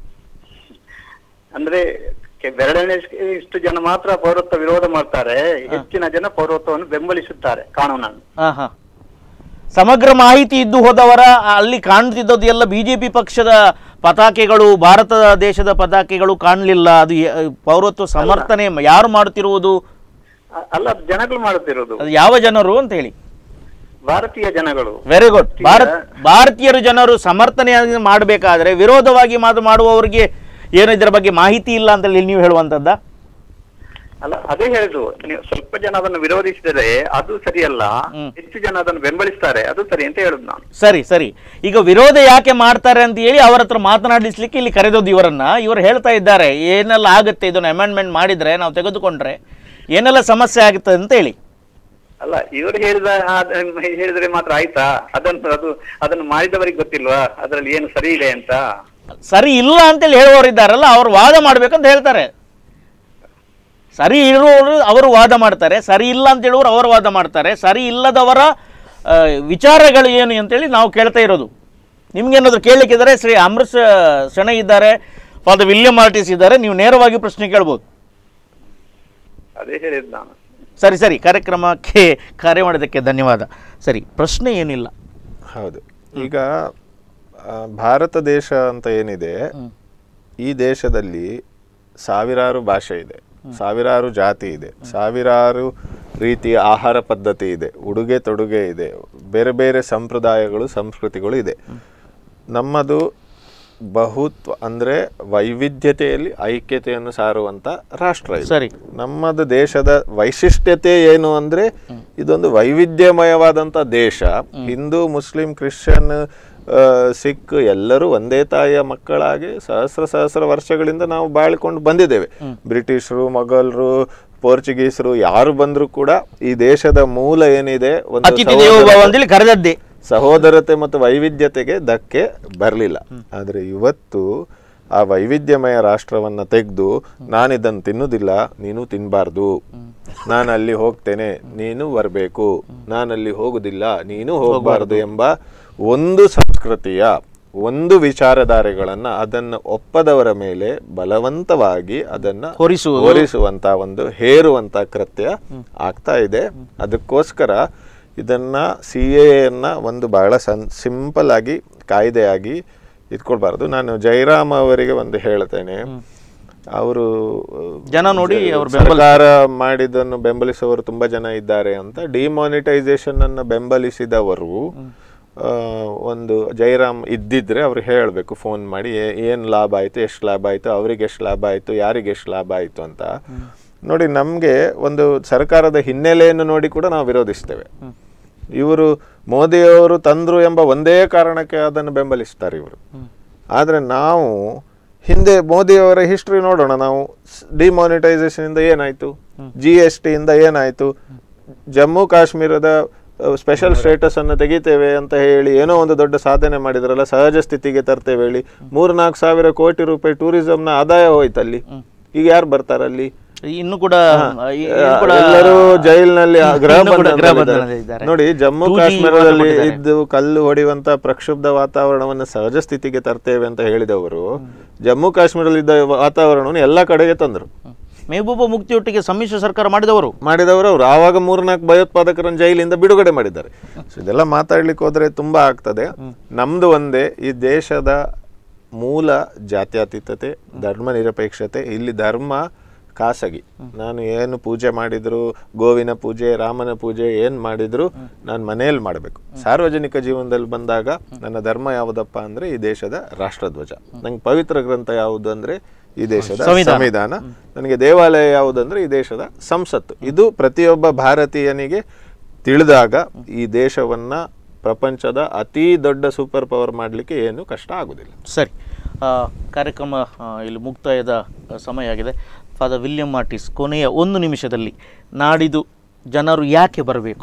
ಅಂದ್ರೆ ಕೆ- ಬೆರಳೆಣೆ ಇಷ್ಟು ಜನ ಮಾತ್ರ ಪೌರತ್ವ ವಿರೋಧ ಮಾಡ್ತಾರೆ ಹೆಚ್ಚಿನ ಜನ ಪೌರತ್ವವನ್ನು ಬೆಂಬಲಿಸುತ್ತಾರೆ ಕಾನೂನನ್ನು ಹಾ ಹಾ ಸಮಗ್ರ ಮಾಹಿತಿ ಇದ್ದು ಹೋದವರ ಅಲ್ಲಿ ಕಾಣ್ತಿದ್ದದ್ದು ಎಲ್ಲ ಬಿಜೆಪಿ ಪಕ್ಷದ ಪತಾಕೆಗಳು ಭಾರತ ದೇಶದ ಪತಾಕೆಗಳು ಕಾಣಲಿಲ್ಲ ಅದು ಯ- ಪೌರತ್ವ ಸಮರ್ಥನೆ ಯಾರು ಮಾಡುತ್ತಿರುವುದು ಅ- ಅಲ್ಲ ಜನಗಳು ಮಾಡುತ್ತಿರೋದು ಅದು ಯಾವ ಜನರು ಅಂತ ಹೇಳಿ ಭಾರತೀಯ ಜನಗಳು ವೆರಿ ಗುಡ್ ಭಾರತ್ ಭಾರತೀಯರು ಜನರು ಸಮರ್ಥನೆಯಾಗಿ ಮಾಡಬೇಕಾದ್ರೆ ವಿರೋಧವಾಗಿ ಮಾತು ಮಾಡುವವರಿಗೆ ಏನು ಇದರ ಬಗ್ಗೆ ಮಾಹಿತಿ ಇಲ್ಲ ಅಂತ ಹೇಳಿ ನೀವು ಹೇಳುವಂತದ್ದ ಅಲ್ಲ ಅದೇ ಹೇಳುದು ನೀವು ಸ್ವಲ್ಪ ಜನ ಅದನ್ನು ವಿರೋಧಿಸಿದರೆ ಅದು ಸರಿಯಲ್ಲ ಹ್ಮ್. ಹೆಚ್ಚು ಜನ ಅದನ್ನು ಬೆಂಬಲಿಸ್ತಾರೆ ಅದು ಸರಿ ಅಂತ ಹೇಳುದು ನಾನು ಸರಿ ಸರಿ ಈಗ ವಿರೋಧ ಯಾಕೆ ಮಾಡ್ತಾರೆ ಅಂತ ಹೇಳಿ ಅವರ ಹತ್ರ ಮಾತನಾಡಿಸ್ಲಿಕ್ಕೆ ಇಲ್ಲಿ ಕರೆದದ್ದು ಇವರನ್ನ ಇವರು ಹೇಳ್ತಾ ಇದ್ದಾರೆ ಏನೆಲ್ಲ ಆಗುತ್ತೆ ಇದನ್ನು ಅಮೆಂಡ್ಮೆಂಟ್ ಮಾಡಿದ್ರೆ ನಾವು ತೆಗೆದುಕೊಂಡ್ರೆ ಏನೆಲ್ಲ ಸಮಸ್ಯೆ ಆಗುತ್ತೆ ಅಂತ ಹೇಳಿ ಅಲ್ಲ ಇವರು ಹೇಳಿದ ಆ- ಹೇಳಿದ್ರೆ ಮಾತ್ರ ಆಯ್ತಾ ಅದನ್ನು ಅದು ಅದನ್ನು ಮಾಡಿದವರಿಗೆ ಗೊತ್ತಿಲ್ವಾ ಅದರಲ್ಲಿ ಏನು ಸರಿ ಇದೆ ಅಂತ ಸರಿ ಇಲ್ಲ ಅಂತೇಳಿ ಹೇಳುವವರು ಇದ್ದಾರಲ್ಲ ಅವರು ವಾದ ಮಾಡ್ಬೇಕಂತ ಹೇಳ್ತಾರೆ ಸರಿ ಇರುವವರು ಅವರು ವಾದ ಮಾಡ್ತಾರೆ ಸರಿ ಇಲ್ಲ ಅಂತ ಹೇಳುವವರು ಅವರು ವಾದ ಮಾಡ್ತಾರೆ ಸರಿ ಇಲ್ಲದವರ ಆ, ವಿಚಾರಗಳು ಏನು ಅಂತೇಳಿ ನಾವು ಕೇಳ್ತಾ ಇರೋದು ನಿಮ್ಗೇನಾದ್ರು ಕೇಳಲಿಕ್ಕಿದ್ದಾರೆ ಶ್ರೀ ಅಮೃತ್ ಶೆಣೈ ಇದ್ದಾರೆ ಫಾದರ್ ವಿಲಿಯಂ ಆರ್ಟಿಸ್ ಇದ್ದಾರೆ ನೀವು ನೇರವಾಗಿ ಪ್ರಶ್ನೆ ಕೇಳ್ಬೋದು ಅದೇ ಹೇಳಿದ್ ನಾನು ಸರಿ ಸರಿ ಕಾರ್ಯಕ್ರಮಕ್ಕೆ ಕಾರ್ಯ ಮಾಡೋದಕ್ಕೆ ಧನ್ಯವಾದ ಸರಿ ಪ್ರಶ್ನೆ ಏನಿಲ್ಲ ಹೌದು ಈಗ ಆ, ಭಾರತ ದೇಶ ಅಂತ ಏನಿದೆ ಈ ದೇಶದಲ್ಲಿ ಸಾವಿರಾರು ಭಾಷೆ ಇದೆ ಸಾವಿರಾರು ಜಾತಿ ಇದೆ ಸಾವಿರಾರು ರೀತಿಯ ಆಹಾರ ಪದ್ಧತಿ ಇದೆ ಉಡುಗೆ ತೊಡುಗೆ ಇದೆ ಬೇರೆ ಬೇರೆ ಸಂಪ್ರದಾಯಗಳು ಸಂಸ್ಕೃತಿಗಳು ಇದೆ ನಮ್ಮದು ಬಹುತ್ವ ಅಂದ್ರೆ ವೈವಿಧ್ಯತೆಯಲ್ಲಿ ಐಕ್ಯತೆಯನ್ನು ಸಾರುವಂತ ರಾಷ್ಟ್ರ ಇದು ಸರಿ. ನಮ್ಮದು ದೇಶದ ವೈಶಿಷ್ಟ್ಯತೆ ಏನು ಅಂದ್ರೆ ಇದೊಂದು ವೈವಿಧ್ಯಮಯವಾದಂತ ದೇಶ ಹಿಂದೂ ಮುಸ್ಲಿಂ ಕ್ರಿಶ್ಚಿಯನ್ ಆ, ಸಿಖ್ ಎಲ್ಲರೂ ಒಂದೇ ತಾಯಿಯ ಮಕ್ಕಳಾಗಿ ಸಹಸ್ರ ಸಹಸ್ರ ವರ್ಷಗಳಿಂದ ನಾವು ಬಾಳ್ಕೊಂಡು ಬಂದಿದ್ದೇವೆ ಬ್ರಿಟಿಷರು ಮೊಘಲರು ಪೋರ್ಚುಗೀಸರು ಯಾರು ಬಂದ್ರು ಕೂಡ ಈ ದೇಶದ ಮೂಲ ಏನಿದೆ ಒಂದು ಅತಿಥಿ ದೇವೋಭವ ಸಹೋದರತೆ- ಅಂತೇಳಿ ಕರೆದದ್ದೇ ಸಹೋದರತೆ ಮತ್ತು ವೈವಿಧ್ಯತೆಗೆ ಧಕ್ಕೆ ಬರಲಿಲ್ಲ ಆದರೆ ಇವತ್ತು ಆ ವೈವಿಧ್ಯಮಯ ರಾಷ್ಟ್ರವನ್ನ ತೆಗೆದು ನಾನಿದನ್ನು ತಿನ್ನುವುದಿಲ್ಲ ನೀನು ತಿನ್ನಬಾರ್ದು ನಾನು ಅಲ್ಲಿ ಹೋಗ್ತೇನೆ ನೀನು ಬರಬೇಕು ನಾನಲ್ಲಿ ಹೋಗುದಿಲ್ಲ ನೀನು ಹೋಗಬಾರ್ದು ಎಂಬ ಒಂದು ಸಂಸ್ಕೃತಿಯ ಒಂದು ವಿಚಾರಧಾರೆಗಳನ್ನ ಅದನ್ನ ಒಪ್ಪದವರ ಮೇಲೆ ಬಲವಂತವಾಗಿ ಅದನ್ನ ಹೊರಿಸುವುದು. ಹೊರಿಸುವಂತ ಒಂದು ಹೇರುವಂತ ಕೃತ್ಯ ಆಗ್ತಾ ಇದೆ ಅದಕ್ಕೋಸ್ಕರ ಇದನ್ನ ಸಿ ಎನ್ನ ಒಂದು ಬಹಳ ಸನ್ ಸಿಂಪಲ್ ಆಗಿ ಕಾಯ್ದೆಯಾಗಿ ಇಟ್ಕೊಳ್ಬಾರ್ದು ನಾನು ಜೈರಾಮ್ ಅವರಿಗೆ ಒಂದು ಹೇಳ್ತೇನೆ ಅವರು ಜನ ನೋಡಿ ಅವ್ರು ಸರ್ಕಾರ ಮಾಡಿದ್ದನ್ನು ಬೆಂಬಲಿಸುವವರು ತುಂಬಾ ಜನ ಇದ್ದಾರೆ ಅಂತ ಡಿಮಾನಿಟೈಸೇಷನ್ ಅನ್ನು ಬೆಂಬಲಿಸಿದವರು ಆ, ಒಂದು ಜೈರಾಮ್ ಇದ್ದಿದ್ರೆ ಅವ್ರು ಹೇಳಬೇಕು ಫೋನ್ ಮಾಡಿ ಏ- ಏನ್ ಲಾಭ ಆಯ್ತು ಎಷ್ಟು ಲಾಭ ಆಯ್ತು ಅವರಿಗೆ ಎಷ್ಟು ಲಾಭ ಆಯ್ತು ಯಾರಿಗೆ ಎಷ್ಟು ಲಾಭ ಆಯ್ತು ಅಂತ ನೋಡಿ ನಮ್ಗೆ ಒಂದು ಸರ್ಕಾರದ ಹಿನ್ನೆಲೆಯನ್ನು ನೋಡಿ ಕೂಡ ನಾವು ವಿರೋಧಿಸ್ತೇವೆ ಇವರು ಮೋದಿಯವರು ತಂದ್ರು ಎಂಬ ಒಂದೇ ಕಾರಣಕ್ಕೆ ಅದನ್ನು ಬೆಂಬಲಿಸ್ತಾರೆ ಇವರು ಆದ್ರೆ ನಾವು ಹಿಂದೆ ಮೋದಿಯವರ ಹಿಸ್ಟ್ರಿ ನೋಡೋಣ ನಾವು ಡಿಮಾನಿಟೈಸೇಷನ್ ಇಂದ ಏನಾಯ್ತು ಜಿ ಎಸ್ ಟಿ ಇಂದ ಏನಾಯ್ತು ಜಮ್ಮು ಕಾಶ್ಮೀರದ ಸ್ಪೆಷಲ್ ಸ್ಟೇಟಸ್ ಅನ್ನು ತೆಗಿತೇವೆ ಅಂತ ಹೇಳಿ ಏನೋ ಒಂದು ದೊಡ್ಡ ಸಾಧನೆ ಮಾಡಿದ್ರಲ್ಲ ಸಹಜ ಸ್ಥಿತಿಗೆ ತರ್ತೇವೆ ಹೇಳಿ ಮೂರ್ನಾಲ್ಕು ಸಾವಿರ ಕೋಟಿ ರೂಪಾಯಿ ಟೂರಿಸಂನ ಆದಾಯ ಹೋಯ್ತು ಅಲ್ಲಿ ಈಗ ಯಾರು ಬರ್ತಾರಲ್ಲಿ ಇನ್ನು ಕೂಡ ಇನ್ನು ಕೂಡ ಎಲ್ಲರೂ ಜೈಲಿನಲ್ಲಿ ಗೃಹ ಇನ್ನು ಕೂಡ ಗೃಹ ಬಂಧನದಲ್ಲಿದ್ದಾರೆ. ಬಂಧನದಲ್ಲಿದ್ದಾರೆ. ನೋಡಿ ಜಮ್ಮು 2G ಕಾಶ್ಮೀರದಲ್ಲಿ ವಾಸ ಮಾಡಿದ್ದಾರೆ. ಇದ್ದು ಕಲ್ಲು ಹೊಡೆಯುವಂತ ಪ್ರಕ್ಷುಬ್ಧ ವಾತಾವರಣವನ್ನು ಸಹಜ ಸ್ಥಿತಿಗೆ ತರ್ತೇವೆ ಅಂತ ಹೇಳಿದವರು ಜಮ್ಮು ಕಾಶ್ಮೀರದಲ್ಲಿ ಇದ್ದ ವಾತಾವರಣವನ್ನು ಎಲ್ಲಾ ಕಡೆಗೆ ತಂದ್ರು ಮೆಹಬೂಬ ಮುಕ್ತಿಯೊಟ್ಟಿಗೆ ಸಮ್ಮಿಶ್ರ ಸರ್ಕಾರ ಮಾಡಿದವರು ಮಾಡಿದವರು ಅವರು ಆವಾಗ ಮೂರ್ನಾಲ್ಕು ಭಯೋತ್ಪಾದಕರನ್ನು ಜೈಲಿಂದ ಬಿಡುಗಡೆ ಮಾಡಿದ್ದಾರೆ ಸೊ ಇದೆಲ್ಲ ಮಾತಾಡ್ಲಿಕ್ಕೆ ಹೋದ್ರೆ ತುಂಬಾ ಆಗ್ತದೆ ನಮ್ದು ಒಂದೇ ಈ ದೇಶದ ಮೂಲ ಜಾತ್ಯತೀತತೆ ಧರ್ಮ ನಿರಪೇಕ್ಷತೆ ಇಲ್ಲಿ ಧರ್ಮ ಖಾಸಗಿ ನಾನು ಏನು ಪೂಜೆ ಮಾಡಿದ್ರು ಗೋವಿನ ಪೂಜೆ ರಾಮನ ಪೂಜೆ ಏನ್ ಮಾಡಿದ್ರು ನಾನು ಮನೆಯಲ್ಲಿ ಮಾಡಬೇಕು ಸಾರ್ವಜನಿಕ ಜೀವನದಲ್ಲಿ ಬಂದಾಗ ನನ್ನ ಧರ್ಮ ಯಾವುದಪ್ಪ ಅಂದ್ರೆ ಈ ದೇಶದ ರಾಷ್ಟ್ರಧ್ವಜ ನಂಗೆ ಪವಿತ್ರ ಗ್ರಂಥ ಯಾವುದು ಅಂದ್ರೆ ಈ ದೇಶದ ಸಂವಿಧಾನ. ಸಂವಿಧಾನ ನನಗೆ ದೇವಾಲಯ ಯಾವುದಂದ್ರೆ ಈ ದೇಶದ ಸಂಸತ್ತು ಇದು ಪ್ರತಿಯೊಬ್ಬ ಭಾರತೀಯನಿಗೆ ತಿಳಿದಾಗ ಈ ದೇಶವನ್ನ ಪ್ರಪಂಚದ ಅತಿ ದೊಡ್ಡ ಸೂಪರ್ ಪವರ್ ಮಾಡಲಿಕ್ಕೆ ಏನು ಕಷ್ಟ ಆಗುದಿಲ್ಲ ಸರಿ ಆ, ಕಾರ್ಯಕ್ರಮ ಆ, ಇಲ್ಲಿ ಮುಕ್ತಾಯದ ಆ, ಸಮಯ ಆಗಿದೆ ಫಾದರ್ ವಿಲಿಯಂ ಮಾರ್ಟಿಸ್ ಕೊನೆಯ ಒಂದು ನಿಮಿಷದಲ್ಲಿ ನಾಡಿದು ಜನರು ಯಾಕೆ ಬರಬೇಕು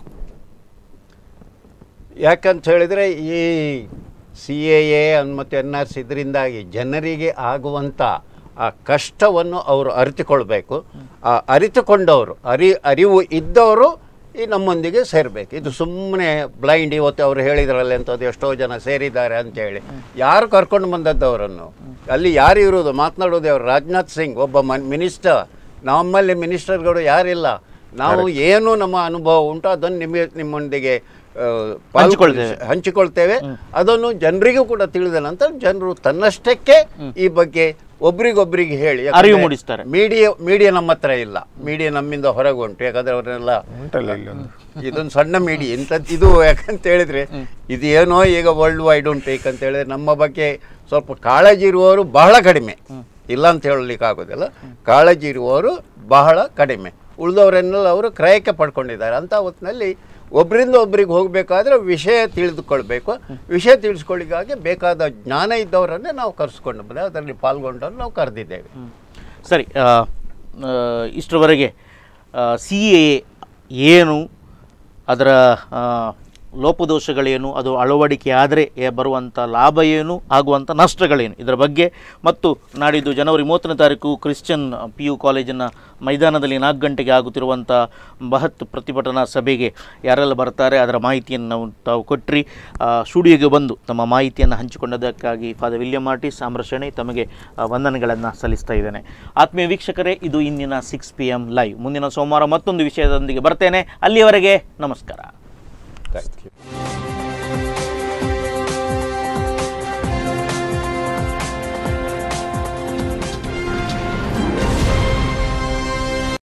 ಯಾಕಂತ ಹೇಳಿದರೆ ಈ ಸಿ ಎ ಎ ಮತ್ತು ಎನ್ ಆರ್ ಸಿ ಇದರಿಂದಾಗಿ ಜನರಿಗೆ ಆಗುವಂಥ ಆ ಕಷ್ಟವನ್ನು ಅವರು ಅರಿತುಕೊಳ್ಬೇಕು ಆ ಅರಿತುಕೊಂಡವರು ಅರಿ ಅರಿವು ಇದ್ದವರು ಈ ನಮ್ಮೊಂದಿಗೆ ಸೇರಬೇಕು ಇದು ಸುಮ್ಮನೆ ಬ್ಲೈಂಡ್ ಇವತ್ತು ಅವರು ಹೇಳಿದ್ರಲ್ಲ ಎಂಥದ್ದು ಎಷ್ಟೋ ಜನ ಸೇರಿದ್ದಾರೆ ಅಂತೇಳಿ ಯಾರು ಕರ್ಕೊಂಡು ಬಂದದ್ದವರನ್ನು ಅಲ್ಲಿ ಯಾರು ಇರೋದು ಮಾತನಾಡೋದು ಅವರು ರಾಜನಾಥ್ ಸಿಂಗ್ ಒಬ್ಬ ಮನ್ ಮಿನಿಸ್ಟರ್ ನಮ್ಮಲ್ಲಿ ಮಿನಿಸ್ಟರ್ಗಳು ಯಾರಿಲ್ಲ ನಾವು ಏನು ನಮ್ಮ ಅನುಭವ ಉಂಟು ಅದನ್ನು ನಿಮಗೆ ನಿಮ್ಮೊಂದಿಗೆ ಆ, ಪಾಲ್ಗೊಳ್ಳಿ- ಹಂಚಿಕೊಳ್ತೇವೆ. ಹಂಚಿಕೊಳ್ತೇವೆ ಅದನ್ನು ಜನರಿಗೂ ಕೂಡ ತಿಳಿದ ನಂತರ ಜನರು ತನ್ನಷ್ಟಕ್ಕೆ ಈ ಬಗ್ಗೆ ಒಬ್ರಿಗೊಬ್ರಿಗೆ ಹೇಳಿ ಅರಿವು ಮೂಡಿಸ್ತಾರೆ. ಮೀಡಿಯಾ ಮೀಡಿಯಾ ನಮ್ಮ ಹತ್ರ ಇಲ್ಲ ಮೀಡಿಯಾ ನಮ್ಮಿಂದ ಹೊರಗೆ ಉಂಟು ಯಾಕಂದ್ರೆ ಅವರೆಲ್ಲ ಉಂಟಲ್ಲ ಇಲ್ಲಿ ಒಂದು ಇದೊಂದು ಸಣ್ಣ ಮೀಡಿಯಾ ಇಂಥದ್ದು ಇದು ಯಾಕಂತ ಹೇಳಿದ್ರೆ ಇದು ಏನೋ ಈಗ ವರ್ಲ್ಡ್ ವೈಡ್ ಉಂಟು ಯಾಕಂತ ಹೇಳಿದ್ರೆ ನಮ್ಮ ಬಗ್ಗೆ ಸ್ವಲ್ಪ ಕಾಳಜಿ ಇರುವವರು ಬಹಳ ಕಡಿಮೆ ಇಲ್ಲ ಅಂತ ಹೇಳಲಿಕ್ಕೆ ಆಗೋದಿಲ್ಲ ಕಾಳಜಿ ಇರುವವರು ಬಹಳ ಕಡಿಮೆ ಉಳಿದವರನ್ನೆಲ್ಲ ಅವರು ಕ್ರಯಕ್ಕೆ ಪಡ್ಕೊಂಡಿದ್ದಾರೆ ಅಂತ ಹೊತ್ತಿನಲ್ಲಿ ಒಬ್ಬರಿಂದ ಒಬ್ಬರಿಗೆ ಹೋಗಬೇಕಾದ್ರೆ ವಿಷಯ ತಿಳಿದುಕೊಳ್ಬೇಕು ವಿಷಯ ತಿಳಿಸ್ಕೊಳ್ಳಿಗಾಗಿ ಬೇಕಾದ ಜ್ಞಾನ ಇದ್ದವರನ್ನೇ ನಾವು ಕರೆಸ್ಕೊಂಡು ಬಂದರೆ ಅದರಲ್ಲಿ ಪಾಲ್ಗೊಂಡವ್ರು ನಾವು ಕರೆದಿದ್ದೇವೆ ಸರಿ ಆ, ಆ, ಇಷ್ಟರವರೆಗೆ ಸಿ ಎ ಏನು ಅದರ ಆ, ಲೋಪದೋಷಗಳೇನು ಅದು ಅಳವಡಿಕೆ ಆದರೆ ಬರುವಂಥ ಲಾಭ ಏನು ಆಗುವಂಥ ನಷ್ಟಗಳೇನು ಇದರ ಬಗ್ಗೆ ಮತ್ತು ನಾಡಿದ್ದು ಜನವರಿ ಮೂವತ್ತನೇ ತಾರೀಕು ಕ್ರಿಶ್ಚಿಯನ್ ಪಿ ಯು ಕಾಲೇಜಿನ ಮೈದಾನದಲ್ಲಿ ನಾಲ್ಕು ಗಂಟೆಗೆ ಆಗುತ್ತಿರುವಂಥ ಬೃಹತ್ ಪ್ರತಿಭಟನಾ ಸಭೆಗೆ ಯಾರೆಲ್ಲ ಬರ್ತಾರೆ ಅದರ ಮಾಹಿತಿಯನ್ನು ನಾವು ತಾವು ಕೊಟ್ಟರಿ ಸ್ಟುಡಿಯೋಗೆ ಬಂದು ತಮ್ಮ ಮಾಹಿತಿಯನ್ನು ಹಂಚಿಕೊಂಡದಕ್ಕಾಗಿ ಫಾದರ್ ವಿಲಿಯಂ ಮಾರ್ಟಿಸ್ ಆಮ್ರಶಣೆ ತಮಗೆ ಆ, ವಂದನೆಗಳನ್ನು ಸಲ್ಲಿಸ್ತಾ ಇದ್ದೇನೆ ಆತ್ಮೀಯ ವೀಕ್ಷಕರೇ ಇದು ಇಂದಿನ ಸಿಕ್ಸ್ ಪಿ ಎಮ್ ಲೈವ್ ಮುಂದಿನ ಸೋಮವಾರ ಮತ್ತೊಂದು ವಿಷಯದೊಂದಿಗೆ ಬರ್ತೇನೆ ಅಲ್ಲಿಯವರೆಗೆ ನಮಸ್ಕಾರ ಥ್ಯಾಂಕ್ ಯು